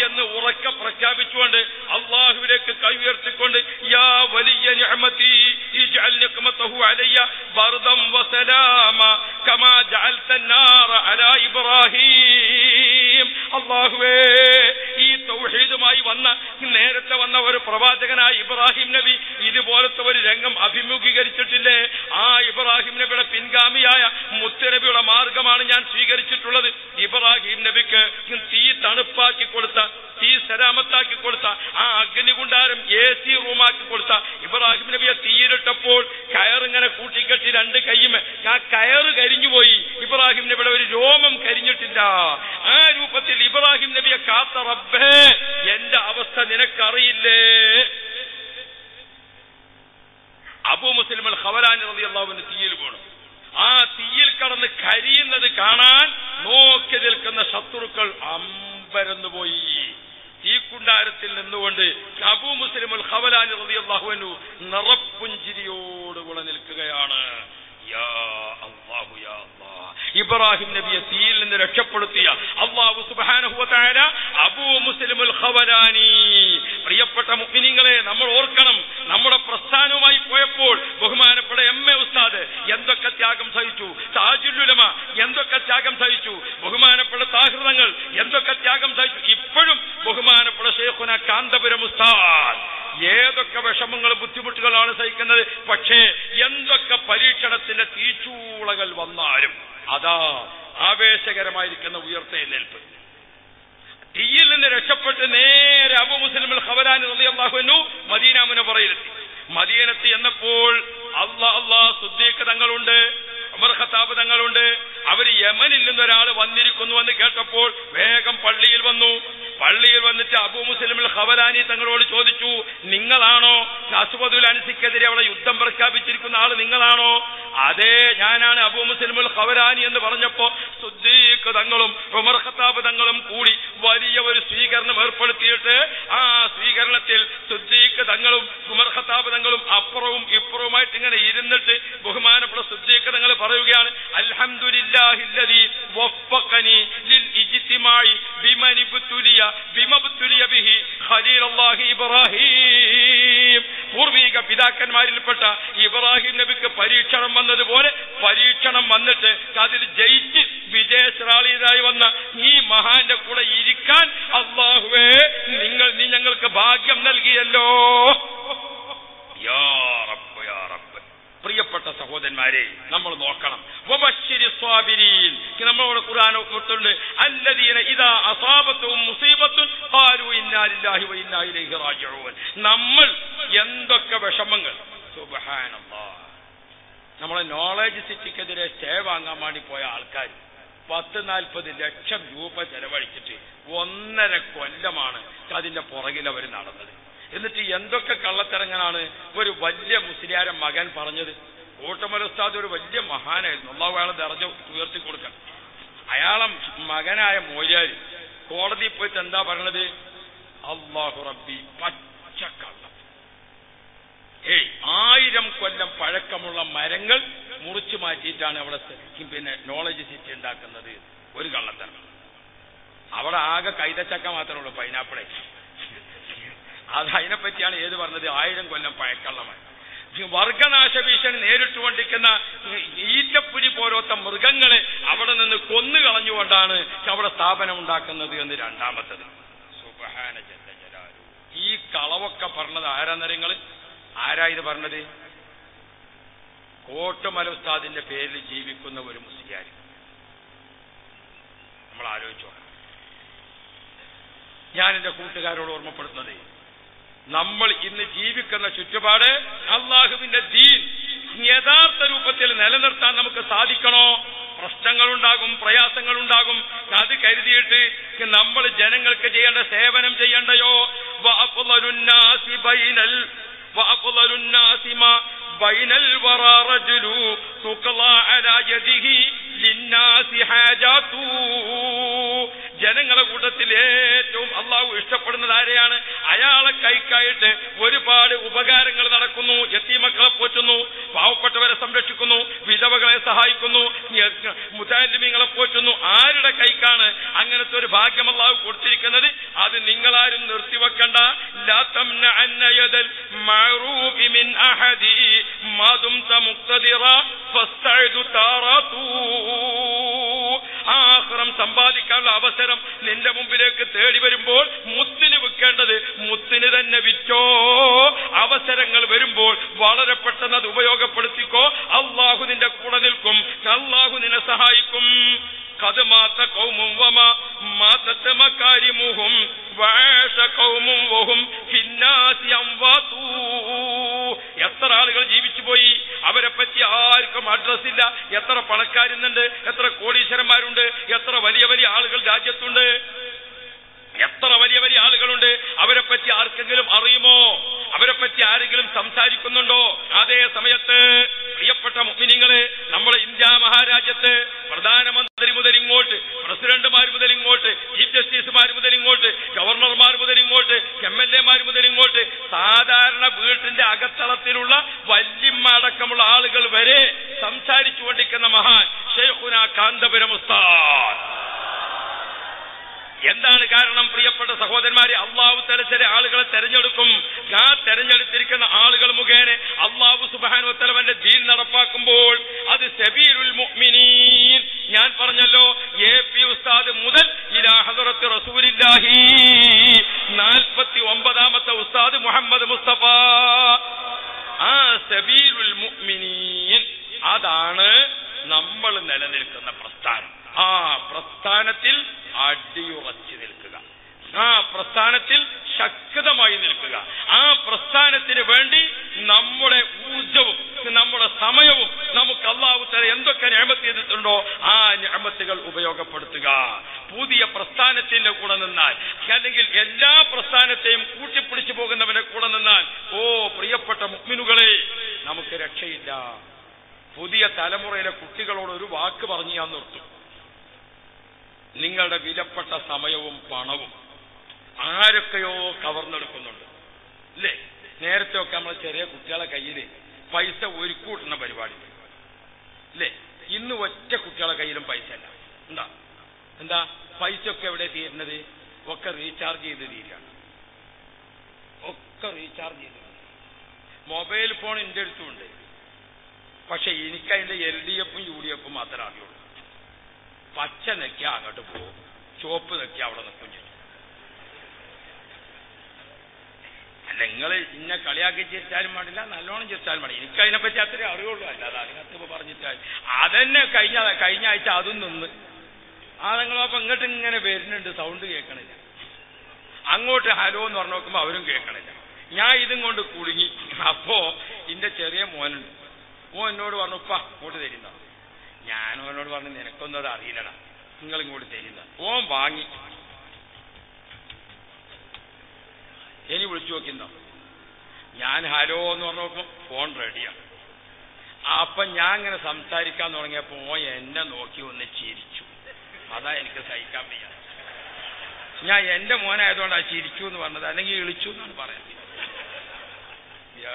എന്ന് ഉറക്കെ പ്രഖ്യാപിച്ചുകൊണ്ട് അള്ളാഹുവിലേക്ക് കൈ ഉയർത്തിക്കൊണ്ട് യാ വലിയ നിഅമതി ഇജ്അൽ നിഖ്മതഹു അലയ്യ ബർദം വസലാമ കമാ ജഅൽത النار അലാ ഇബ്രാഹീം അള്ളാഹുവേ ഈ തൗഹീദുമായി വന്ന നേരത്തെ വന്ന ഒരു പ്രവാചകനായ ഇബ്രാഹിം നബി ഇതുപോലത്തെ ഒരു രംഗം അഭിമുഖീകരിച്ചിട്ടില്ലേ ആ ഇബ്രാഹിം നബിയുടെ പിൻഗാമിയായ മുത്തനബിയുടെ മാർഗമാണ് ഞാൻ സ്വീകരിച്ചിട്ടുള്ളത് ഇബ്രാഹിം നബിക്ക് തീ തണുപ്പാക്കി കൊടുത്ത തീ സലാമത്താക്കി കൊടുത്ത ആ അഗ്നികുണ്ടാരം എ സി റൂമാക്കി കൊടുത്ത ഇബ്രാഹിം നബിയെ തീയിലിട്ടപ്പോൾ കയറിങ്ങനെ കൂട്ടിക്കെട്ടി രണ്ട് കൈയുമേ ആ കയറ് കരിഞ്ഞുപോയി ഇബ്രാഹിം നബിയുടെ ഒരു രോമം കരിഞ്ഞിട്ടില്ല ആ രൂപത്തിൽ ഇബ്രാഹിം നബിയെ കാത്ത റബ്ബേ എന്റെ അവസ്ഥ നിനക്കറിയില്ലേ അബൂ മുസ്ലിം അൽ ഖവലാനി റളിയല്ലാഹുവിന്റെ തീയിൽ വീണു ആ തീയിൽ കടന്ന് കരിയുന്നത് കാണാൻ നോക്കി നിൽക്കുന്ന ശത്രുക്കൾ അമ്പരന്നു പോയി തീക്കുണ്ടാരത്തിൽ നിന്നുകൊണ്ട് അബൂ മുസ്ലിം അൽ ഖവലാനി റളിയല്ലാഹുവിനു നിറപ്പുഞ്ചിരിയോടുകൂടെ നിൽക്കുകയാണ് യാ അല്ലാഹു യാ അല്ലാഹ് ഇബ്രാഹിം നബിയെ തീയിൽ നിന്ന് രക്ഷപ്പെടുത്തിയ അള്ളാഹു സുബാനഹുവത്തായ അബൂ മുസ്ലിമുൽ ഖവലാനി പ്രിയപ്പെട്ട മുഅ്മിനീങ്ങളെ നമ്മൾ ഓർക്കണം നമ്മുടെ പ്രസ്ഥാനവുമായി പോയപ്പോൾ ബഹുമാനപ്പെട്ട എം എ ഉസ്താദ് എന്തൊക്കെ ത്യാഗം സഹിച്ചു താജുല്ലുലമ എന്തൊക്കെ ത്യാഗം സഹിച്ചു ബഹുമാനപ്പെട്ട താഹൃതങ്ങൾ എന്തൊക്കെ ത്യാഗം സഹിച്ചു ഇപ്പോഴും ബഹുമാനപ്പെട്ട ഷെയ്ഖുന കാന്തപുരം ഉസ്താദ് ഏതൊക്കെ വിഷമങ്ങളും ബുദ്ധിമുട്ടുകളാണ് സഹിക്കുന്നത് പക്ഷേ എന്തൊക്കെ പരീക്ഷണത്തിന്റെ തീച്ചൂളകൾ വന്നാലും അതാ ആവേശകരമായിരിക്കുന്ന ഉയർത്തെഴുന്നേൽപ്പ് തീയിൽ നിന്ന് രക്ഷപ്പെട്ട് നേരെ അബു മുസ്ലിം ഖബരാൻ റളിയല്ലാഹുവിനു മദീന മുനവറയിലെത്തി മദീനത്ത് എന്നപ്പോൾ അല്ലാ അല്ലാ സുദ്ദീഖ് തങ്ങളുണ്ട് ഉമർ ഖത്താബ് തങ്ങളുണ്ട് അവർ യമനിൽ നിന്ന് ഒരാൾ വന്നിരിക്കുന്നു എന്ന് കേട്ടപ്പോൾ വേഗം പള്ളിയിൽ വന്നു പള്ളിയിൽ വന്നിട്ട് അബു മുസ്ലിം ഖബലാനി തങ്ങളോട് ചോദിച്ചു നിങ്ങളാണോ അസുബദുൽ അൻസിക്കെതിരെ അവിടെ യുദ്ധം പ്രഖ്യാപിച്ചിരിക്കുന്ന ആൾ നിങ്ങളാണോ അതെ ഞാനാണ് അബു മുസ്ലിം ഖബലാനി എന്ന് പറഞ്ഞപ്പോ സുദ്ദീഖ് തങ്ങളും ഉമർ ഖത്താബ് തങ്ങളും കൂടി വലിയ ഒരു സ്വീകരണം ഏർപ്പെടുത്തിയിട്ട് ആ സ്വീകരണത്തിൽ സുദ്ദീഖ് തങ്ങളും ഉമർ ഖത്താബ് തങ്ങളും അപ്പുറവും ഇപ്പുറവുമായിട്ട് ഇങ്ങനെ ഇരുന്നിട്ട് ബഹുമാനപ്പെട്ട സുദ്ദീഖ് തങ്ങൾ പറയുകയാണ് അൽഹംദുലില്ലാഹില്ലദീ വഫഖനി ലിൽ ഇജ്തിമാഇ ബിമൻ ഇബ്തുലിയ ബിമബ്തുലിയ ബിഹി ഖലീലുള്ളാഹി ഇബ്രാഹിം പൂർവീക പിതാക്കന്മാരിൽപ്പെട്ട ഇബ്രാഹിം നബിക്ക് പരീക്ഷണം വന്നതുപോലെ പരീക്ഷണം വന്നിട്ട് അതിൽ ജയിച്ച് വിജയശ്രാളിയതായി വന്ന ഈ മഹാന്റെ കൂടെ ഇരിക്കാൻ അള്ളാഹുവേ നിങ്ങൾ നീ ഞങ്ങൾക്ക് ഭാഗ്യം നൽകിയല്ലോ യാ റബ്ബ് യാ റബ്ബ് പ്രിയപ്പെട്ട സഹോദരന്മാരെ നമ്മൾ നോക്കണം വബശ്ശിരി സ്വാബിരീൻ നമ്മളോട് ഖുർആൻ ഒത്തുണ്ട് അല്ലദീന ഇദാ അസാബത്തും മുസീബത്തുൻ ഖാലു ഇന്നാ ലില്ലാഹി വ ഇന്നാ ഇലൈഹി റാജിഊൻ നമ്മൾ എന്തൊക്കെ വിഷമങ്ങൾ സുബ്ഹാനല്ലാഹ് നമ്മളെ നോളജ് സിറ്റിക്കെതിരെ സ്റ്റേ വാങ്ങാൻ വേണ്ടി പോയ ആൾക്കാർ പത്ത് നാൽപ്പത് ലക്ഷം രൂപ ചെലവഴിച്ചിട്ട് ഒന്നര കൊല്ലമാണ് അതിന്റെ പുറകിൽ അവർ നടന്നത് എന്നിട്ട് എന്തൊക്കെ കള്ളത്തരങ്ങളാണ് ഒരു വലിയ മുസ്ലിയാരെ മകൻ പറഞ്ഞത് കൂട്ടമല ഉസ്താദ് ഒരു വലിയ മഹാനായിരുന്നു അള്ളാഹു അയാളെ ദർജ ഉയർത്തി കൊടുക്കാൻ അയാളെ മകനായ മോര്യാരി കോടതിയിൽ പോയിട്ട് എന്താ പറഞ്ഞത് അള്ളാഹു റബ്ബി പച്ചക്കള്ളം ഏയ് ആയിരം കൊല്ലം പഴക്കമുള്ള മരങ്ങൾ മുറിച്ചു മാറ്റിയിട്ടാണ് അവിടെ സ- പിന്നെ നോളജ് സിറ്റി ഉണ്ടാക്കുന്നത് ഒരു കള്ളത്തരം അവിടെ ആകെ കൈതച്ചക്ക മാത്രമേ ഉള്ളൂ പൈനാപ്പിളെ അത് അതിനെപ്പറ്റിയാണ് ഏത് പറഞ്ഞത് ആയിരം കൊല്ലം പഴക്കള്ളമാണ് വർഗനാശ ഭീഷണി നേരിട്ടുകൊണ്ടിരിക്കുന്ന ഈറ്റപ്പുരി പോലത്തെ മൃഗങ്ങളെ അവിടെ നിന്ന് കൊന്നു കളഞ്ഞുകൊണ്ടാണ് അവിടെ സ്ഥാപനം ഉണ്ടാക്കുന്നത് എന്ന് രണ്ടാമത്തത് സുബ്ഹാന ജല്ല ജലാലു. ഈ കളവൊക്കെ പറഞ്ഞത് ആരാന്നറിയങ്ങള് ആരാ ഇത് പറഞ്ഞത് കോട്ടുമല ഉസ്താദിന്റെ പേരിൽ ജീവിക്കുന്ന ഒരു മുസ്ലിയാർ നമ്മൾ ആലോചിച്ചു നോക്കണം ഞാൻ എന്റെ കൂട്ടുകാരോട് ഓർമ്മപ്പെടുത്തുന്നത് നമ്മൾ ഇന്ന് ജീവിക്കുന്ന ചുറ്റുപാട് അള്ളാഹുവിന്റെ ദീൻ യഥാർത്ഥ രൂപത്തിൽ നിലനിർത്താൻ നമുക്ക് സാധിക്കണോ പ്രശ്നങ്ങളുണ്ടാകും പ്രയാസങ്ങളുണ്ടാകും അത് കരുതിയിട്ട് നമ്മൾ ജനങ്ങൾക്ക് ചെയ്യേണ്ട സേവനം ചെയ്യണ്ടയോ വഅഫ്ളലുന്നാസി ബൈനൽ വഅഫ്ളലുന്നാസി മാ ബൈനൽ വറാ റജുലു തുഖ്ളാ അലാ യദിഹി ലിന്നാസി ഹാജാതു ജനങ്ങളെ കൂട്ടത്തിൽ ഏറ്റവും അള്ളാഹു ഇഷ്ടപ്പെടുന്നത് ആരെയാണ് അയാളെ കൈക്കായിട്ട് ഒരുപാട് ഉപകാരങ്ങൾ നടക്കുന്നു എത്തിമക്കളെ പോറ്റുന്നു പാവപ്പെട്ടവരെ സംരക്ഷിക്കുന്നു വിധവകളെ സഹായിക്കുന്നു മുതാലിമിങ്ങളെ പോറ്റുന്നു ആരുടെ കൈക്കാണ് അങ്ങനത്തെ ഒരു ഭാഗ്യം അള്ളാഹു കൊടുത്തിരിക്കുന്നത് അത് നിങ്ങളാരും നിർത്തിവെക്കണ്ട ലാ തംനഅന്ന യദൽ മഅറൂഫി മിൻ അഹദി മാ ദുംത മുഖ്തദിറ ഫസ്തഅദു താറതു ആഖിറം സമ്പാദിക്കാനുള്ള അവസരം നിന്റെ മുമ്പിലേക്ക് തേടി വരുമ്പോൾ മുത്തിന് വിൽക്കേണ്ടത് മുത്തിന് തന്നെ വിറ്റോ അവസരങ്ങൾ വരുമ്പോൾ വളരെ പെട്ടെന്ന് അത് ഉപയോഗപ്പെടുത്തിക്കോ അള്ളാഹു നിന്റെ കൂടെ നിൽക്കും അള്ളാഹു നിന്നെ സഹായിക്കും قد مات قوم وما ماتت مكارمهم وعاش قوم وهم في الناس أموات എത്ര ആളുകൾ ജീവിച്ചു പോയി അവരെ പറ്റി ആർക്കും അഡ്രസ് ഇല്ല എത്ര പണക്കാരുന്നുണ്ട് എത്ര കോടീശ്വരന്മാരുണ്ട് എത്ര വലിയ വലിയ ആളുകൾ രാജ്യത്തുണ്ട് എത്ര വലിയ വലിയ ആളുകളുണ്ട് അവരെ പറ്റി ആർക്കെങ്കിലും അറിയുമോ അവരെ പറ്റി ആരെങ്കിലും സംസാരിക്കുന്നുണ്ടോ അതേ സമയത്ത് പ്രിയപ്പെട്ട മുഖിനിങ്ങള് നമ്മുടെ ഇന്ത്യ മഹാരാജ്യത്ത് പ്രധാനമന്ത്രി മുതൽ ഇങ്ങോട്ട് പ്രസിഡന്റുമാർ മുതൽ ഇങ്ങോട്ട് ചീഫ് ജസ്റ്റിസുമാർ മുതൽ ഇങ്ങോട്ട് ഗവർണർമാർ മുതൽ ഇങ്ങോട്ട് എം എൽ എമാർ മുതൽ ഇങ്ങോട്ട് സാധാരണ വീട്ടിന്റെ അകത്തളത്തിലുള്ള വല്യമ്മ അടക്കമുള്ള ആളുകൾ വരെ സംസാരിച്ചുകൊണ്ടിരിക്കുന്ന മഹാൻ ഷെയ്ഖുന കാന്തപുരം ഉസ്താദ് എന്താണ് കാരണം പ്രിയപ്പെട്ട സഹോദരന്മാരെ അള്ളാഹു തല ചില ആളുകളെ തെരഞ്ഞെടുക്കും ആ തെരഞ്ഞെടുത്തിരിക്കുന്ന ആളുകൾ മുഖേന അള്ളാഹു സുബാനുത്തലവന്റെ ദീൻ നടപ്പാക്കുമ്പോൾ അത് സബീലുൽ മുഅ്മിനീൻ ഞാൻ പറഞ്ഞല്ലോ എ പി ഉസ്താദ് മുതൽ ഇലാ ഹദറത്ത് റസൂലില്ലാഹി നാൽപ്പത്തി ഒമ്പതാമത്തെ ഉസ്താദ് മുഹമ്മദ് മുസ്തഫ ആ സബീലുൽ മുഅ്മിനീൻ അതാണ് നമ്മൾ നിലനിൽക്കുന്ന പ്രസ്ഥാനം ആ പ്രസ്ഥാനത്തിൽ അടിയുറച്ചു നിൽക്കുക ആ പ്രസ്ഥാനത്തിൽ ശക്തമായി നിൽക്കുക ആ പ്രസ്ഥാനത്തിന് വേണ്ടി നമ്മുടെ ഊർജവും നമ്മുടെ സമയവും നമുക്ക് അള്ളാഹു തല എന്തൊക്കെ ഞാമത്ത് ചെയ്തിട്ടുണ്ടോ ആ ഞാമത്തുകൾ ഉപയോഗപ്പെടുത്തുക പുതിയ പ്രസ്ഥാനത്തിന്റെ കൂടെ നിന്നാൽ അല്ലെങ്കിൽ എല്ലാ പ്രസ്ഥാനത്തെയും കൂട്ടിപ്പിടിച്ചു പോകുന്നവനെ കൂടെ നിന്നാൽ ഓ പ്രിയപ്പെട്ട മുഗ്മിനുകളെ നമുക്ക് രക്ഷയില്ല പുതിയ തലമുറയിലെ കുട്ടികളോട് ഒരു വാക്ക് പറഞ്ഞു ഞാൻ നിർത്തും നിങ്ങളുടെ വിലപ്പെട്ട സമയവും പണവും ആരൊക്കെയോ കവർന്നെടുക്കുന്നുണ്ട് അല്ലേ നേരത്തെ ഒക്കെ നമ്മളെ ചെറിയ കുട്ടികളെ കയ്യിൽ പൈസ ഒരുക്കൂട്ടുന്ന പരിപാടി അല്ലേ ഇന്ന് ഒറ്റ കുട്ടികളെ കയ്യിലും പൈസ അല്ല എന്താ എന്താ പൈസ ഒക്കെ എവിടെ തീരുന്നത് ഒക്കെ റീചാർജ് ചെയ്ത് തീരുകയാണ് ഒക്കെ റീചാർജ് ചെയ്ത് മൊബൈൽ ഫോൺ എൻ്റെ അടുത്തുണ്ട് പക്ഷെ എനിക്ക് അതിന്റെ എൽ ഡി എഫും യു ഡി എഫും മാത്രമേ അറിയുള്ളൂ പച്ച നെക്കിയ അങ്ങോട്ട് പോകും ചുവപ്പ് നെക്കിയ അവിടെ നിൽക്കും ചെയ്യും അല്ല നിങ്ങൾ ഇന്നെ കളിയാക്കി ചിരിച്ചാലും പാടില്ല നല്ലോണം ചിരിച്ചാലും പാടില്ല എനിക്ക് അതിനെപ്പറ്റി അത്രേ അറിയുള്ളൂ അല്ലാതെ അതിനകത്ത് ഇപ്പൊ പറഞ്ഞിട്ടാൽ അതന്നെ കഴിഞ്ഞ കഴിഞ്ഞ ആഴ്ച അതും നിന്ന് ആ നിങ്ങളപ്പോ ഇങ്ങോട്ട് ഇങ്ങനെ വരുന്നുണ്ട് സൗണ്ട് കേൾക്കണില്ല അങ്ങോട്ട് ഹലോ എന്ന് പറഞ്ഞു നോക്കുമ്പോ അവരും കേൾക്കണില്ല ഞാൻ ഇതും കൊണ്ട് കുടുങ്ങി അപ്പോ ഇന്റെ ചെറിയ മോനുണ്ട് മോൻ എന്നോട് പറഞ്ഞു ഉപ്പ ഇങ്ങോട്ട് തരുന്ന ഞാൻ ഓനോട് പറഞ്ഞു നിനക്കൊന്നും അത് അറിയില്ലടാ നിങ്ങൾ ഇങ്ങോട്ട് തരുന്ന ഓൻ വാങ്ങി ഇനി വിളിച്ചു നോക്കിന്നോ ഞാൻ ഹലോ എന്ന് പറഞ്ഞു നോക്കും ഫോൺ റെഡിയാണ് അപ്പൊ ഞാൻ ഇങ്ങനെ സംസാരിക്കാൻ തുടങ്ങിയപ്പോ ഓൻ എന്നെ നോക്കി ഒന്ന് ചിരിച്ചു അതാ എനിക്ക് സഹിക്കാൻ വയ്യ ഞാൻ എന്റെ മോനായതുകൊണ്ട് ആ ചിരിച്ചു എന്ന് പറഞ്ഞത് അല്ലെങ്കിൽ ഇളിച്ചു എന്നാണ് പറയുന്നത് യാ.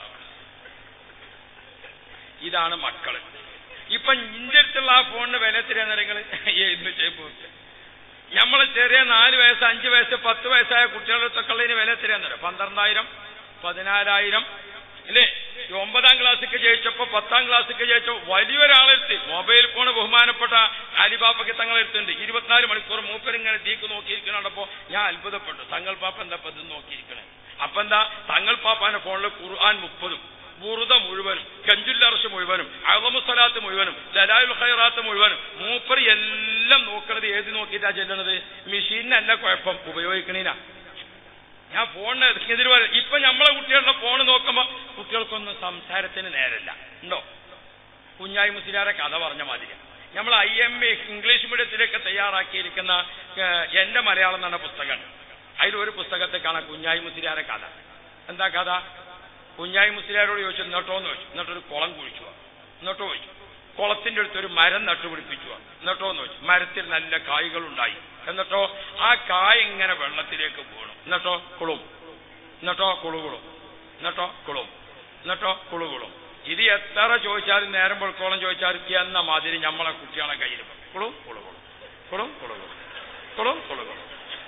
ഇതാണ് മക്കള് ഇപ്പൊ ഇന്റെ അടുത്തുള്ള ആ ഫോണിന് വില എത്രയാന്ന് നിങ്ങള് എന്ന് ചെയ്യുമ്പോൾ നമ്മളെ ചെറിയ നാല് വയസ്സ് അഞ്ച് വയസ്സ് പത്ത് വയസ്സായ കുട്ടികളുടെ അടുത്തൊക്കെ ഉള്ളതിന് വില എത്രയാന്നറിയോ പന്ത്രണ്ടായിരം പതിനാലായിരം അല്ലേ ഈ ഒമ്പതാം ക്ലാസ്സിക്ക് ജയിച്ചപ്പോ പത്താം ക്ലാസ്സിക്ക് ജയിച്ച വലിയൊരാളെടുത്ത് മൊബൈൽ ഫോൺ ബഹുമാനപ്പെട്ട അലിബാപ്പയ്ക്ക് തങ്ങളെടുത്തുണ്ട് ഇരുപത്തിനാല് മണിക്കൂർ മൂപ്പരിങ്ങനെ ദീക്ക് നോക്കിയിരിക്കണപ്പോ ഞാൻ അത്ഭുതപ്പെട്ടു തങ്ങൾ പാപ്പ എന്താ പതും നോക്കിയിരിക്കണേ അപ്പൊ എന്താ തങ്ങൾ പാപ്പാന്റെ ഫോണിൽ ഖുർആൻ മുപ്പതും ബുറുദ മുഴുവനും കഞ്ചുല്ലർഷ് മുഴുവനും അളമുസലാത്ത് മുഴുവനും ദലായുൽ ഖൈറാത്ത് മുഴുവനും മൂപ്പർ എല്ലാം നോക്കണത് ഏത് നോക്കിയിട്ടാ ചെല്ലണത് മെഷീനല്ല കുഴപ്പം ഉപയോഗിക്കണീനാ ഞാൻ ഫോണിന് ഇതിൽ ഇപ്പൊ നമ്മളെ കുട്ടികളുടെ ഫോൺ നോക്കുമ്പോ കുട്ടികൾക്കൊന്നും സംസാരത്തിന് നേരല്ല ഉണ്ടോ കുഞ്ഞായി മുസ്ലിയാരെ കഥ പറഞ്ഞ മാതിരി നമ്മൾ ഐ എം എ ഇംഗ്ലീഷ് മീഡിയത്തിലേക്ക് തയ്യാറാക്കിയിരിക്കുന്ന ഏഹ്, എന്റെ മലയാളം എന്ന് പറഞ്ഞ പുസ്തകമാണ് അതിലൊരു പുസ്തകത്തെ കാണാം കുഞ്ഞായി മുസ്ലിയാരെ കഥ എന്താ കഥ കുഞ്ഞായി മുസ്ലിയാരോട് ചോദിച്ചു എന്നിട്ടോ എന്ന് ചോദിച്ചു എന്നിട്ടൊരു കുളം കുഴിച്ചു എന്നിട്ടോ ചോദിച്ചു കുളത്തിന്റെ അടുത്ത് ഒരു മരം നട്ടുപിടിപ്പിച്ചു എന്നിട്ടോ എന്ന് വെച്ചു മരത്തിൽ നല്ല കായ്കൾ ഉണ്ടായി എന്നിട്ടോ ആ കായ ഇങ്ങനെ വെള്ളത്തിലേക്ക് വീണു എന്നിട്ടോ കുളും എന്നിട്ടോ കുളുകുളും എന്നിട്ടോ കുളും എന്നിട്ടോ കുളുകുളും ഇത് എത്ര ചോദിച്ചാലും നേരം പൊൾക്കോളം ചോദിച്ചാലും എന്ന മാതിരി നമ്മളെ കുട്ടികളെ കയ്യിൽ വരും. കുളും കുളുകുളും കുളും കുളുകുളും കുളും കുളുകുളും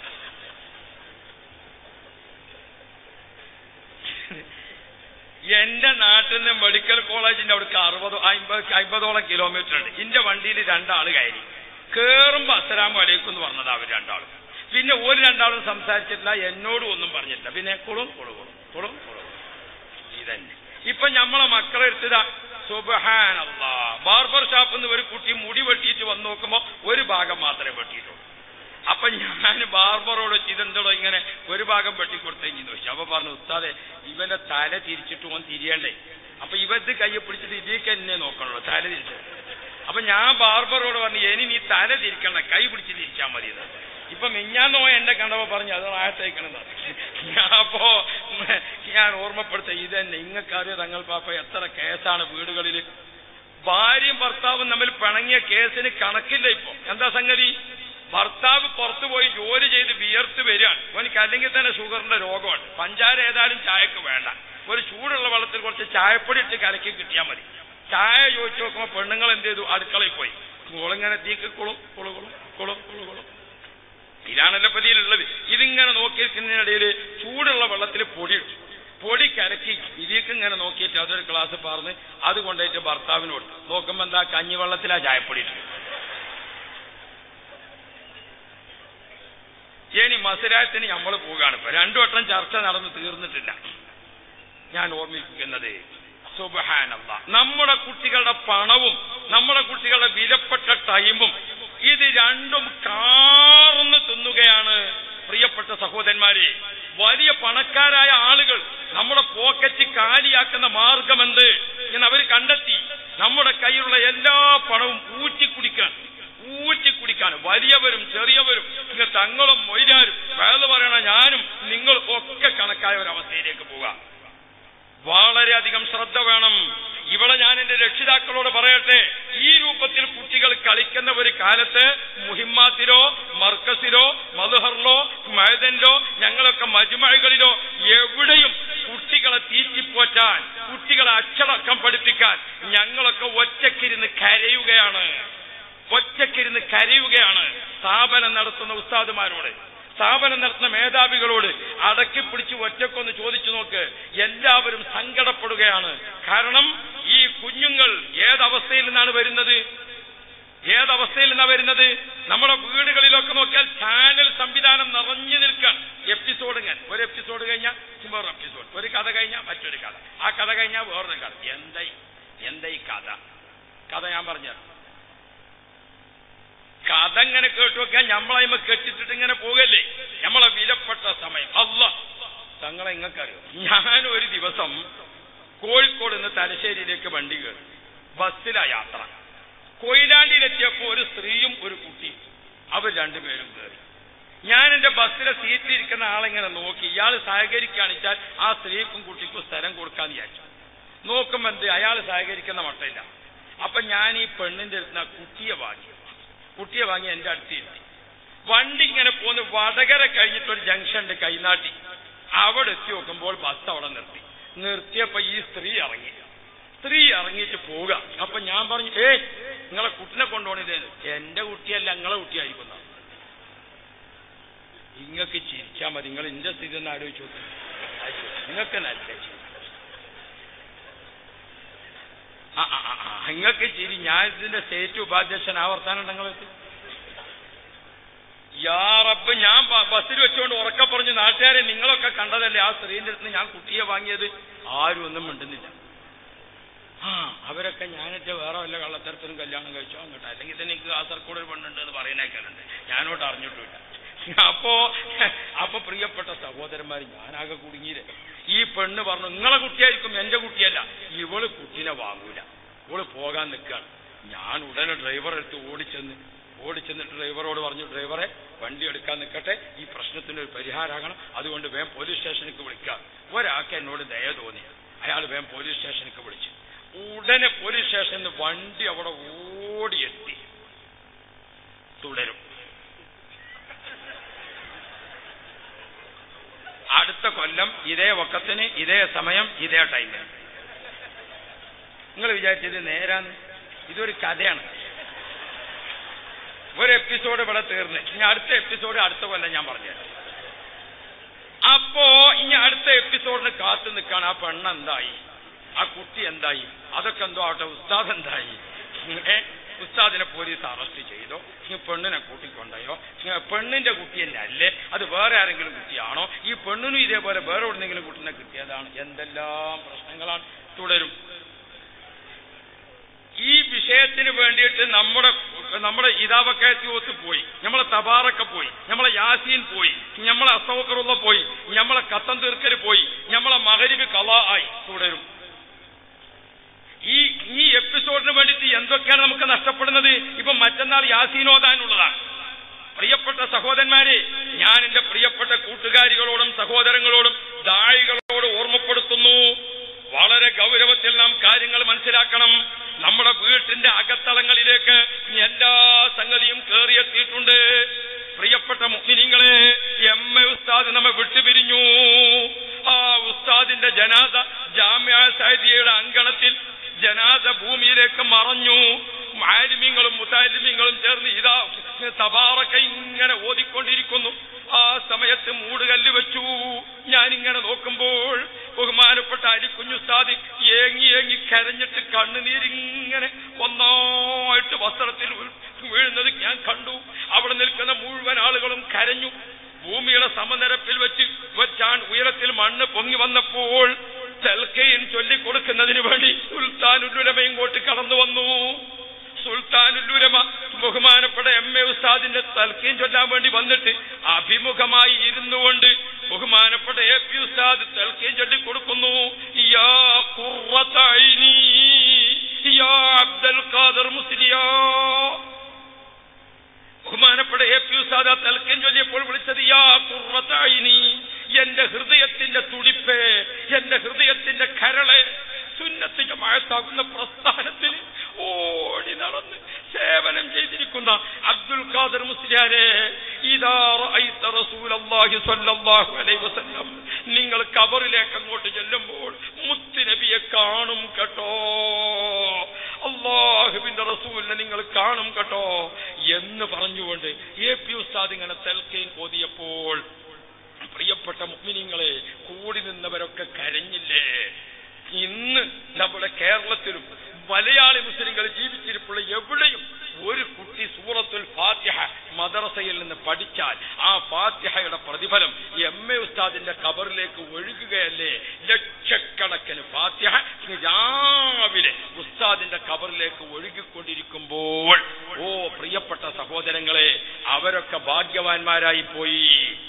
എന്റെ നാട്ടിൽ നിന്ന് മെഡിക്കൽ കോളേജിന്റെ അവിടേക്ക് അറുപത് അമ്പത് അമ്പതോളം കിലോമീറ്റർ ഉണ്ട് എന്റെ വണ്ടിയിൽ രണ്ടാള് കയറി കേറുമ്പോ അസ്സലാമു അലൈക്കും എന്ന് പറഞ്ഞത് അവർ രണ്ടാളും പിന്നെ ഒരു രണ്ടാളും സംസാരിച്ചിട്ടില്ല എന്നോടും ഒന്നും പറഞ്ഞിട്ടില്ല പിന്നെ കുളും കുളുകുളും കുളും കുളുകുളും ഇതന്നെ ഇപ്പൊ നമ്മളെ മക്കളെ എടുത്തതാ സുബഹാനല്ലാ ബാർബർ ഷാപ്പിൽ നിന്ന് ഒരു കുട്ടി മുടി വെട്ടിയിട്ട് വന്ന് നോക്കുമ്പോ ഒരു ഭാഗം മാത്രമേ വെട്ടിയിട്ടുള്ളൂ അപ്പൊ ഞാൻ ബാർബറോട് ഇതെന്തോടോ ഇങ്ങനെ ഒരു ഭാഗം വെട്ടിക്കൊടുത്തെങ്കിൽ ചോദിച്ചു അപ്പൊ പറഞ്ഞു ഉസ്താദെ ഇവന്റെ തല തിരിച്ചിട്ട് ഓൻ തിരിയണ്ടേ അപ്പൊ ഇവത് കയ്യെ പിടിച്ചിട്ട് ഇതിലേക്ക് എന്നെ നോക്കണല്ലോ തല തിരിച്ചു അപ്പൊ ഞാൻ ബാർബറോട് പറഞ്ഞു ഇനി നീ തല തിരിക്കണ്ട കൈ പിടിച്ച് തിരിച്ചാൽ മതി എന്ന്. ഇപ്പൊ മിഞ്ഞാന്നോ എന്റെ കണ്ടപ്പോ പറഞ്ഞു അത് ആയത്തേക്കണം അപ്പോ ഞാൻ ഓർമ്മപ്പെടുത്ത ഇത് തന്നെ ഇങ്ങക്കറിയോ തങ്ങൾ പാപ്പ എത്ര കേസാണ് വീടുകളിൽ ഭാര്യയും ഭർത്താവും തമ്മിൽ പിണങ്ങിയ കേസിന് കണക്കില്ല ഇപ്പൊ എന്താ സംഗതി ഭർത്താവ് പുറത്തു പോയി ജോലി ചെയ്ത് വിയർത്ത് വരികയാണ് അവനിക്ക് അല്ലെങ്കിൽ തന്നെ ഷുഗറിന്റെ രോഗമാണ് പഞ്ചാര ഏതായാലും ചായക്ക് വേണ്ട ഒരു ചൂടുള്ള വെള്ളത്തിൽ കുറച്ച് ചായപ്പൊടി ഇട്ട് കലക്കി കിട്ടിയാൽ മതി ചായ ചോദിച്ചു നോക്കുമ്പോൾ പെണ്ണുങ്ങൾ എന്ത് ചെയ്തു അടുക്കളയിൽ പോയി കുളിങ്ങനെ തീക്ക് കുളും കുളുകുളും കുളും കുളുകുളും ഇതാണല്ലോ പതിയിലുള്ളത് ഇതിങ്ങനെ നോക്കിയിരിക്കുന്നതിനിടയിൽ ചൂടുള്ള വെള്ളത്തിൽ പൊടി ഇട്ടു പൊടി കലക്കി ഇതിലേക്ക് ഇങ്ങനെ നോക്കിയിട്ട് അതൊരു ഗ്ലാസ് പാർന്ന് അത് കൊണ്ടുപോയിട്ട് ഭർത്താവിന് കൊടുത്തു നോക്കുമ്പോ എന്താ കഞ്ഞിവെള്ളത്തിലാ ചായപ്പൊടി ഇട്ടു ഇനി മസുരായത്തിന് നമ്മൾ പോവുകയാണ് ഇപ്പൊ രണ്ടു വട്ടം ചർച്ച നടന്ന് തീർന്നിട്ടില്ല ഞാൻ ഓർമ്മിപ്പിക്കുന്നത് സുബഹാനല്ല നമ്മുടെ കുട്ടികളുടെ പണവും നമ്മുടെ കുട്ടികളുടെ വിലപ്പെട്ട ടൈമും ഇത് രണ്ടും കാർന്ന് തിന്നുകയാണ് പ്രിയപ്പെട്ട സഹോദരന്മാരെ വലിയ പണക്കാരായ ആളുകൾ നമ്മുടെ പോക്കറ്റ് കാലിയാക്കുന്ന മാർഗമെന്ത് എന്ന് അവർ കണ്ടെത്തി നമ്മുടെ കയ്യിലുള്ള എല്ലാ പണവും ഊറ്റിക്കുടിക്കാൻ ഊറ്റിക്കുടിക്കാൻ വലിയവരും ചെറിയവരും ഇങ്ങ് തങ്ങളും മൊയ്രാരും വേറെ പറയണ ഞാനും നിങ്ങൾ ഒക്കെ കണക്കായ ഒരു അവസ്ഥയിലേക്ക് പോകാം വളരെയധികം ശ്രദ്ധ വേണം ഇവിടെ ഞാൻ എന്റെ രക്ഷിതാക്കളോട് പറയട്ടെ ഈ രൂപത്തിൽ കുട്ടികൾ കളിക്കുന്ന ഒരു കാലത്ത് മുഹിമ്മാത്തിലോ മർക്കസിലോ മധുഹറിലോ മൈദനിലോ ഞങ്ങളൊക്കെ മജുമഴകളിലോ എവിടെയും കുട്ടികളെ തീറ്റിപ്പോറ്റാൻ കുട്ടികളെ അച്ചടക്കം പഠിപ്പിക്കാൻ ഞങ്ങളൊക്കെ ഒറ്റക്കിരുന്ന് കരയുകയാണ് ഒറ്റക്കിരുന്ന് കരയുകയാണ് സ്ഥാപനം നടത്തുന്ന ഉസ്താദുമാരോട് സ്ഥാപനം നടത്തുന്ന മേധാവികളോട് അടക്കി പിടിച്ച് ഒറ്റക്കൊന്ന് ചോദിച്ചു നോക്ക് എല്ലാവരും സങ്കടപ്പെടുകയാണ് കാരണം ഈ കുഞ്ഞുങ്ങൾ ഏതവസ്ഥയിൽ നിന്നാണ് വരുന്നത് ഏതവസ്ഥയിൽ നിന്നാണ് വരുന്നത് നമ്മുടെ വീടുകളിലൊക്കെ നോക്കിയാൽ ചാനൽ സംവിധാനം നിറഞ്ഞു നിൽക്കാൻ എപ്പിസോഡ് ഇങ്ങനെ ഒരു എപ്പിസോഡ് കഴിഞ്ഞാൽ വേറൊരു എപ്പിസോഡ് ഒരു കഥ കഴിഞ്ഞാൽ മറ്റൊരു കഥ ആ കഥ കഴിഞ്ഞാൽ വേറൊരു കഥ എന്തായി എന്തായി കഥ കഥ ഞാൻ പറഞ്ഞുതരാം കഥ ഇങ്ങനെ കേട്ടു വെക്കാൻ നമ്മളതിമ കെട്ടിട്ടിട്ട് ഇങ്ങനെ പോകല്ലേ നമ്മളെ വിലപ്പെട്ട സമയം അല്ല തങ്ങളെ ഇങ്ങക്കറിയോ ഞാൻ ഒരു ദിവസം കോഴിക്കോട് നിന്ന് തലശ്ശേരിയിലേക്ക് വണ്ടി കയറി ബസ്സിലാ യാത്ര കൊയിലാണ്ടിയിലെത്തിയപ്പോ ഒരു സ്ത്രീയും ഒരു കുട്ടിയും അവർ രണ്ടുപേരും കയറി ഞാൻ എന്റെ ബസ്സിലെ സീറ്റിലിരിക്കുന്ന ആളിങ്ങനെ നോക്കി ഇയാൾ സഹകരിക്കാണിച്ചാൽ ആ സ്ത്രീക്കും കുട്ടിക്കും സ്ഥലം കൊടുക്കാന്ന് വിചാരിച്ചു നോക്കുമ്പോ എന്ത് അയാൾ സഹകരിക്കുന്ന മട്ടില്ല അപ്പൊ ഞാൻ ഈ പെണ്ണിന്റെ അടുത്ത് ആ കുട്ടിയെ വാങ്ങി കുട്ടിയെ വാങ്ങി എന്റെ അടുത്ത് ഇരുത്തി വണ്ടി ഇങ്ങനെ പോന്ന് വടകര കഴിഞ്ഞിട്ടൊരു ജംഗ്ഷൻ ഉണ്ട് കൈനാട്ടി അവിടെ എത്തി നോക്കുമ്പോൾ ബസ് അവിടെ നിർത്തി നിർത്തിയപ്പോ ഈ സ്ത്രീ ഇറങ്ങി സ്ത്രീ ഇറങ്ങിയിട്ട് പോവുക അപ്പൊ ഞാൻ പറഞ്ഞു ഏ നിങ്ങളെ കുട്ടിനെ കൊണ്ടുപോണിത് എന്റെ കുട്ടിയല്ല നിങ്ങളെ കുട്ടിയായിരിക്കുന്ന നിങ്ങൾക്ക് ചിരിച്ചാ മതി നിങ്ങൾ ഇന്റെ സ്ഥിതി ഒന്ന് ആലോചിച്ചു നോക്ക്. നിങ്ങൾക്ക് നല്ല ചിരി. ആ ആ ആ, ആ നിങ്ങൾക്ക് ചിരി ഞാൻ ഇതിന്റെ സ്റ്റേറ്റ് ഉപാധ്യക്ഷൻ ആവർത്താനം നിങ്ങൾക്ക് യാ റബ്ബ് ഞാൻ ബ- ബസ്സിൽ വെച്ചുകൊണ്ട് ഉറക്കെ പറഞ്ഞു നാട്ടുകാരെ നിങ്ങളൊക്കെ കണ്ടതല്ലേ ആ സ്ത്രീന്റെ അടുത്ത് ഞാൻ കുട്ടിയെ വാങ്ങിയത് ആരും ഒന്നും മിണ്ടുന്നില്ല ആ അവരൊക്കെ ഞാനിട്ട് വേറെ വല്ല കള്ളത്തരത്തിനും കല്യാണം കഴിച്ചോ അങ്ങോട്ട് അല്ലെങ്കിൽ തന്നെ എനിക്ക് കാസർഗോഡ് ഒരു പെണ്ണുണ്ട് എന്ന് പറയുന്നേക്കാനുണ്ട് ഞാനോട്ട് അറിഞ്ഞിട്ടില്ല അപ്പോ അപ്പൊ പ്രിയപ്പെട്ട സഹോദരന്മാർ ഞാനാകെ കുടുങ്ങിയില്ലേ ഈ പെണ്ണ് പറഞ്ഞു നിങ്ങളെ കുട്ടിയായിരിക്കും എന്റെ കുട്ടിയല്ല ഇവള് കുട്ടീനെ വാങ്ങൂല ഇവള് പോകാൻ നിൽക്കുകയാണ് ഞാൻ ഉടനെ ഡ്രൈവറെ എടുത്ത് ഓടിച്ചെന്ന് ഓടിച്ചെന്നിട്ട് ഡ്രൈവറോട് പറഞ്ഞു ഡ്രൈവറെ വണ്ടി എടുക്കാൻ നിൽക്കട്ടെ ഈ പ്രശ്നത്തിന് ഒരു പരിഹാരമാകണം അതുകൊണ്ട് വേഗം പോലീസ് സ്റ്റേഷനിലേക്ക് വിളിക്കാം ഒരാൾക്ക് എന്നോട് ദയ തോന്നി അയാൾ വേഗം പോലീസ് സ്റ്റേഷനിലേക്ക് വിളിച്ചു ഉടനെ പോലീസ് സ്റ്റേഷനിൽ വണ്ടി അവിടെ ഓടിയെത്തി തുടരും അടുത്ത കൊല്ലം ഇതേ വക്കത്തിന് ഇതേ സമയം ഇതേ ടൈമിൽ നിങ്ങൾ വിചാരിച്ചത് നേരാന്ന് ഇതൊരു കഥയാണ് ഒരു എപ്പിസോഡ് ഇവിടെ തീർന്ന് ഇനി അടുത്ത എപ്പിസോഡ് അടുത്ത കൊല്ലം ഞാൻ പറഞ്ഞുതരാം അപ്പോ ഇനി അടുത്ത എപ്പിസോഡിന് കാത്തു നിൽക്കാണ് ആ പെണ്ണ് എന്തായി ആ കുട്ടി എന്തായി അതൊക്കെ എന്തോ ആവട്ടെ ഉസ്താദ് എന്തായി ഏ ഉസ്താദിനെ പോലീസ് അറസ്റ്റ് ചെയ്തോ ഈ പെണ്ണിനെ കൂട്ടിക്കൊണ്ടയോ ഏ, പെണ്ണിന്റെ കുട്ടി തന്നെ അല്ലേ അത് വേറെ ആരെങ്കിലും കുട്ടിയാണോ ഈ പെണ്ണിനും ഇതേപോലെ വേറെ എവിടെന്നെങ്കിലും കുട്ടിനെ കിട്ടിയതാണ് എന്തെല്ലാം പ്രശ്നങ്ങളാണ് തുടരും ഈ വിഷയത്തിന് വേണ്ടിയിട്ട് നമ്മുടെ നമ്മുടെ ഇതാവക്കയത്തിയോത്ത് പോയി നമ്മളെ തബാറക്ക പോയി നമ്മളെ യാസീൻ പോയി നമ്മളെ അസവക്കറുള്ള പോയി നമ്മളെ കത്തം തീർക്കൽ പോയി നമ്മളെ മകരിബ് കല ആയി തുടരും ഈ ഈ എപ്പിസോഡിന് വേണ്ടിയിട്ട് എന്തൊക്കെയാണ് നമുക്ക് നഷ്ടപ്പെടുന്നത് ഇപ്പൊ മറ്റന്നാൾ യാസീനോദാനുള്ളതാണ് പ്രിയപ്പെട്ട സഹോദരന്മാരെ ഞാൻ എന്റെ പ്രിയപ്പെട്ട കൂട്ടുകാരികളോടും സഹോദരങ്ങളോടും ദായികളോട് ഓർമ്മപ്പെടുത്തുന്നു വളരെ ഗൗരവത്തിൽ നാം കാര്യങ്ങൾ മനസ്സിലാക്കണം നമ്മുടെ വീട്ടിന്റെ അകത്തളങ്ങളിലേക്ക് എല്ലാ സംഗതിയും കയറിയെത്തിയിട്ടുണ്ട് പ്രിയപ്പെട്ട മുസ്ലിങ്ങളെ എം എ ഉസ്താദ് നമ്മെ വിട്ടുപിരിഞ്ഞു ആ ഉസ്താദിന്റെ ജനാദ ജാമ്യ സാഹിത്യയുടെ അങ്കണത്തിൽ ജനാദ ഭൂമിയിലേക്ക് മറഞ്ഞു മാലിമ്യങ്ങളും മുത്താലിമ്യങ്ങളും ചേർന്ന് ഇതാ തബാറക്ക ഇങ്ങനെ ഓതിക്കൊണ്ടിരിക്കുന്നു ആ സമയത്ത് മൂടുകല്ല് വെച്ചു ഞാനിങ്ങനെ നോക്കുമ്പോൾ ബഹുമാനപ്പെട്ട അലിക്കുഞ്ഞുസ്താദ് ഏങ്ങി ഏങ്ങി കരഞ്ഞിട്ട് കണ്ണുനീരിങ്ങനെ ഒന്നായിട്ട് വസ്ത്രത്തിൽ വീ- വീഴുന്നത് ഞാൻ കണ്ടു അവിടെ നിൽക്കുന്ന മുഴുവൻ ആളുകളും കരഞ്ഞു ഭൂമിയുടെ സമനിരപ്പിൽ വെച്ച് വെച്ചാൻ ഉയരത്തിൽ മണ്ണ് പൊങ്ങി വന്നപ്പോൾ തെൽക്കയും ചൊല്ലിക്കൊടുക്കുന്നതിന് വേണ്ടി സുൽത്താനുലുലമ ഇങ്ങോട്ട് കടന്നു വന്നു സുൽത്താനുലുലമ ബഹുമാനപ്പെട്ട എം എ ഉസ്താദിന്റെ തൽക്കീം ചൊല്ലാൻ വേണ്ടി വന്നിട്ട് അഭിമുഖമായി ഇരുന്നു കൊണ്ട് ബഹുമാനപ്പെട്ട എ പി ഉസ്താദ് തൽക്കീം ചൊല്ലി കൊടുക്കുന്നു യാ ഖുറത ഐനി, യാ അബ്ദുൽ ഖാദർ മുസ്ലിയാ ബഹുമാനപ്പെട്ട എ പി ഉസ്താദ് ആ തൽക്കൻ ചൊല്ലിയപ്പോൾ വിളിച്ചത് യാ ഖുറതൈനി എന്റെ ഹൃദയത്തിന്റെ തുടിപ്പ് എന്റെ ഹൃദയത്തിന്റെ കരള് സുന്നത്ത് ജമാഅത്താകുന്ന പ്രസ്ഥാനത്തിൽ ഓടി നടന്ന് സേവനം ചെയ്തിരിക്കുന്ന അബ്ദുൽ ഖാദർ മുസ്ലിയാരെ ഇതാ റഅയ്ത റസൂലല്ലാഹി സ്വല്ലല്ലാഹു അലൈഹി വസല്ലം നിങ്ങൾ കബറിലേക്ക് അങ്ങോട്ട് ചെല്ലുമ്പോൾ മുത്തുനബിയെ കാണും കേട്ടോ അള്ളാഹുവിന്റെ റസൂലിനെ നിങ്ങൾ കാണും കേട്ടോ എന്ന് പറഞ്ഞുകൊണ്ട് എ പി ഉസ്താദ് ഇങ്ങനെ തെൽക്കൈൻ ഓതിയപ്പോൾ പ്രിയപ്പെട്ട മുഗ്മിനിങ്ങളെ കൂടി നിന്നവരൊക്കെ കരഞ്ഞില്ലേ ഇന്ന് നമ്മുടെ കേരളത്തിലും മലയാളി മുസ്ലിങ്ങൾ ജീവിച്ചിരിപ്പുള്ള എവിടെയും ഒരു കുട്ടി സൂറത്തുൽ ഫാത്തിഹ മദ്രസയിൽ നിന്ന് പഠിച്ചാൽ ആ ഫാത്തിഹയുടെ പ്രതിഫലം എം എ ഉസ്താദിന്റെ കബറിലേക്ക് ഒഴുകുകയല്ലേ ലക്ഷക്കണക്കിന് ഫാത്തിഹ രാവിലെ ഉസ്താദിന്റെ കബറിലേക്ക് ഒഴുകിക്കൊണ്ടിരിക്കുമ്പോൾ ഓ പ്രിയപ്പെട്ട സഹോദരങ്ങളെ അവരൊക്കെ ഭാഗ്യവാന്മാരായി പോയി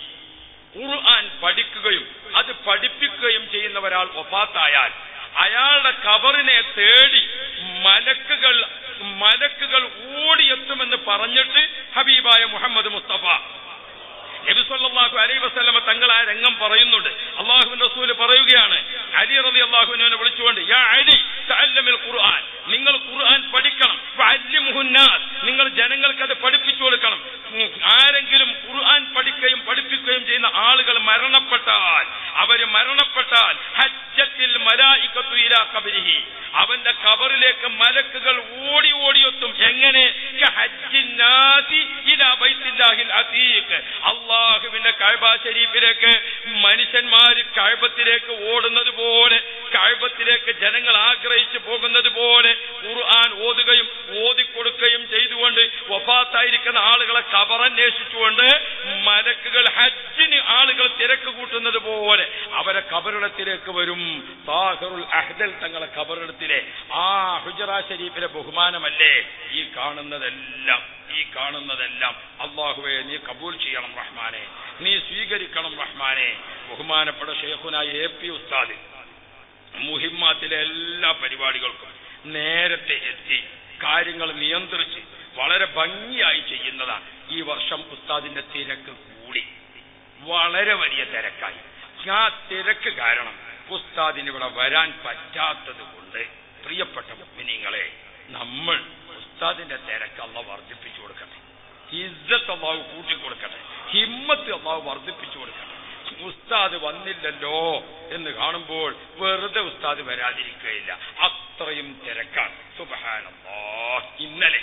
ഖുർആൻ പഠിക്കുകയും അത് പഠിപ്പിക്കുകയും ചെയ്യുന്ന ഒരാൾ ഒഫാത്തായാൽ അയാളുടെ കബറിനെ തേടി മലക്കുകൾ മലക്കുകൾ ഓടിയെത്തുമെന്ന് പറഞ്ഞിട്ട് ഹബീബായ മുഹമ്മദ് മുസ്തഫ നബിസ്വല്ലാഹു അലൈ വസ്ലമ തങ്ങൾ ആ രംഗം പറയുന്നുണ്ട് അള്ളാഹുവിന്റെ റസൂല് പറയുകയാണ് അലി റബി അള്ളാഹുവിനെ വിളിച്ചുകൊണ്ട് യാ അലി തഅല്ലമിൽ ഖുർആൻ നിങ്ങൾ ഖുർആൻ പഠിക്കണം ഫഅല്ലിമുഹുന്നാസ്. നിങ്ങൾ ജനങ്ങൾക്ക് അത് പഠിപ്പിച്ചു കൊടുക്കണം ഉം, ആരെങ്കിലും ഖുർആൻ പഠിക്കുകയും പഠിപ്പിക്കുകയും ചെയ്യുന്ന ആളുകൾ മരണപ്പെട്ടാൽ അവര് മരണപ്പെട്ടാൽ ഹജ്ജത്തിൽ മലായിക്കത്തു ഇലാ ഖബരിഹി അവന്റെ കബറിലേക്ക് മലക്കുകൾ ഓടി ഓടിയെത്തും എങ്ങനെ കഹജ്ജിന്നാസി ഇലാ ബൈത്തില്ലാഹിൽ അതീഖ് അള്ളാഹുവിന്റെ കഅബ ശരീഫിലേക്ക് മനുഷ്യന്മാര് കഅബത്തിലേക്ക് ഓടുന്നത് പോലെ കഅബത്തിലേക്ക് ജനങ്ങൾ ആഗ്രഹിച്ചു പോകുന്നത് പോലെ ഖുർആൻ ഓതുകയും ഓതിക്കൊടുക്കുകയും ചെയ്തുകൊണ്ട് വഫാത്തായിരിക്കുന്ന ആളുകളെ കബറന്വേഷിച്ചുകൊണ്ട് മലക്കുകൾ ഹജ്ജിന് ആളുകൾ തിരക്ക് കൂട്ടുന്നത് പോലെ അവരെ കബറിടത്തിലേക്ക് വരും താഹിറുൽ അഹ്ദൽ തങ്ങളെ കബറിടത്തിലെ ആ ഹുജറ ഷരീഫിലെ ബഹുമാനമല്ലേ ഈ കാണുന്നതെല്ലാം ഈ കാണുന്നതെല്ലാം അള്ളാഹുവെ നീ കബൂൽ ചെയ്യണം റഹ്മാനെ നീ സ്വീകരിക്കണം റഹ്മാനെ ബഹുമാനപ്പെട്ട ഷെയ്ഖുനായ എ പി ഉസ്താദ് മുഹിമ്മാത്തിലെ എല്ലാ പരിപാടികൾക്കും നേരത്തെ എത്തി കാര്യങ്ങൾ നിയന്ത്രിച്ച് വളരെ ഭംഗിയായി ചെയ്യുന്നതാണ് ഈ വർഷം ഉസ്താദിന്റെ തിരക്ക് കൂടി വളരെ വലിയ തിരക്കായി ആ തിരക്ക് കാരണം ഉസ്താദിന് ഇവിടെ വരാൻ പറ്റാത്തത് കൊണ്ട് പ്രിയപ്പെട്ട മുഗ്മിനീങ്ങളെ നമ്മൾ ഉസ്താദിന്റെ തിരക്ക് അല്ല വർദ്ധിപ്പിച്ചു കൊടുക്കട്ടെ ഇജ്ജത്ത് അള്ളാഹു കൂട്ടിക്കൊടുക്കട്ടെ ഹിമ്മത്ത് അള്ളാഹു വർദ്ധിപ്പിച്ചു കൊടുക്കട്ടെ ഉസ്താദ് വന്നില്ലല്ലോ എന്ന് കാണുമ്പോൾ വെറുതെ ഉസ്താദ് വരാതിരിക്കുകയില്ല അത്രയും തിരക്കാണ് സുബഹാനല്ലാ ഇന്നലെ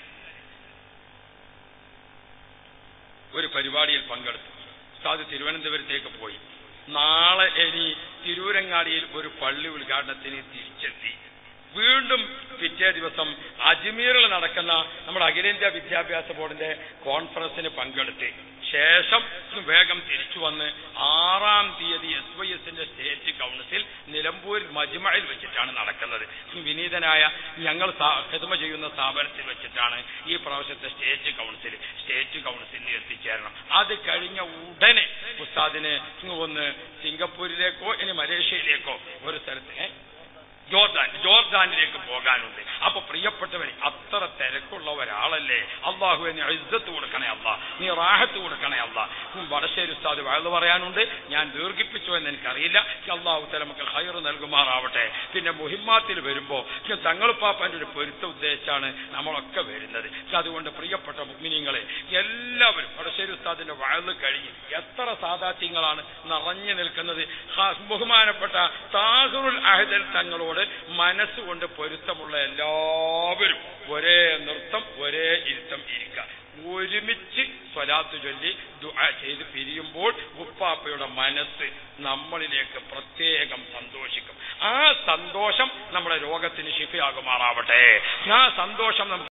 ഒരു പരിപാടിയിൽ പങ്കെടുത്തു ഉസ്താദ് തിരുവനന്തപുരത്തേക്ക് പോയി നാളെ ഇനി തിരൂരങ്ങാടിയിൽ ഒരു പള്ളി ഉദ്ഘാടനത്തിന് തിരിച്ചെത്തി വീണ്ടും പിറ്റേ ദിവസം അജ്മീറിൽ നടക്കുന്ന നമ്മുടെ അഖിലേന്ത്യാ വിദ്യാഭ്യാസ ബോർഡിന്റെ കോൺഫറൻസിന് പങ്കെടുത്ത് ശേഷം വേഗം തിരിച്ചു വന്ന് ആറാം തീയതി എസ് വൈ എസിന്റെ സ്റ്റേറ്റ് കൗൺസിൽ നിലമ്പൂർ മജ്മയിൽ വെച്ചിട്ടാണ് നടക്കുന്നത് വിനീതനായ ഞങ്ങൾ ഹിതമ ചെയ്യുന്ന സ്ഥാപനത്തിൽ വെച്ചിട്ടാണ് ഈ പ്രാവശ്യത്തെ സ്റ്റേറ്റ് കൗൺസിൽ സ്റ്റേറ്റ് കൗൺസിലിന് എത്തിച്ചേരണം അത് കഴിഞ്ഞ ഉടനെ ഉസ്താദിന് ഒന്ന് സിംഗപ്പൂരിലേക്കോ ഇനി മലേഷ്യയിലേക്കോ ഒരു സ്ഥലത്ത് ഏ? ജോർദാൻ ജോർദാനിലേക്ക് പോകാനുണ്ട് അപ്പൊ പ്രിയപ്പെട്ടവർ അത്ര തിരക്കുള്ള ഒരാളല്ലേ അള്ളാഹു നീ ഇജ്ജത്ത് കൊടുക്കണേ അല്ല നീ റാഹത്ത് കൊടുക്കണേ അല്ല വടശ്ശേരി ഉസ്താദ് വയത് പറയാനുണ്ട് ഞാൻ ദീർഘിപ്പിച്ചു എന്ന് എനിക്കറിയില്ല അള്ളാഹു തലമക്ക് ഹൈർ നൽകുമാറാവട്ടെ പിന്നെ മുഹിമാത്തിൽ വരുമ്പോ തങ്ങളുപ്പാപ്പന്റെ ഒരു പൊരുത്ത ഉദ്ദേശിച്ചാണ് നമ്മളൊക്കെ വരുന്നത് അതുകൊണ്ട് പ്രിയപ്പെട്ട മുഗ്മിനിങ്ങളെ എല്ലാവരും വടശ്ശേരി ഉസ്താദിന്റെ വയത് കഴിഞ്ഞ് എത്ര സാദാത്യങ്ങളാണ് നിറഞ്ഞു നിൽക്കുന്നത് ഹാ- ബഹുമാനപ്പെട്ട താഹുറുൽ അഹദൽ തങ്ങളോട് മനസ്സുകൊണ്ട് പൊരുത്തമുള്ള എല്ലാവരും ഒരേ നൃത്തം ഒരേ ഇരുത്തം ഇരിക്കുക ഒരുമിച്ച് സ്വലാത്ത് ചൊല്ലി ദുആ ചെയ്ത് പിരിയുമ്പോൾ ഉപ്പാപ്പയുടെ മനസ്സ് നമ്മളിലേക്ക് പ്രത്യേകം സന്തോഷിക്കും ആ സന്തോഷം നമ്മുടെ രോഗത്തിന് ശിഫയാകുമാറാവട്ടെ ആ സന്തോഷം നമുക്ക്